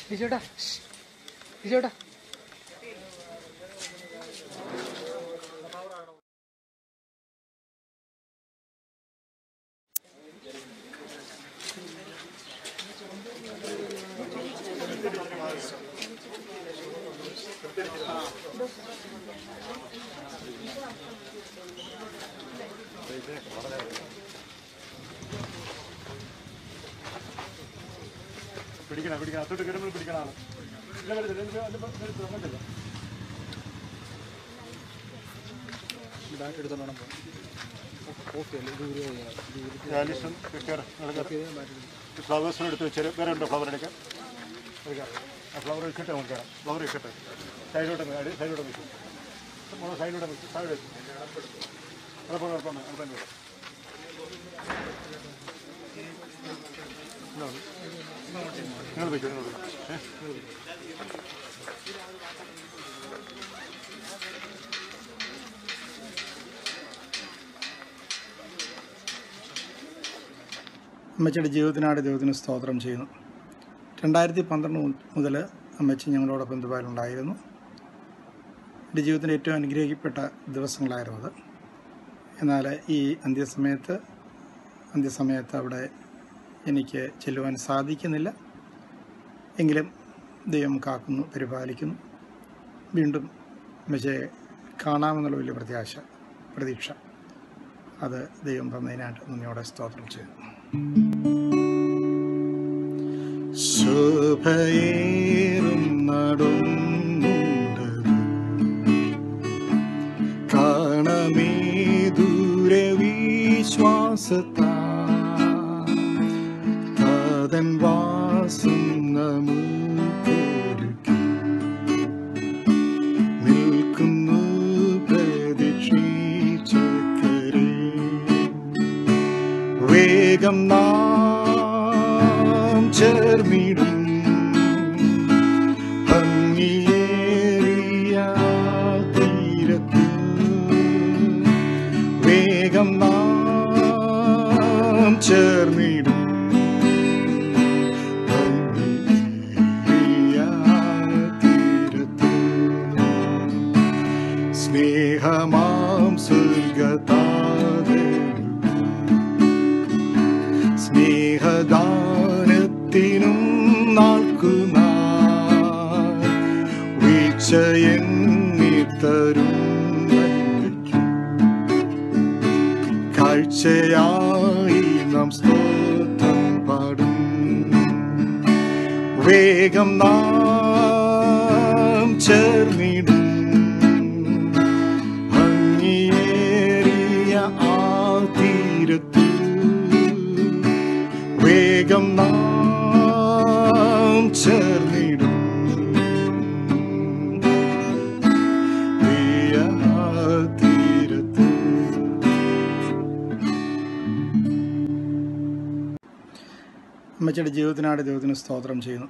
ചേട്ടാ ചേട്ടാ പിടിക്കണം പിടിക്കണം അത്തോട്ട് കയറുമ്പോൾ പിടിക്കണം ആള് ഇല്ല വരത്തില്ല ഇതിന്റെ അതിന്റെ അടുത്ത് അങ്ങോട്ടില്ല ബാറ്റ് എടുത്തോണ്ട് വേണം പോകാൻ ഓക്കെ അല്ലേ ഇത് ഒരു ഇത് ആലിസും കയറി ഫ്ലവേഴ്സിനും എടുത്ത് വെച്ചാൽ വേറെ ഉണ്ടോ ഫ്ലവർ എടുക്കാൻ എടുക്കാം ആ ഫ്ലവർ വെച്ചിട്ട് നമുക്ക് കയറാം ഫ്ലവർ വെച്ചിട്ട് സൈഡിലോട്ട് അടി സൈഡിലോട്ട് വെച്ചു നമ്മൾ സൈഡിലോട്ട് വെച്ചു സൈഡ് വെച്ചു കുഴപ്പം കുഴപ്പമാണ് അടുത്തന്നെ വരും നിങ്ങൾ വെച്ചു നിങ്ങൾ വെച്ചു ഏഹ് നിങ്ങൾ വെച്ചു അമ്മച്ചിയുടെ ജീവിതത്തിനാട് ദൈവത്തിന് സ്തോത്രം ചെയ്യുന്നു രണ്ടായിരത്തി പന്ത്രണ്ട് മുതൽ അമ്മച്ചി ഞങ്ങളോടൊപ്പം ദുബായിലുണ്ടായിരുന്നു എൻ്റെ ജീവിതത്തിൻ്റെ ഏറ്റവും അനുഗ്രഹിക്കപ്പെട്ട ദിവസങ്ങളായിരുന്നു അത് എന്നാൽ ഈ അന്ത്യസമയത്ത് അന്ത്യസമയത്ത് അവിടെ എനിക്ക് ചെല്ലുവാൻ സാധിക്കുന്നില്ല എങ്കിലും ദൈവം കാക്കുന്നു പരിപാലിക്കുന്നു വീണ്ടും അമ്മച്ചയെ കാണാമെന്നുള്ള വലിയ പ്രത്യാശ പ്രതീക്ഷ അത് ദൈവം തന്നതിനായിട്ട് നന്ദിയോടെ സ്തോത്രം ചെയ്യുന്നു ശോഭയേറും നടുന്നുണ്ട് കാണമേ ദൂരെ വിശ്വാസത്താ താതൻ വാസം നമുക്കൊരുക്കി നിൽക്കുന്നു പ്രതീക്ഷിച്ചക്കരെ വേഗം നാം ചേർന്നിടും ഭംഗിയേറിയ തീരത്ത് വേഗം നാം ചേർന്നിടും ഭംഗിയേറിയ തീരത്ത് സ്നേഹമാം സ്വർഗതാതെ സ്നേഹദാനത്തിനും നാൾക്കുനാൾ വീഴ്ചയെന്നിത്തരും കാഴ്ചയായി നാം സ്തോത്രം പാടും വേഗം നാം ചേർന്നിടും ഭംഗിയേറിയ ആ തീരത്ത് വേഗം നാം ചേർന്നിടും പ്രിയ തീരത്ത് അമ്മച്ചിയുടെ ജീവിതത്തിനാട് ദൈവത്തിന് സ്തോത്രം ചെയ്യുന്നു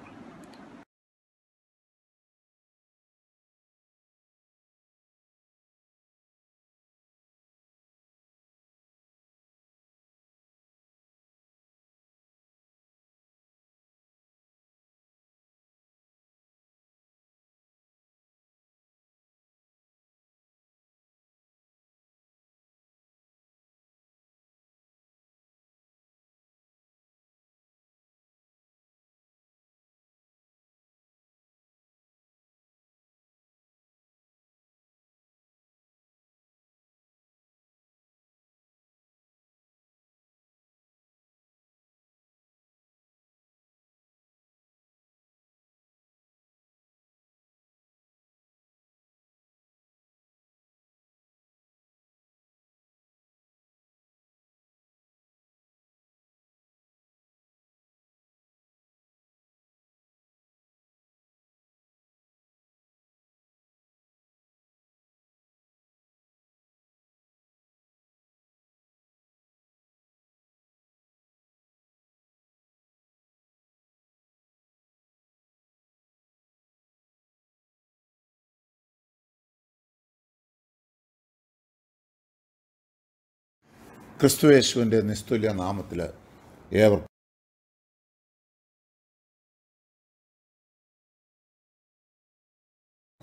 ക്രിസ്തുയേശുവിൻ്റെ നിസ്തുല്യ നാമത്തിൽ ഏവർക്കും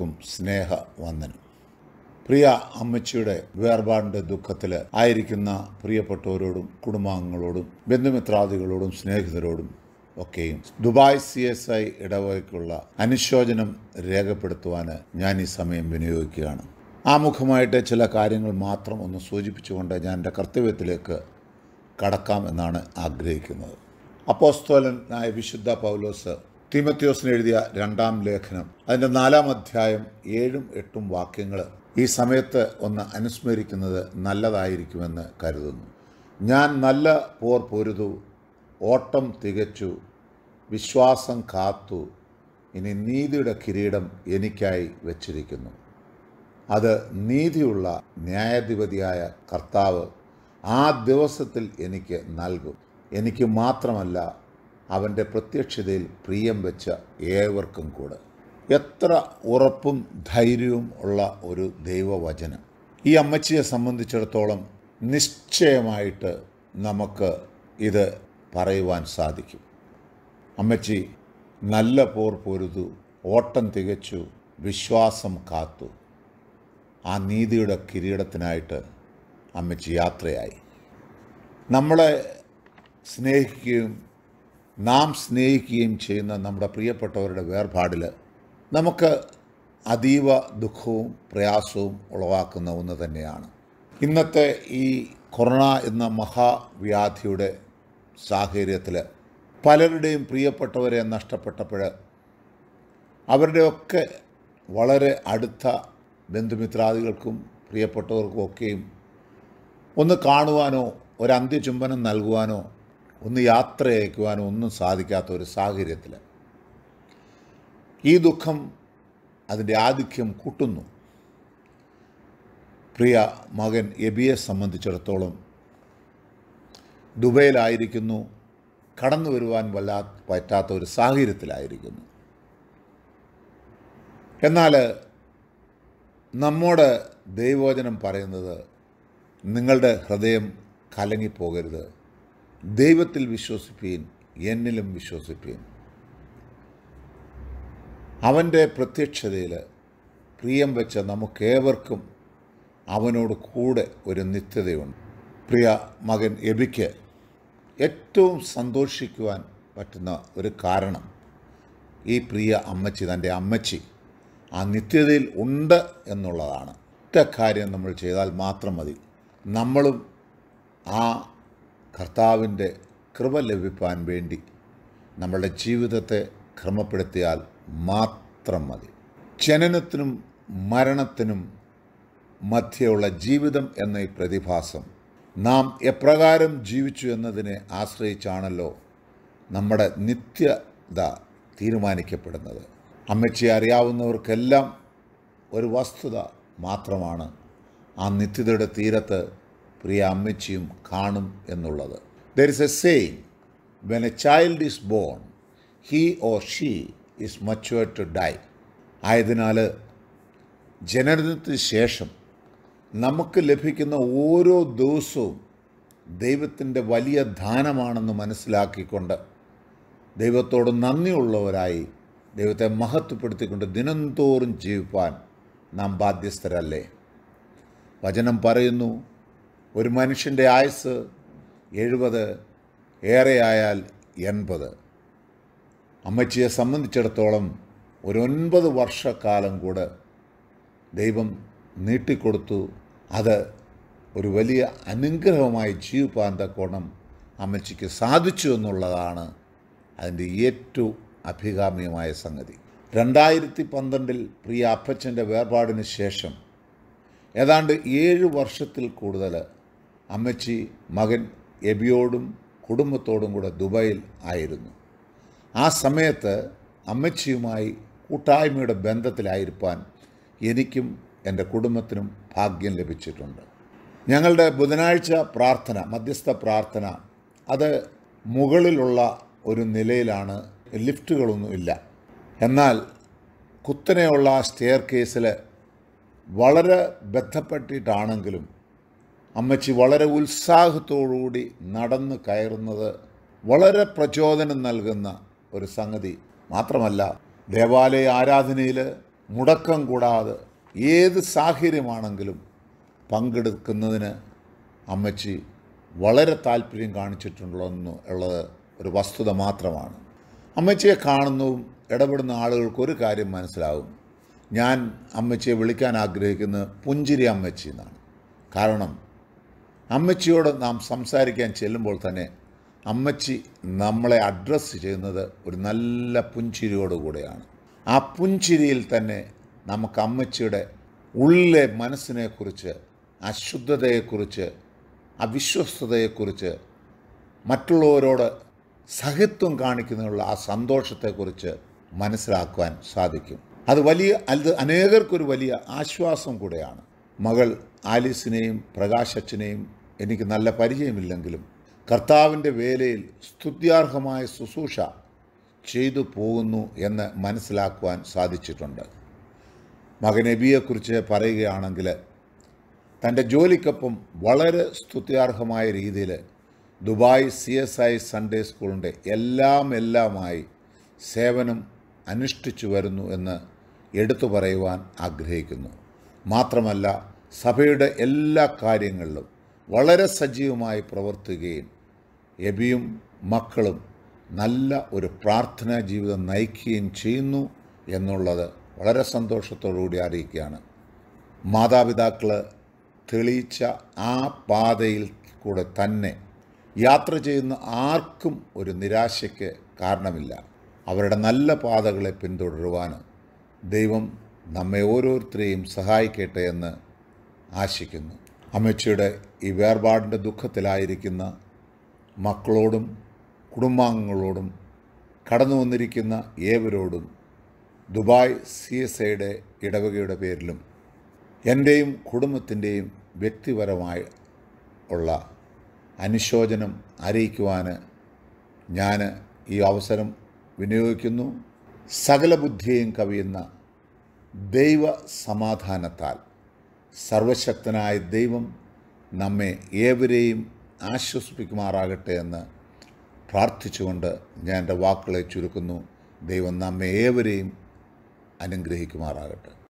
ഏവർക്കും സ്നേഹ വന്ദനം പ്രിയ അമ്മച്ചിയുടെ വേർപാടിൻ്റെ ദുഃഖത്തിൽ ആയിരിക്കുന്ന പ്രിയപ്പെട്ടവരോടും കുടുംബാംഗങ്ങളോടും ബന്ധുമിത്രാദികളോടും സ്നേഹിതരോടും ഒക്കെയും ദുബായ് സി എസ് ഐ ഇടവകയ്ക്കുള്ള അനുശോചനം രേഖപ്പെടുത്തുവാൻ ഞാൻ ഈ സമയം വിനിയോഗിക്കുകയാണ് ആമുഖമായിട്ട് ചില കാര്യങ്ങൾ മാത്രം ഒന്ന് സൂചിപ്പിച്ചുകൊണ്ട് ഞാൻ എൻ്റെ കർത്തവ്യത്തിലേക്ക് കടക്കാം എന്നാണ് ആഗ്രഹിക്കുന്നത് അപ്പോസ്തോലനായ വിശുദ്ധ പൗലോസ് തിമത്യോസിന് എഴുതിയ രണ്ടാം ലേഖനം അതിൻ്റെ നാലാം അധ്യായം ഏഴും എട്ടും വാക്യങ്ങൾ ഈ സമയത്ത് ഒന്ന് അനുസ്മരിക്കുന്നത് നല്ലതായിരിക്കുമെന്ന് കരുതുന്നു ഞാൻ നല്ല പോർ പൊരുതു ഓട്ടം തികച്ചു വിശ്വാസം കാത്തു ഇനി നീതിയുടെ കിരീടം എനിക്കായി വച്ചിരിക്കുന്നു അത് നീതിയുള്ള ന്യായാധിപതിയായ കർത്താവ് ആ ദിവസത്തിൽ എനിക്ക് നൽകും എനിക്ക് മാത്രമല്ല അവൻ്റെ പ്രത്യക്ഷതയിൽ പ്രിയം വെച്ച ഏവർക്കും കൂടെ എത്ര ഉറപ്പും ധൈര്യവും ഉള്ള ഒരു ദൈവവചനം ഈ അമ്മച്ചിയെ സംബന്ധിച്ചിടത്തോളം നിശ്ചയമായിട്ട് നമുക്ക് ഇത് പറയുവാൻ സാധിക്കും അമ്മച്ചി നല്ല പോർ പൊരുതു ഓട്ടം തികച്ചു വിശ്വാസം കാത്തു ആ നീതിയുടെ കിരീടത്തിനായിട്ട് അമ്മച്ചി യാത്രയായി നമ്മളെ സ്നേഹിക്കുകയും നാം സ്നേഹിക്കുകയും ചെയ്യുന്ന നമ്മുടെ പ്രിയപ്പെട്ടവരുടെ വേർപാടിൽ നമുക്ക് അതീവ ദുഃഖവും പ്രയാസവും ഉളവാക്കുന്ന ഒന്ന് തന്നെയാണ് ഇന്നത്തെ ഈ കൊറോണ എന്ന മഹാവ്യാധിയുടെ സാഹചര്യത്തിൽ പലരുടെയും പ്രിയപ്പെട്ടവരെ നഷ്ടപ്പെട്ടപ്പോൾ അവരുടെയൊക്കെ വളരെ അടുത്ത ബന്ധുമിത്രാദികൾക്കും പ്രിയപ്പെട്ടവർക്കും ഒക്കെയും ഒന്ന് കാണുവാനോ ഒരു അന്ത്യചുംബനം നൽകുവാനോ ഒന്ന് യാത്ര അയക്കുവാനോ ഒന്നും സാധിക്കാത്ത ഒരു സാഹചര്യത്തിൽ ഈ ദുഃഖം അതിൻ്റെ ആധിക്യം കൂട്ടുന്നു പ്രിയ മകൻ എബിയെ സംബന്ധിച്ചിടത്തോളം ദുബൈയിലായിരിക്കുന്നു കടന്നു വരുവാൻ വല്ലാ പറ്റാത്ത ഒരു സാഹചര്യത്തിലായിരിക്കുന്നു എന്നാൽ നമ്മോട് ദൈവവചനം പറയുന്നത് നിങ്ങളുടെ ഹൃദയം കലങ്ങിപ്പോകരുത് ദൈവത്തിൽ വിശ്വസിപ്പീൻ എന്നിലും വിശ്വസിപ്പീൻ അവൻ്റെ പ്രത്യക്ഷതയിൽ പ്രിയം വെച്ച നമുക്കേവർക്കും അവനോട് കൂടെ ഒരു നിത്യതയുണ്ട് പ്രിയ മകൻ എബിക്ക് ഏറ്റവും സന്തോഷിക്കുവാൻ പറ്റുന്ന ഒരു കാരണം ഈ പ്രിയ അമ്മച്ചി തൻ്റെ അമ്മച്ചി ആ നിത്യതയിൽ ഉണ്ട് എന്നുള്ളതാണ് ഒറ്റ കാര്യം നമ്മൾ ചെയ്താൽ മാത്രം മതി നമ്മളും ആ കർത്താവിൻ്റെ കൃപ ലഭിപ്പാൻ വേണ്ടി നമ്മളുടെ ജീവിതത്തെ ക്രമപ്പെടുത്തിയാൽ മാത്രം മതി ജനനത്തിനും മരണത്തിനും മധ്യയുള്ള ജീവിതം എന്ന ഈ പ്രതിഭാസം നാം എപ്രകാരം ജീവിച്ചു എന്നതിനെ ആശ്രയിച്ചാണല്ലോ നമ്മുടെ നിത്യത തീരുമാനിക്കപ്പെടുന്നത് അമ്മച്ചിയെ അറിയാവുന്നവർക്കെല്ലാം ഒരു വസ്തുത മാത്രമാണ് ആ നിത്യതയുടെ തീരത്ത് പ്രിയ അമ്മച്ചിയും കാണും എന്നുള്ളത് there is a saying when a child is born he or she is mature to die ആയതിനാൽ ജനനത്തിന് ശേഷം നമുക്ക് ലഭിക്കുന്ന ഓരോ ദിവസവും ദൈവത്തിൻ്റെ വലിയ ദാനമാണെന്ന് മനസ്സിലാക്കിക്കൊണ്ട് ദൈവത്തോട് നന്ദിയുള്ളവരായി ദൈവത്തെ മഹത്വപ്പെടുത്തിക്കൊണ്ട് ദിനംതോറും ജീവിപ്പാൻ നാം ബാധ്യസ്ഥരല്ലേ വചനം പറയുന്നു ഒരു മനുഷ്യൻ്റെ ആയുസ് എഴുപത് ഏറെയായാൽ എൺപത് അമ്മച്ചിയെ സംബന്ധിച്ചിടത്തോളം ഒരു ഒൻപത് വർഷക്കാലം കൂടെ ദൈവം നീട്ടിക്കൊടുത്തു അത് ഒരു വലിയ അനുഗ്രഹമായി ജീവിപ്പാൻ തക്കോണം അമ്മച്ചിക്ക് സാധിച്ചു എന്നുള്ളതാണ് അതിൻ്റെ ഏറ്റവും അഭികാമ്യമായ സംഗതി രണ്ടായിരത്തി പന്ത്രണ്ടിൽ പ്രിയ അപ്പച്ചൻ്റെ വേർപാടിന് ശേഷം ഏതാണ്ട് ഏഴ് വർഷത്തിൽ കൂടുതൽ അമ്മച്ചി മകൻ എബിയോടും കുടുംബത്തോടും കൂടെ ദുബായിൽ ആയിരുന്നു ആ സമയത്ത് അമ്മച്ചിയുമായി കൂട്ടായ്മയുടെ ബന്ധത്തിലായിരിക്കാൻ എനിക്കും എൻ്റെ കുടുംബത്തിനും ഭാഗ്യം ലഭിച്ചിട്ടുണ്ട് ഞങ്ങളുടെ ബുധനാഴ്ച പ്രാർത്ഥന മധ്യസ്ഥ പ്രാർത്ഥന അത് മുകളിലുള്ള ഒരു നിലയിലാണ് ലിഫ്റ്റുകളൊന്നും ഇല്ല എന്നാൽ കുത്തനെയുള്ള സ്റ്റെയർ കേസിൽ വളരെ ബന്ധപ്പെട്ടിട്ടാണെങ്കിലും അമ്മച്ചി വളരെ ഉത്സാഹത്തോടുകൂടി നടന്ന് കയറുന്നത് വളരെ പ്രചോദനം നൽകുന്ന ഒരു സംഗതി മാത്രമല്ല ദേവാലയ ആരാധനയിൽ മുടക്കം കൂടാതെ ഏത് സാഹചര്യമാണെങ്കിലും പങ്കെടുക്കുന്നതിന് അമ്മച്ചി വളരെ താല്പര്യം കാണിച്ചിട്ടുണ്ടെന്ന് ഉള്ളത് ഒരു വസ്തുത മാത്രമാണ് അമ്മച്ചിയെ കാണുന്നതും ഇടപെടുന്ന ആളുകൾക്ക് ഒരു കാര്യം മനസ്സിലാവും ഞാൻ അമ്മച്ചിയെ വിളിക്കാൻ ആഗ്രഹിക്കുന്നത് പുഞ്ചിരി അമ്മച്ചി എന്നാണ് കാരണം അമ്മച്ചിയോട് നാം സംസാരിക്കാൻ ചെല്ലുമ്പോൾ തന്നെ അമ്മച്ചി നമ്മളെ അഡ്രസ്സ് ചെയ്യുന്നത് ഒരു നല്ല പുഞ്ചിരിയോടുകൂടെയാണ് ആ പുഞ്ചിരിയിൽ തന്നെ നമുക്ക് അമ്മച്ചിയുടെ ഉള്ളിലെ മനസ്സിനെക്കുറിച്ച് അശുദ്ധതയെക്കുറിച്ച് അവിശ്വസ്തതയെക്കുറിച്ച് മറ്റുള്ളവരോട് സഹിത്വം കാണിക്കുന്നതിനുള്ള ആ സന്തോഷത്തെക്കുറിച്ച് മനസ്സിലാക്കുവാൻ സാധിക്കും അത് വലിയ അത് അനേകർക്കൊരു വലിയ ആശ്വാസം കൂടെയാണ് മകൾ ആലീസിനെയും പ്രകാശച്ചനെയും എനിക്ക് നല്ല പരിചയമില്ലെങ്കിലും കർത്താവിൻ്റെ വേലയിൽ സ്തുത്യാർഹമായ ശുശ്രൂഷ ചെയ്തു പോകുന്നു എന്ന് മനസ്സിലാക്കുവാൻ സാധിച്ചിട്ടുണ്ട് മകൻ എബിയെക്കുറിച്ച് പറയുകയാണെങ്കിൽ തൻ്റെ ജോലിക്കൊപ്പം വളരെ സ്തുത്യാർഹമായ രീതിയിൽ Dubai C S I Sunday സ്കൂളിൻ്റെ എല്ലാം എല്ലാമായി സേവനം അനുഷ്ഠിച്ചു വരുന്നു എന്ന് എടുത്തു പറയുവാൻ ആഗ്രഹിക്കുന്നു മാത്രമല്ല സഭയുടെ എല്ലാ കാര്യങ്ങളിലും വളരെ സജീവമായി പ്രവർത്തിക്കുകയും എബിയും മക്കളും നല്ല ഒരു പ്രാർത്ഥനാ ജീവിതം നയിക്കുകയും ചെയ്യുന്നു എന്നുള്ളത് വളരെ സന്തോഷത്തോടുകൂടി അറിയിക്കുകയാണ് മാതാപിതാക്കൾ തെളിയിച്ച ആ പാതയിൽ കൂടെ തന്നെ യാത്ര ചെയ്യുന്ന ആർക്കും ഒരു നിരാശയ്ക്ക് കാരണമില്ല അവരുടെ നല്ല പാതകളെ പിന്തുടരുവാൻ ദൈവം നമ്മെ ഓരോരുത്തരെയും സഹായിക്കട്ടെ എന്ന് ആശിക്കുന്നു അമ്മച്ചിയുടെ ഈ വേർപാടിൻ്റെ ദുഃഖത്തിലായിരിക്കുന്ന മക്കളോടും കുടുംബാംഗങ്ങളോടും കടന്നു വന്നിരിക്കുന്ന ഏവരോടും ദുബായ് സി എസ് ഐയുടെ ഇടവകയുടെ പേരിലും എൻ്റെയും കുടുംബത്തിൻ്റെയും വ്യക്തിപരമായ ഉള്ള അനുശോചനം അറിയിക്കുവാൻ ഞാൻ ഈ അവസരം വിനിയോഗിക്കുന്നു സകല ബുദ്ധിയെയും കവിയുന്ന ദൈവ സമാധാനത്താൽ സർവശക്തനായ ദൈവം നമ്മെ ഏവരെയും ആശ്വസിപ്പിക്കുമാറാകട്ടെ എന്ന് പ്രാർത്ഥിച്ചുകൊണ്ട് ഞാൻ എൻ്റെ വാക്കുകളെ ചുരുക്കുന്നു ദൈവം നമ്മെ ഏവരെയും അനുഗ്രഹിക്കുമാറാകട്ടെ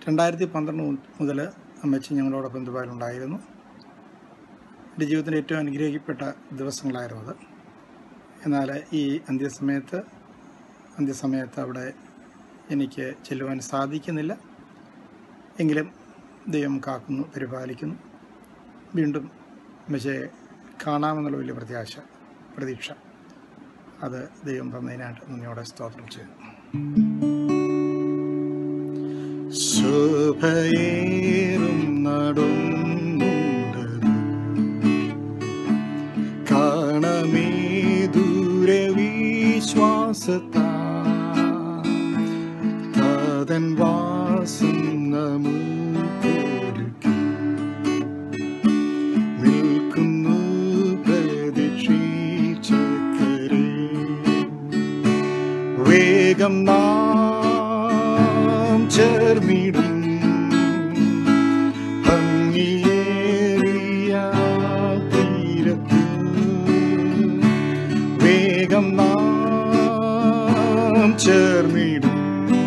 രണ്ടായിരത്തി പന്ത്രണ്ട് മുതൽ അമ്മച്ചി ഞങ്ങളോടൊപ്പം ദുബായിലുണ്ടായിരുന്നു എൻ്റെ ജീവിതത്തിൻ്റെ ഏറ്റവും അനുഗ്രഹിക്കപ്പെട്ട ദിവസങ്ങളായിരുന്നു അത് എന്നാൽ ഈ അന്ത്യസമയത്ത് അന്ത്യസമയത്ത് അവിടെ എനിക്ക് ചെല്ലുവാൻ സാധിക്കുന്നില്ല എങ്കിലും ദൈവം കാക്കുന്നു പരിപാലിക്കുന്നു വീണ്ടും അമ്മച്ചയെ കാണാമെന്നുള്ള വലിയ പ്രത്യാശ പ്രതീക്ഷ അത് ദൈവം തന്നതിനായിട്ട് നന്ദിയോടെ സ്തോത്രം ചെയ്യുന്നു ശോഭയേറും നടുന്നുണ്ടത് കാണമേ ദൂരെ വിശ്വാസത്താ താതൻ വാസം നമുക്കൊരുക്കി നിൽക്കുന്നു പ്രതീക്ഷിച്ചക്കരെ വേഗം നാം ചേർന്നിടും ഭംഗിയേറിയ തീരത്ത് വേഗം നാം ചേർന്നിടും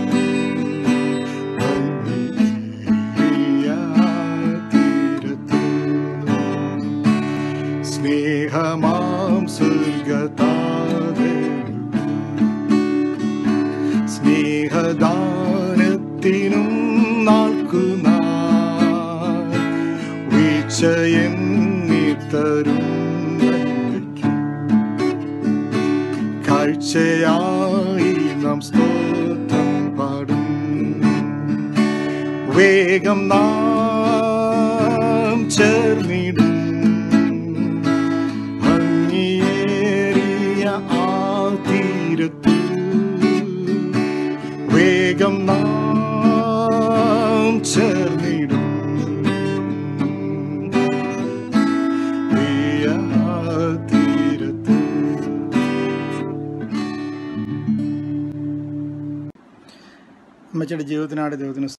ഭംഗിയേറിയ തീരത്ത് സ്നേഹമാം സ്വർഗതാതെ സ്നേഹദാനത്തിനും നാൾക്കുനാൾ വീഴ്ചയെന്നിത്തരും കാഴ്ചയായി നാം സ്തോത്രം പാടും വേഗം നാം ചേർന്നിടും ഭംഗിയേറിയ ആ തീരത്ത് വേഗം നാം ചേർന്നിടും പ്രിയ തീരത്ത് അമ്മച്ചിയുടെ ജീവിതത്തിനാട് ദൈവത്തിന്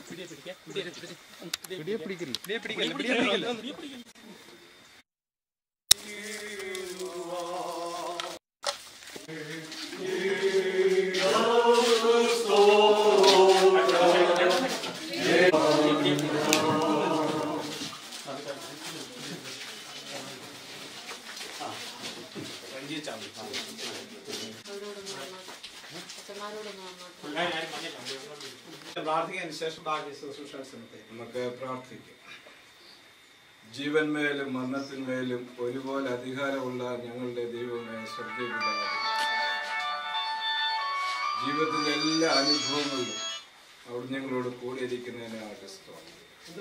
പിടിയെ പിടിക്കില്ല പിടിയെ പിടിക്കല്ല പിടിയെ പിടിക്കല്ല പ്രാർത്ഥിക്കാൻ ശേഷം ബാക്കി ശുശ്രൂഷ നമുക്ക് പ്രാർത്ഥിക്കാം ജീവന്മേലും മരണത്തിന്മേലും ഒരുപോലെ അധികാരമുള്ള ഞങ്ങളുടെ ദൈവമേ സ്വർഗീയപിതാവേ ജീവിതത്തിലെ എല്ലാ അനുഭവങ്ങളിലും അവിടെ ഞങ്ങളോട് കൂടെ ഇരിക്കുന്നതിനാണ് സ്തോത്രം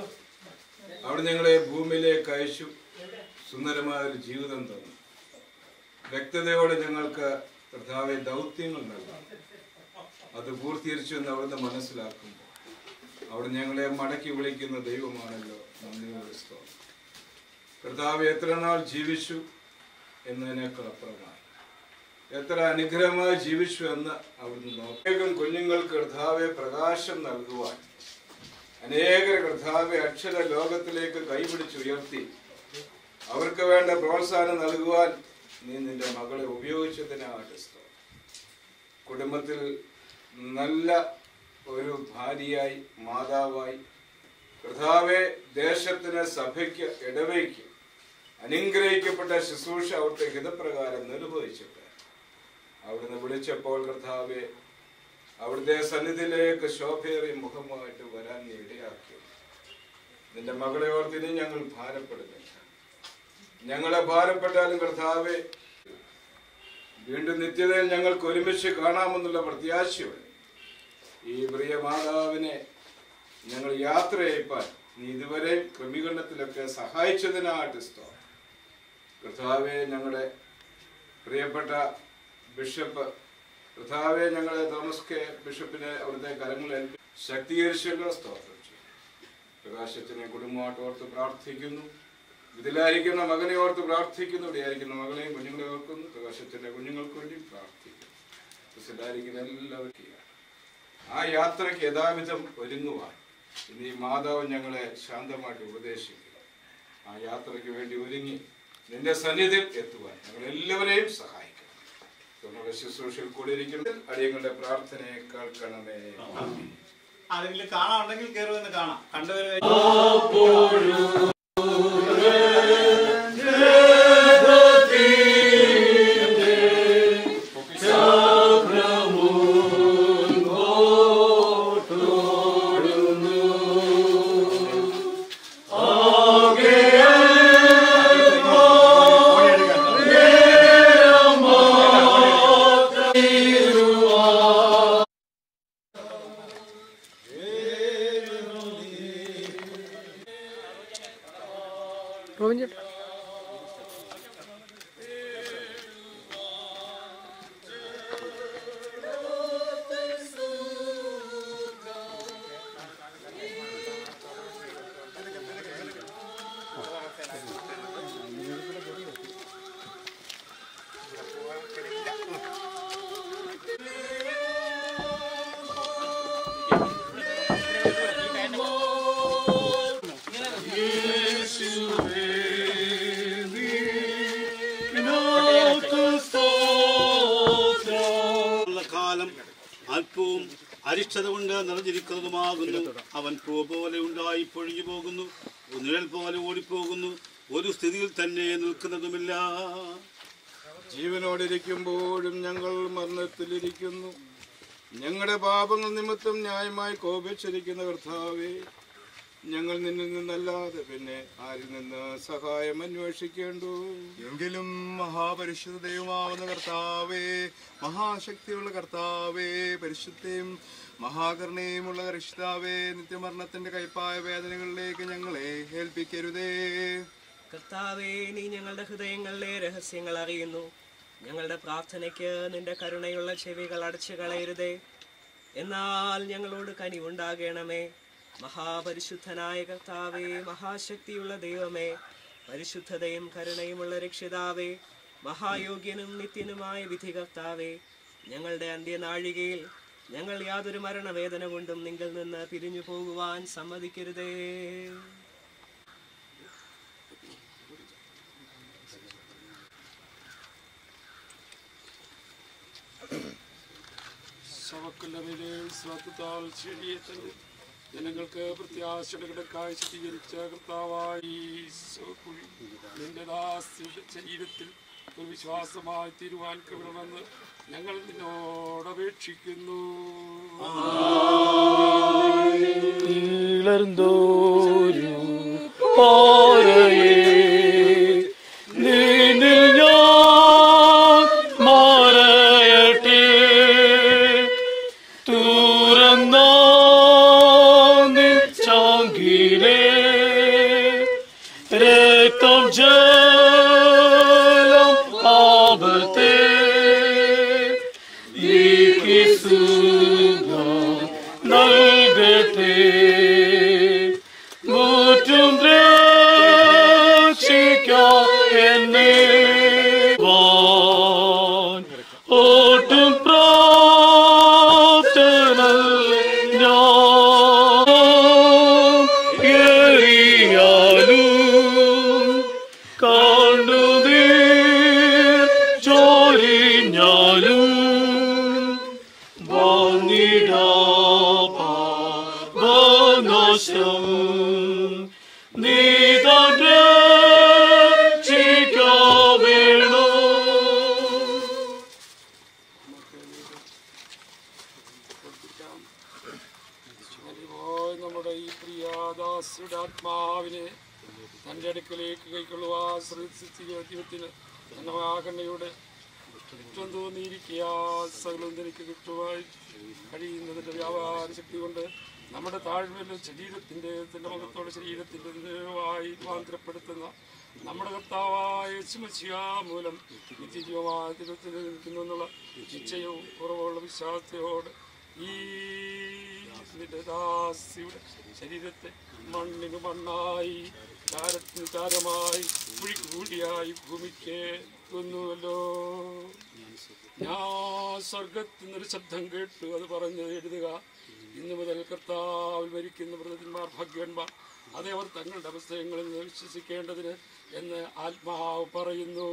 അവിടെ ഞങ്ങളെ ഭൂമിയിലേക്ക് അയച്ചു സുന്ദരമായ ഒരു ജീവിതം തന്നു വ്യക്തതയോടെ ഞങ്ങൾക്ക് കർത്താവെ ദൗത്യങ്ങൾ നൽകണം അത് പൂർത്തീകരിച്ചു എന്ന് അവിടുന്ന് മനസ്സിലാക്കുമ്പോൾ അവിടെ ഞങ്ങളെ മടക്കി വിളിക്കുന്ന ദൈവമാണല്ലോ നന്ദിയോട് സ്തോത്രം കർത്താവ് എത്ര നാൾ ജീവിച്ചു എന്നതിനേക്കാൾ അപ്പുറമായി എത്ര അനുഗ്രഹമായി ജീവിച്ചു എന്ന് അവിടുന്ന് നോക്കി അനേകം കുഞ്ഞുങ്ങൾക്ക് കർത്താവെ പ്രകാശം നൽകുവാൻ അനേക കർത്താവെ അക്ഷര ലോകത്തിലേക്ക് കൈപിടിച്ചുയർത്തി അവർക്ക് വേണ്ട പ്രോത്സാഹനം നൽകുവാൻ നീ നിന്റെ മകളെ ഉപയോഗിച്ചതിനാണ് സ്തോത്രം. കുടുംബത്തിൽ നല്ല ഒരു ഭാര്യയായി മാതാവായി കർത്താവെ ദേശത്തിന് സഭയ്ക്ക് ഇടവയ്ക്ക് അനുഗ്രഹിക്കപ്പെട്ട ശുശ്രൂഷ അവിടുത്തെ ഹിതപ്രകാരം നിർവഹിച്ചിട്ട് അവിടുന്ന് വിളിച്ചപ്പോൾ കർത്താവെ അവിടുത്തെ സന്നിധിയിലേക്ക് ശോഭയേറിയ മുഖമായിട്ട് വരാൻ നീ ഇടയാക്കി നിന്റെ മകളെ ഓർത്തിനി ഞങ്ങൾ ഭാരപ്പെടുന്നില്ല ഞങ്ങളെ ഭാരപ്പെട്ടാലും കർത്താവെ വീണ്ടും നിത്യതയിൽ ഞങ്ങൾക്ക് ഒരുമിച്ച് കാണാമെന്നുള്ള പ്രത്യാശയോടെ ഈ പ്രിയ മാതാവിനെ ഞങ്ങൾ യാത്ര ചെയ്യിപ്പാൻ നീ ഇതുവരെ ക്രമീകരണത്തിലൊക്കെ സഹായിച്ചതിനായിട്ട് സ്തോത്രം കർത്താവെ ഞങ്ങളുടെ പ്രിയപ്പെട്ട ബിഷപ്പ് കർത്താവെ ഞങ്ങളെ തോമസ് കെ ബിഷപ്പിനെ അവിടുത്തെ കരങ്ങളിൽ ഏൽപ്പി ശക്തീകരിച്ചല്ലോ സ്തോത്രം ചെയ്യും പ്രകാശത്തിനെ കുടുംബമായിട്ട് ഓർത്ത് പ്രാർത്ഥിക്കുന്നു ഇതിലായിരിക്കുന്ന മകനെ ഓർത്ത് പ്രാർത്ഥിക്കുന്നു ഇവിടെയായിരിക്കുന്ന മകളെയും കുഞ്ഞുങ്ങളെ ഓർക്കുന്നു പ്രകാശത്തിന്റെ കുഞ്ഞുങ്ങൾക്ക് വേണ്ടി പ്രാർത്ഥിക്കുന്നു ഇതിലായിരിക്കുന്ന എല്ലാവർക്കും ആ യാത്രയ്ക്ക് യഥാവിധം ഒരുങ്ങുവാൻ ഇന്ന് ഈ മാതാവ് ഞങ്ങളെ ശാന്തമായിട്ട് ഉപദേശിക്കുന്നു ആ യാത്രയ്ക്ക് വേണ്ടി ഒരുങ്ങി നിന്റെ സന്നിധിയിൽ എത്തുവാൻ ഞങ്ങൾ എല്ലാവരെയും സഹായിക്കണം നമ്മുടെ ശുശ്രൂഷയിൽ കൂടി ഇരിക്കുന്നത് അടിയങ്ങളുടെ പ്രാർത്ഥനയെ കേൾക്കണമേ ആരെങ്കിലും കാണാനുണ്ടെങ്കിൽ കയറി വന്ന് കാണാം കണ്ടുവരുവേ റോബിൻ ചേട്ടാ ഉള്ള കാലം അല്പവും അരിഷ്ടത കൊണ്ട് നിറഞ്ഞിരിക്കുന്നതുമാകുന്നു അവൻ പൂ പോലെ ഉണ്ടായി പൊഴിഞ്ഞു പോകുന്നു ഒരു നിഴൽ പോലെ ഓടിപ്പോകുന്നു ഒരു സ്ഥിതിയിൽ തന്നെ നിൽക്കുന്നതുമില്ല ജീവനോടിരിക്കുമ്പോഴും ഞങ്ങൾ മരണത്തിലിരിക്കുന്നു ഞങ്ങളുടെ പാപങ്ങൾ നിമിത്തം ന്യായമായി കോപിച്ചിരിക്കുന്ന കർത്താവേ ഞങ്ങൾ നിന്നിൽ നിന്നല്ലാതെ പിന്നെ ആരിൽ നിന്ന് സഹായം അന്വേഷിക്കേണ്ടു എങ്കിലും മഹാപരിശുദ്ധ ദൈവമാവുന്ന കർത്താവേ മഹാശക്തിയുള്ള കർത്താവേ പരിശുദ്ധയും മഹാകരുണയുമുള്ള രക്ഷിതാവേ നിത്യമരണത്തിന്റെ കൈപ്പായ വേദനകളിലേക്ക് ഞങ്ങളെ ഏൽപ്പിക്കരുതേ കർത്താവേ നീ ഞങ്ങളുടെ ഹൃദയങ്ങളിലെ രഹസ്യങ്ങൾ അറിയുന്നു ഞങ്ങളുടെ പ്രാർത്ഥനയ്ക്ക് നിന്റെ കരുണയുള്ള ചെവികൾ അടച്ചു കളയരുതേ എന്നാൽ ഞങ്ങളോട് കനിവുണ്ടാകണമേ മഹാപരിശുദ്ധനായ കർത്താവേ മഹാശക്തിയുള്ള ദൈവമേ പരിശുദ്ധതയും കരുണയുമുള്ള രക്ഷിതാവേ മഹായോഗ്യനും നിത്യനുമായ വിധികർത്താവേ ഞങ്ങളുടെ അന്ത്യനാഴികയിൽ ഞങ്ങൾ യാതൊരു മരണവേദന കൊണ്ടും നിങ്ങൾ നിന്ന് പിരിഞ്ഞു പോകുവാൻ സമ്മതിക്കരുതേ ശവക്കല്ലറയിലെ വിശ്വാസത്താൽ ചെടിയേറ്റത് ജനങ്ങൾക്ക് പ്രത്യാശയുടെ കിടക്കായി ശുദ്ധീകരിച്ച കർത്താവായി ഈശോക്കുഴി നിന്റെ ദാസിയുടെ ശരീരത്തിൽ ഒരു വിശ്വാസമായി തീരുവാൻ കവിടണമെന്ന് ഞങ്ങൾ നിന്നോട് അപേക്ഷിക്കുന്നു ഇളർന്നോരു പാറയെ നിന്നിൽ ഞാൻ മാറയട്ടെ തുറന്ന ചാങ്കിലെ രക്തം ജലം ആപത്തെ ഈ സുഖം നൽകട്ടെ മുറ്റും രക്ഷിക്കാം എന്നെ വാൻ ഒട്ടും പ്രാപ്തനല്ല ഞാൻ ഏറിയാലും കണ്ണുനീർ ചോരിഞ്ഞാലും വന്നിടാപാനാശം നീതാൻ രക്ഷിക്കാവേണോ പോയി നമ്മുടെ ഈ പ്രിയാദാസിയുടെ ആത്മാവിനെ തൻ്റെ അടുക്കലേക്ക് കൈക്കൊള്ളുവാൻ ശ്രദ്ധിച്ച ദൈവത്തിന് തന്റെ മഹാകണ്ണയുടെ ഇഷ്ടം തോന്നിയിരിക്കുക സകലം എനിക്ക് കിട്ടുവാൻ കഴിയുന്നതിൻ്റെ വ്യാപാര ശക്തി കൊണ്ട് നമ്മുടെ താഴ്മയിലും ശരീരത്തിൻ്റെ തൻ്റെ മുഖത്തോടെ ശരീരത്തിൻ്റെ നിലവായി രൂപാന്തരപ്പെടുത്തുന്ന നമ്മുടെ കർത്താവായ ശുമശിയ മൂലം നിത്യജീവമായ ദൈവത്തിൽ നിൽക്കുന്നു എന്നുള്ള നിശ്ചയവും കുറവുള്ള വിശ്വാസത്തോട് ഈ നിന്റെ ദാസിയുടെ ശരീരത്തെ മണ്ണിന് മണ്ണായി താരത്തിന് താരമായി കുഴിക്കൂടിയായി ഭൂമിക്ക് എത്തുന്നുവല്ലോ ഞാൻ സ്വർഗത്തിൽ നിന്നൊരു ശബ്ദം കേട്ടു അത് പറഞ്ഞ് എഴുതുക ഇന്നു മുതൽ കർത്താവിൽ മരിക്കുന്ന വ്രതന്മാർ ഭാഗ്യവന്മാർ അതേ അവർ തങ്ങളുടെ അവസ്ഥയങ്ങളിൽ നിന്ന് വിശ്വസിക്കേണ്ടതിന് എന്ന് ആത്മാവ് പറയുന്നു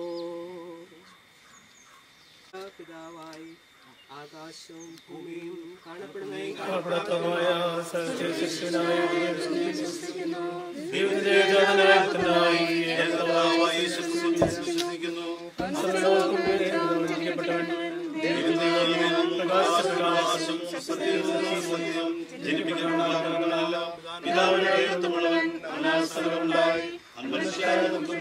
പിതാവായി ആകാശവും ഭൂമിയും കാണപ്പെടുന്ന കാണപ്പെടാത്തതുമായ സത്യശിഷ്യനായ ദൈവത്തിന്റെ ജാതനായ പുത്രനായി ഏകപിതാവായ യേശുക്രിസ്തുവിൽ വിശ്വസിക്കുന്നു. സർവ്വലോകവും ജനിക്കപ്പെട്ടവൻ, ദൈവത്തിൽ പ്രകാശപ്രകാശം, സത്യവും സത്യം, ജനിപ്പിക്കപ്പെടാത്തവനല്ല, പിതാവിന്റെ ഏകത്വമുള്ളവൻ, അനാസ്ഥലമുണ്ടായി, അന്മനുഷ്യായ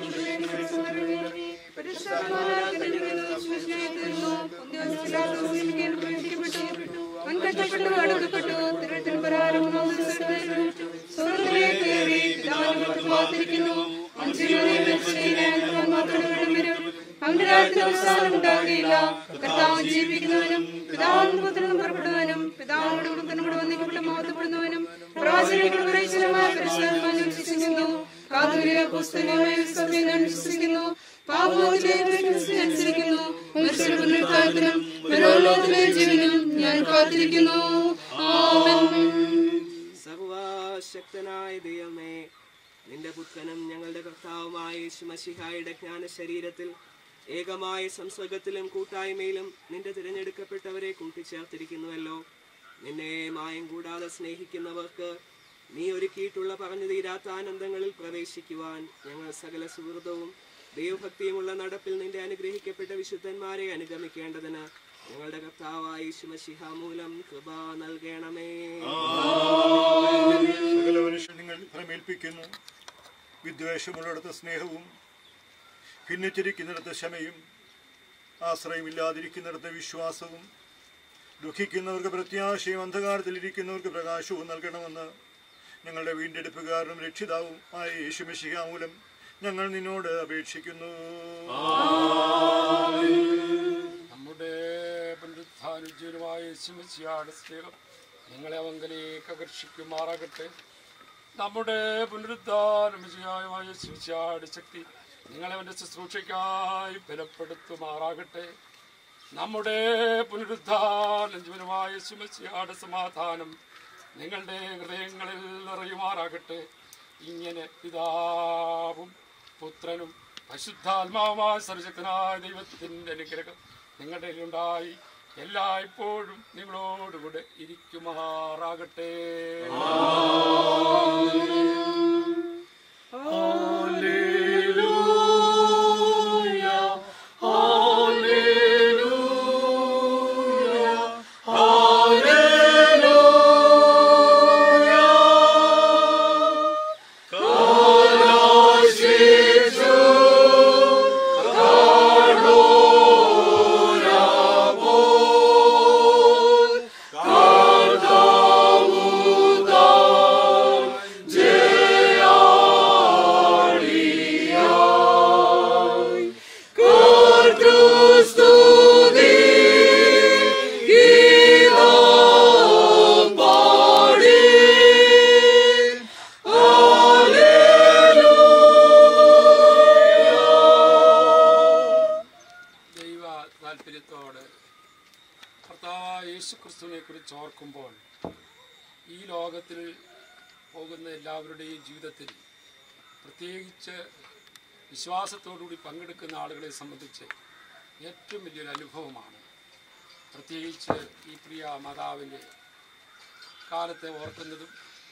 അവന്റെ രാജ്യത്തിന് അവസാനം ഉണ്ടാകുകയില്ല കർത്താവ് ജീവിക്കുന്നവനും പിതാവിനും പുത്രനും പുറപ്പെടുവാനും പിതാവിനോട് പുത്രനോട് വന്നിക്കപ്പെട്ട് മഹത്വപ്പെടുന്നവനും പ്രവാചകരുടെ പ്രേക്ഷകമായ പരിശോധന വിശ്വസിക്കുന്നു കാതോലിക പുസ്തകമായ സഭയിൽ ഞാൻ വിശ്വസിക്കുന്നു പാപത്തിലെ അനുസരിക്കുന്നു മനുഷ്യരുടെ പുനരുദ്ധാരത്തിനും മനോലോകത്തിലെ ജീവനും ഞാൻ കാത്തിരിക്കുന്നു ആമേൻ സർവശക്തനായ ദൈവമേ നിന്റെ പുത്രനും ഞങ്ങളുടെ കർത്താവുമായ യേശുമശിഹായുടെ ജ്ഞാന ശരീരത്തിൽ ഏകമായ സംസർഗത്തിലും കൂട്ടായ്മയിലും നിന്റെ തിരഞ്ഞെടുക്കപ്പെട്ടവരെ കൂട്ടിച്ചേർത്തിരിക്കുന്നുവല്ലോ നിന്നെ മായം കൂടാതെ സ്നേഹിക്കുന്നവർക്ക് നീ ഒരുക്കിയിട്ടുള്ള പറഞ്ഞു തീരാത്ത ആനന്ദങ്ങളിൽ പ്രവേശിക്കുവാൻ ഞങ്ങൾ സകല സുഹൃതവും ദൈവഭക്തിയുമുള്ള നടപ്പിൽ നിന്റെ അനുഗ്രഹിക്കപ്പെട്ട വിശുദ്ധന്മാരെ അനുഗമിക്കേണ്ടതിന് ഞങ്ങളുടെ കർത്താവായ യേശുമശിഹ മൂലം കൃപ നൽകണമേ സകല മനുഷ്യൻ നിങ്ങൾ ഫലമേൽപ്പിക്കുന്നു വിദ്വേഷമുള്ളിടത്ത് സ്നേഹവും ഭിന്നിച്ചിരിക്കുന്നിടത്ത് ക്ഷമയും ആശ്രയമില്ലാതിരിക്കുന്നിടത്ത് വിശ്വാസവും ദുഃഖിക്കുന്നവർക്ക് പ്രത്യാശയും അന്ധകാരത്തിലിരിക്കുന്നവർക്ക് പ്രകാശവും നൽകണമെന്ന് ഞങ്ങളുടെ വീണ്ടെടുപ്പുകാരനും രക്ഷിതാവും ആയ യേശുമിശിഹ മൂലം ഞങ്ങൾ നിന്നോട് അപേക്ഷിക്കുന്നു നമ്മുടെ പുനരുത്ഥാനുജ്വലമായ യേശുമിശിഹായുടെ സ്നേഹം നിങ്ങളെ അവങ്കലേക്ക് ആകർഷിക്കുമാറാകട്ടെ നമ്മുടെ പുനരുദ്ധാനമിശിഹായ യേശുമിശിഹായുടെ ശക്തി നിങ്ങളെ അവൻ്റെ ശുശ്രൂഷയ്ക്കായി ബലപ്പെടുത്തുമാറാകട്ടെ നമ്മുടെ പുനരുദ്ധാന ജീവനമായ യേശുമസിയാട് സമാധാനം നിങ്ങളുടെ ഹൃദയങ്ങളിൽ നിറയുമാറാകട്ടെ ഇങ്ങനെ പിതാവും പുത്രനും പരിശുദ്ധാത്മാവുമായ സർവശക്തനായ ദൈവത്തിൻ്റെ അനുഗ്രഹം നിങ്ങളുടെ ഉണ്ടായി എല്ലായ്പ്പോഴും നിങ്ങളോടുകൂടെ ഇരിക്കുമാറാകട്ടെ ദൈവ താല്പര്യത്തോട് കർത്താവായ യേശു ക്രിസ്തുവിനെ കുറിച്ച് ഓർക്കുമ്പോൾ ഈ ലോകത്തിൽ പോകുന്ന എല്ലാവരുടെയും ജീവിതത്തിൽ പ്രത്യേകിച്ച് വിശ്വാസത്തോടുകൂടി പങ്കെടുക്കുന്ന ആളുകളെ സംബന്ധിച്ച് ഏറ്റവും വലിയൊരു അനുഭവമാണ് പ്രത്യേകിച്ച് ഈ പ്രിയ മാതാവിൻ്റെ കാലത്തെ ഓർക്കുന്നതും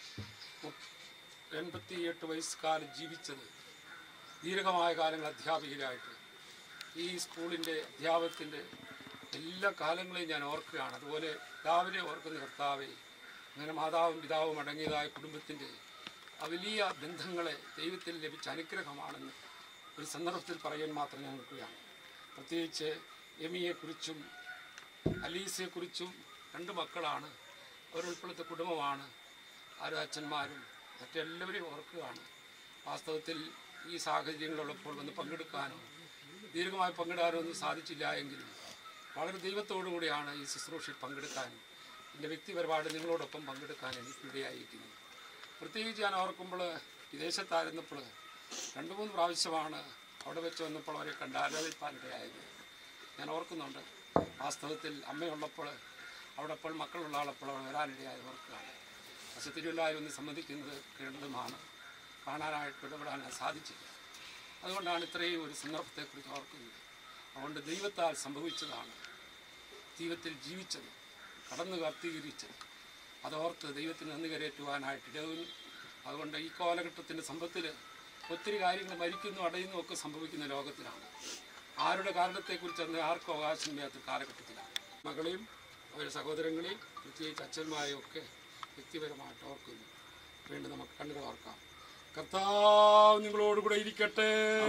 എൺപത്തിയെട്ട് വയസ്സുകാലം ജീവിച്ചത് ദീർഘമായ കാലങ്ങൾ അധ്യാപികരായിട്ട് ഈ സ്കൂളിൻ്റെ അധ്യാപകത്തിൻ്റെ എല്ലാ കാലങ്ങളെയും ഞാൻ ഓർക്കുകയാണ് അതുപോലെ രാവിലെ ഓർക്കുന്ന കർത്താവെ അങ്ങനെ മാതാവും പിതാവും അടങ്ങിയതായ കുടുംബത്തിൻ്റെ ആ വലിയ ബന്ധങ്ങളെ ദൈവത്തിൽ ലഭിച്ച അനുഗ്രഹമാണെന്ന് ഒരു സന്ദർഭത്തിൽ പറയാൻ മാത്രം ഞാൻ നിൽക്കുകയാണ് പ്രത്യേകിച്ച് എമിയെക്കുറിച്ചും അലീസയെക്കുറിച്ചും രണ്ട് മക്കളാണ് അവരുൾപ്പെടുത്ത കുടുംബമാണ് ആരും അച്ഛന്മാരും മറ്റെല്ലാവരെയും ഓർക്കുകയാണ് വാസ്തവത്തിൽ ഈ സാഹചര്യങ്ങളുള്ളപ്പോൾ വന്ന് പങ്കെടുക്കാനോ ദീർഘമായി പങ്കിടാനോ ഒന്നും സാധിച്ചില്ല എങ്കിലും വളരെ ദൈവത്തോടു കൂടിയാണ് ഈ ശുശ്രൂഷയിൽ പങ്കെടുക്കാനും എൻ്റെ വ്യക്തിപരമായിട്ട് നിങ്ങളോടൊപ്പം പങ്കെടുക്കാൻ എനിക്ക് ഇടയായിരിക്കുന്നത് പ്രത്യേകിച്ച് ഞാൻ ഓർക്കുമ്പോൾ വിദേശത്തായിരുന്നപ്പോൾ രണ്ട് മൂന്ന് പ്രാവശ്യമാണ് അവിടെ വെച്ച് വന്നപ്പോൾ അവരെ കണ്ട് ആരാധിപ്പാൻ ഇടയായത് ഞാൻ ഓർക്കുന്നുണ്ട് വാസ്തവത്തിൽ അമ്മയുള്ളപ്പോൾ അവിടെ അപ്പോൾ മക്കളുള്ള ആളപ്പോൾ അവിടെ വരാനിടയായത് ഓർക്കുകയാണ് പക്ഷെ തിരുവല്ലായി ഒന്ന് സമ്മതിക്കുന്നത് കേരളമാണ് കാണാനായിട്ട് ഇടപെടാൻ സാധിച്ചില്ല അതുകൊണ്ടാണ് ഇത്രയും ഒരു സന്ദർഭത്തെക്കുറിച്ച് ഓർക്കുന്നത് അതുകൊണ്ട് ദൈവത്താൽ സംഭവിച്ചതാണ് ദൈവത്തിൽ ജീവിച്ചത് കടന്നു കർത്തീകരിച്ചത് അതോർത്ത് ദൈവത്തിന് നന്ദി കരയേറ്റുവാനായിട്ട് ഇടവുന്നു അതുകൊണ്ട് ഈ കാലഘട്ടത്തിൻ്റെ സമ്പത്തിൽ ഒത്തിരി കാര്യങ്ങൾ മരിക്കുന്നു അടയുന്നു ഒക്കെ സംഭവിക്കുന്ന ലോകത്തിലാണ് ആരുടെ കാരണത്തെക്കുറിച്ച് അന്ന് ആർക്കും അവകാശമില്ലാത്ത കാലഘട്ടത്തിലാണ് മകളെയും അവരുടെ സഹോദരങ്ങളെയും പ്രത്യേകിച്ച് അച്ഛന്മാരെയും ഒക്കെ വ്യക്തിപരമായിട്ട് ഓർക്കുന്നു വേണ്ടി നമുക്ക് കണ്ണുകൾ ഓർക്കാം കർത്താവ് നിങ്ങളോടുകൂടെ ഇരിക്കട്ടെ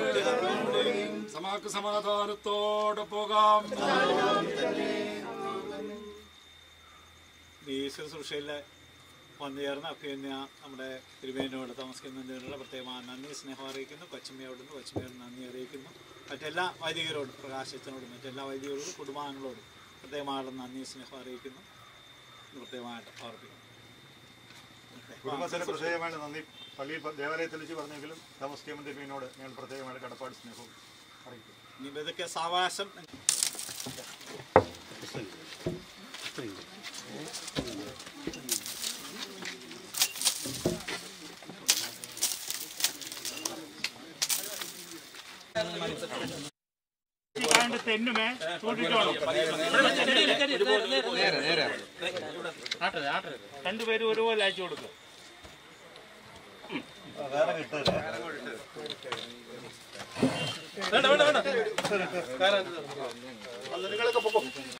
സമാക്ക് സമാധാനത്തോടെ പോകാം ഈ ശുശ്രൂഷയിൽ വന്നുചേർന്ന അഭ്യന്യ നമ്മുടെ തിരുമേനോട് താമസിക്കുന്നതിനുള്ള പ്രത്യേകമായ നന്ദി സ്നേഹം അറിയിക്കുന്നു കൊച്ചമ്മയോടും കൊച്ചമ്മയോട് നന്ദി അറിയിക്കുന്നു മറ്റെല്ലാ വൈദികരോടും പ്രകാശത്തിനോടും മറ്റെല്ലാ വൈദികരോടും കുടുംബാംഗങ്ങളോടും പ്രത്യേകമായിട്ടുള്ള നന്ദി സ്നേഹം അറിയിക്കുന്നു പ്രത്യേകമായിട്ട് ഓർപ്പിക്കുന്നു കുടുംബത്തിന് പ്രത്യേകമായിട്ട് നന്ദി പള്ളിയിൽ പ- ദേവാലയത്തിൽ വെച്ച് പറഞ്ഞെങ്കിലും തോമസ് കെ തിരുമേനോട് ഞങ്ങൾ പ്രത്യേകമായിട്ട് കടപ്പാട് സ്നേഹവും അറിയിക്കുന്നു ഇനി ഇതൊക്കെ സാവകാശം തെന്നുമേ സൂക്ഷിച്ചോളൂ രണ്ടുപേരും ഒരുപോലെ അയച്ചു കൊടുക്കും വേണ്ട വേണ്ട വേണ്ട നിങ്ങളൊക്കെ പൊക്കോ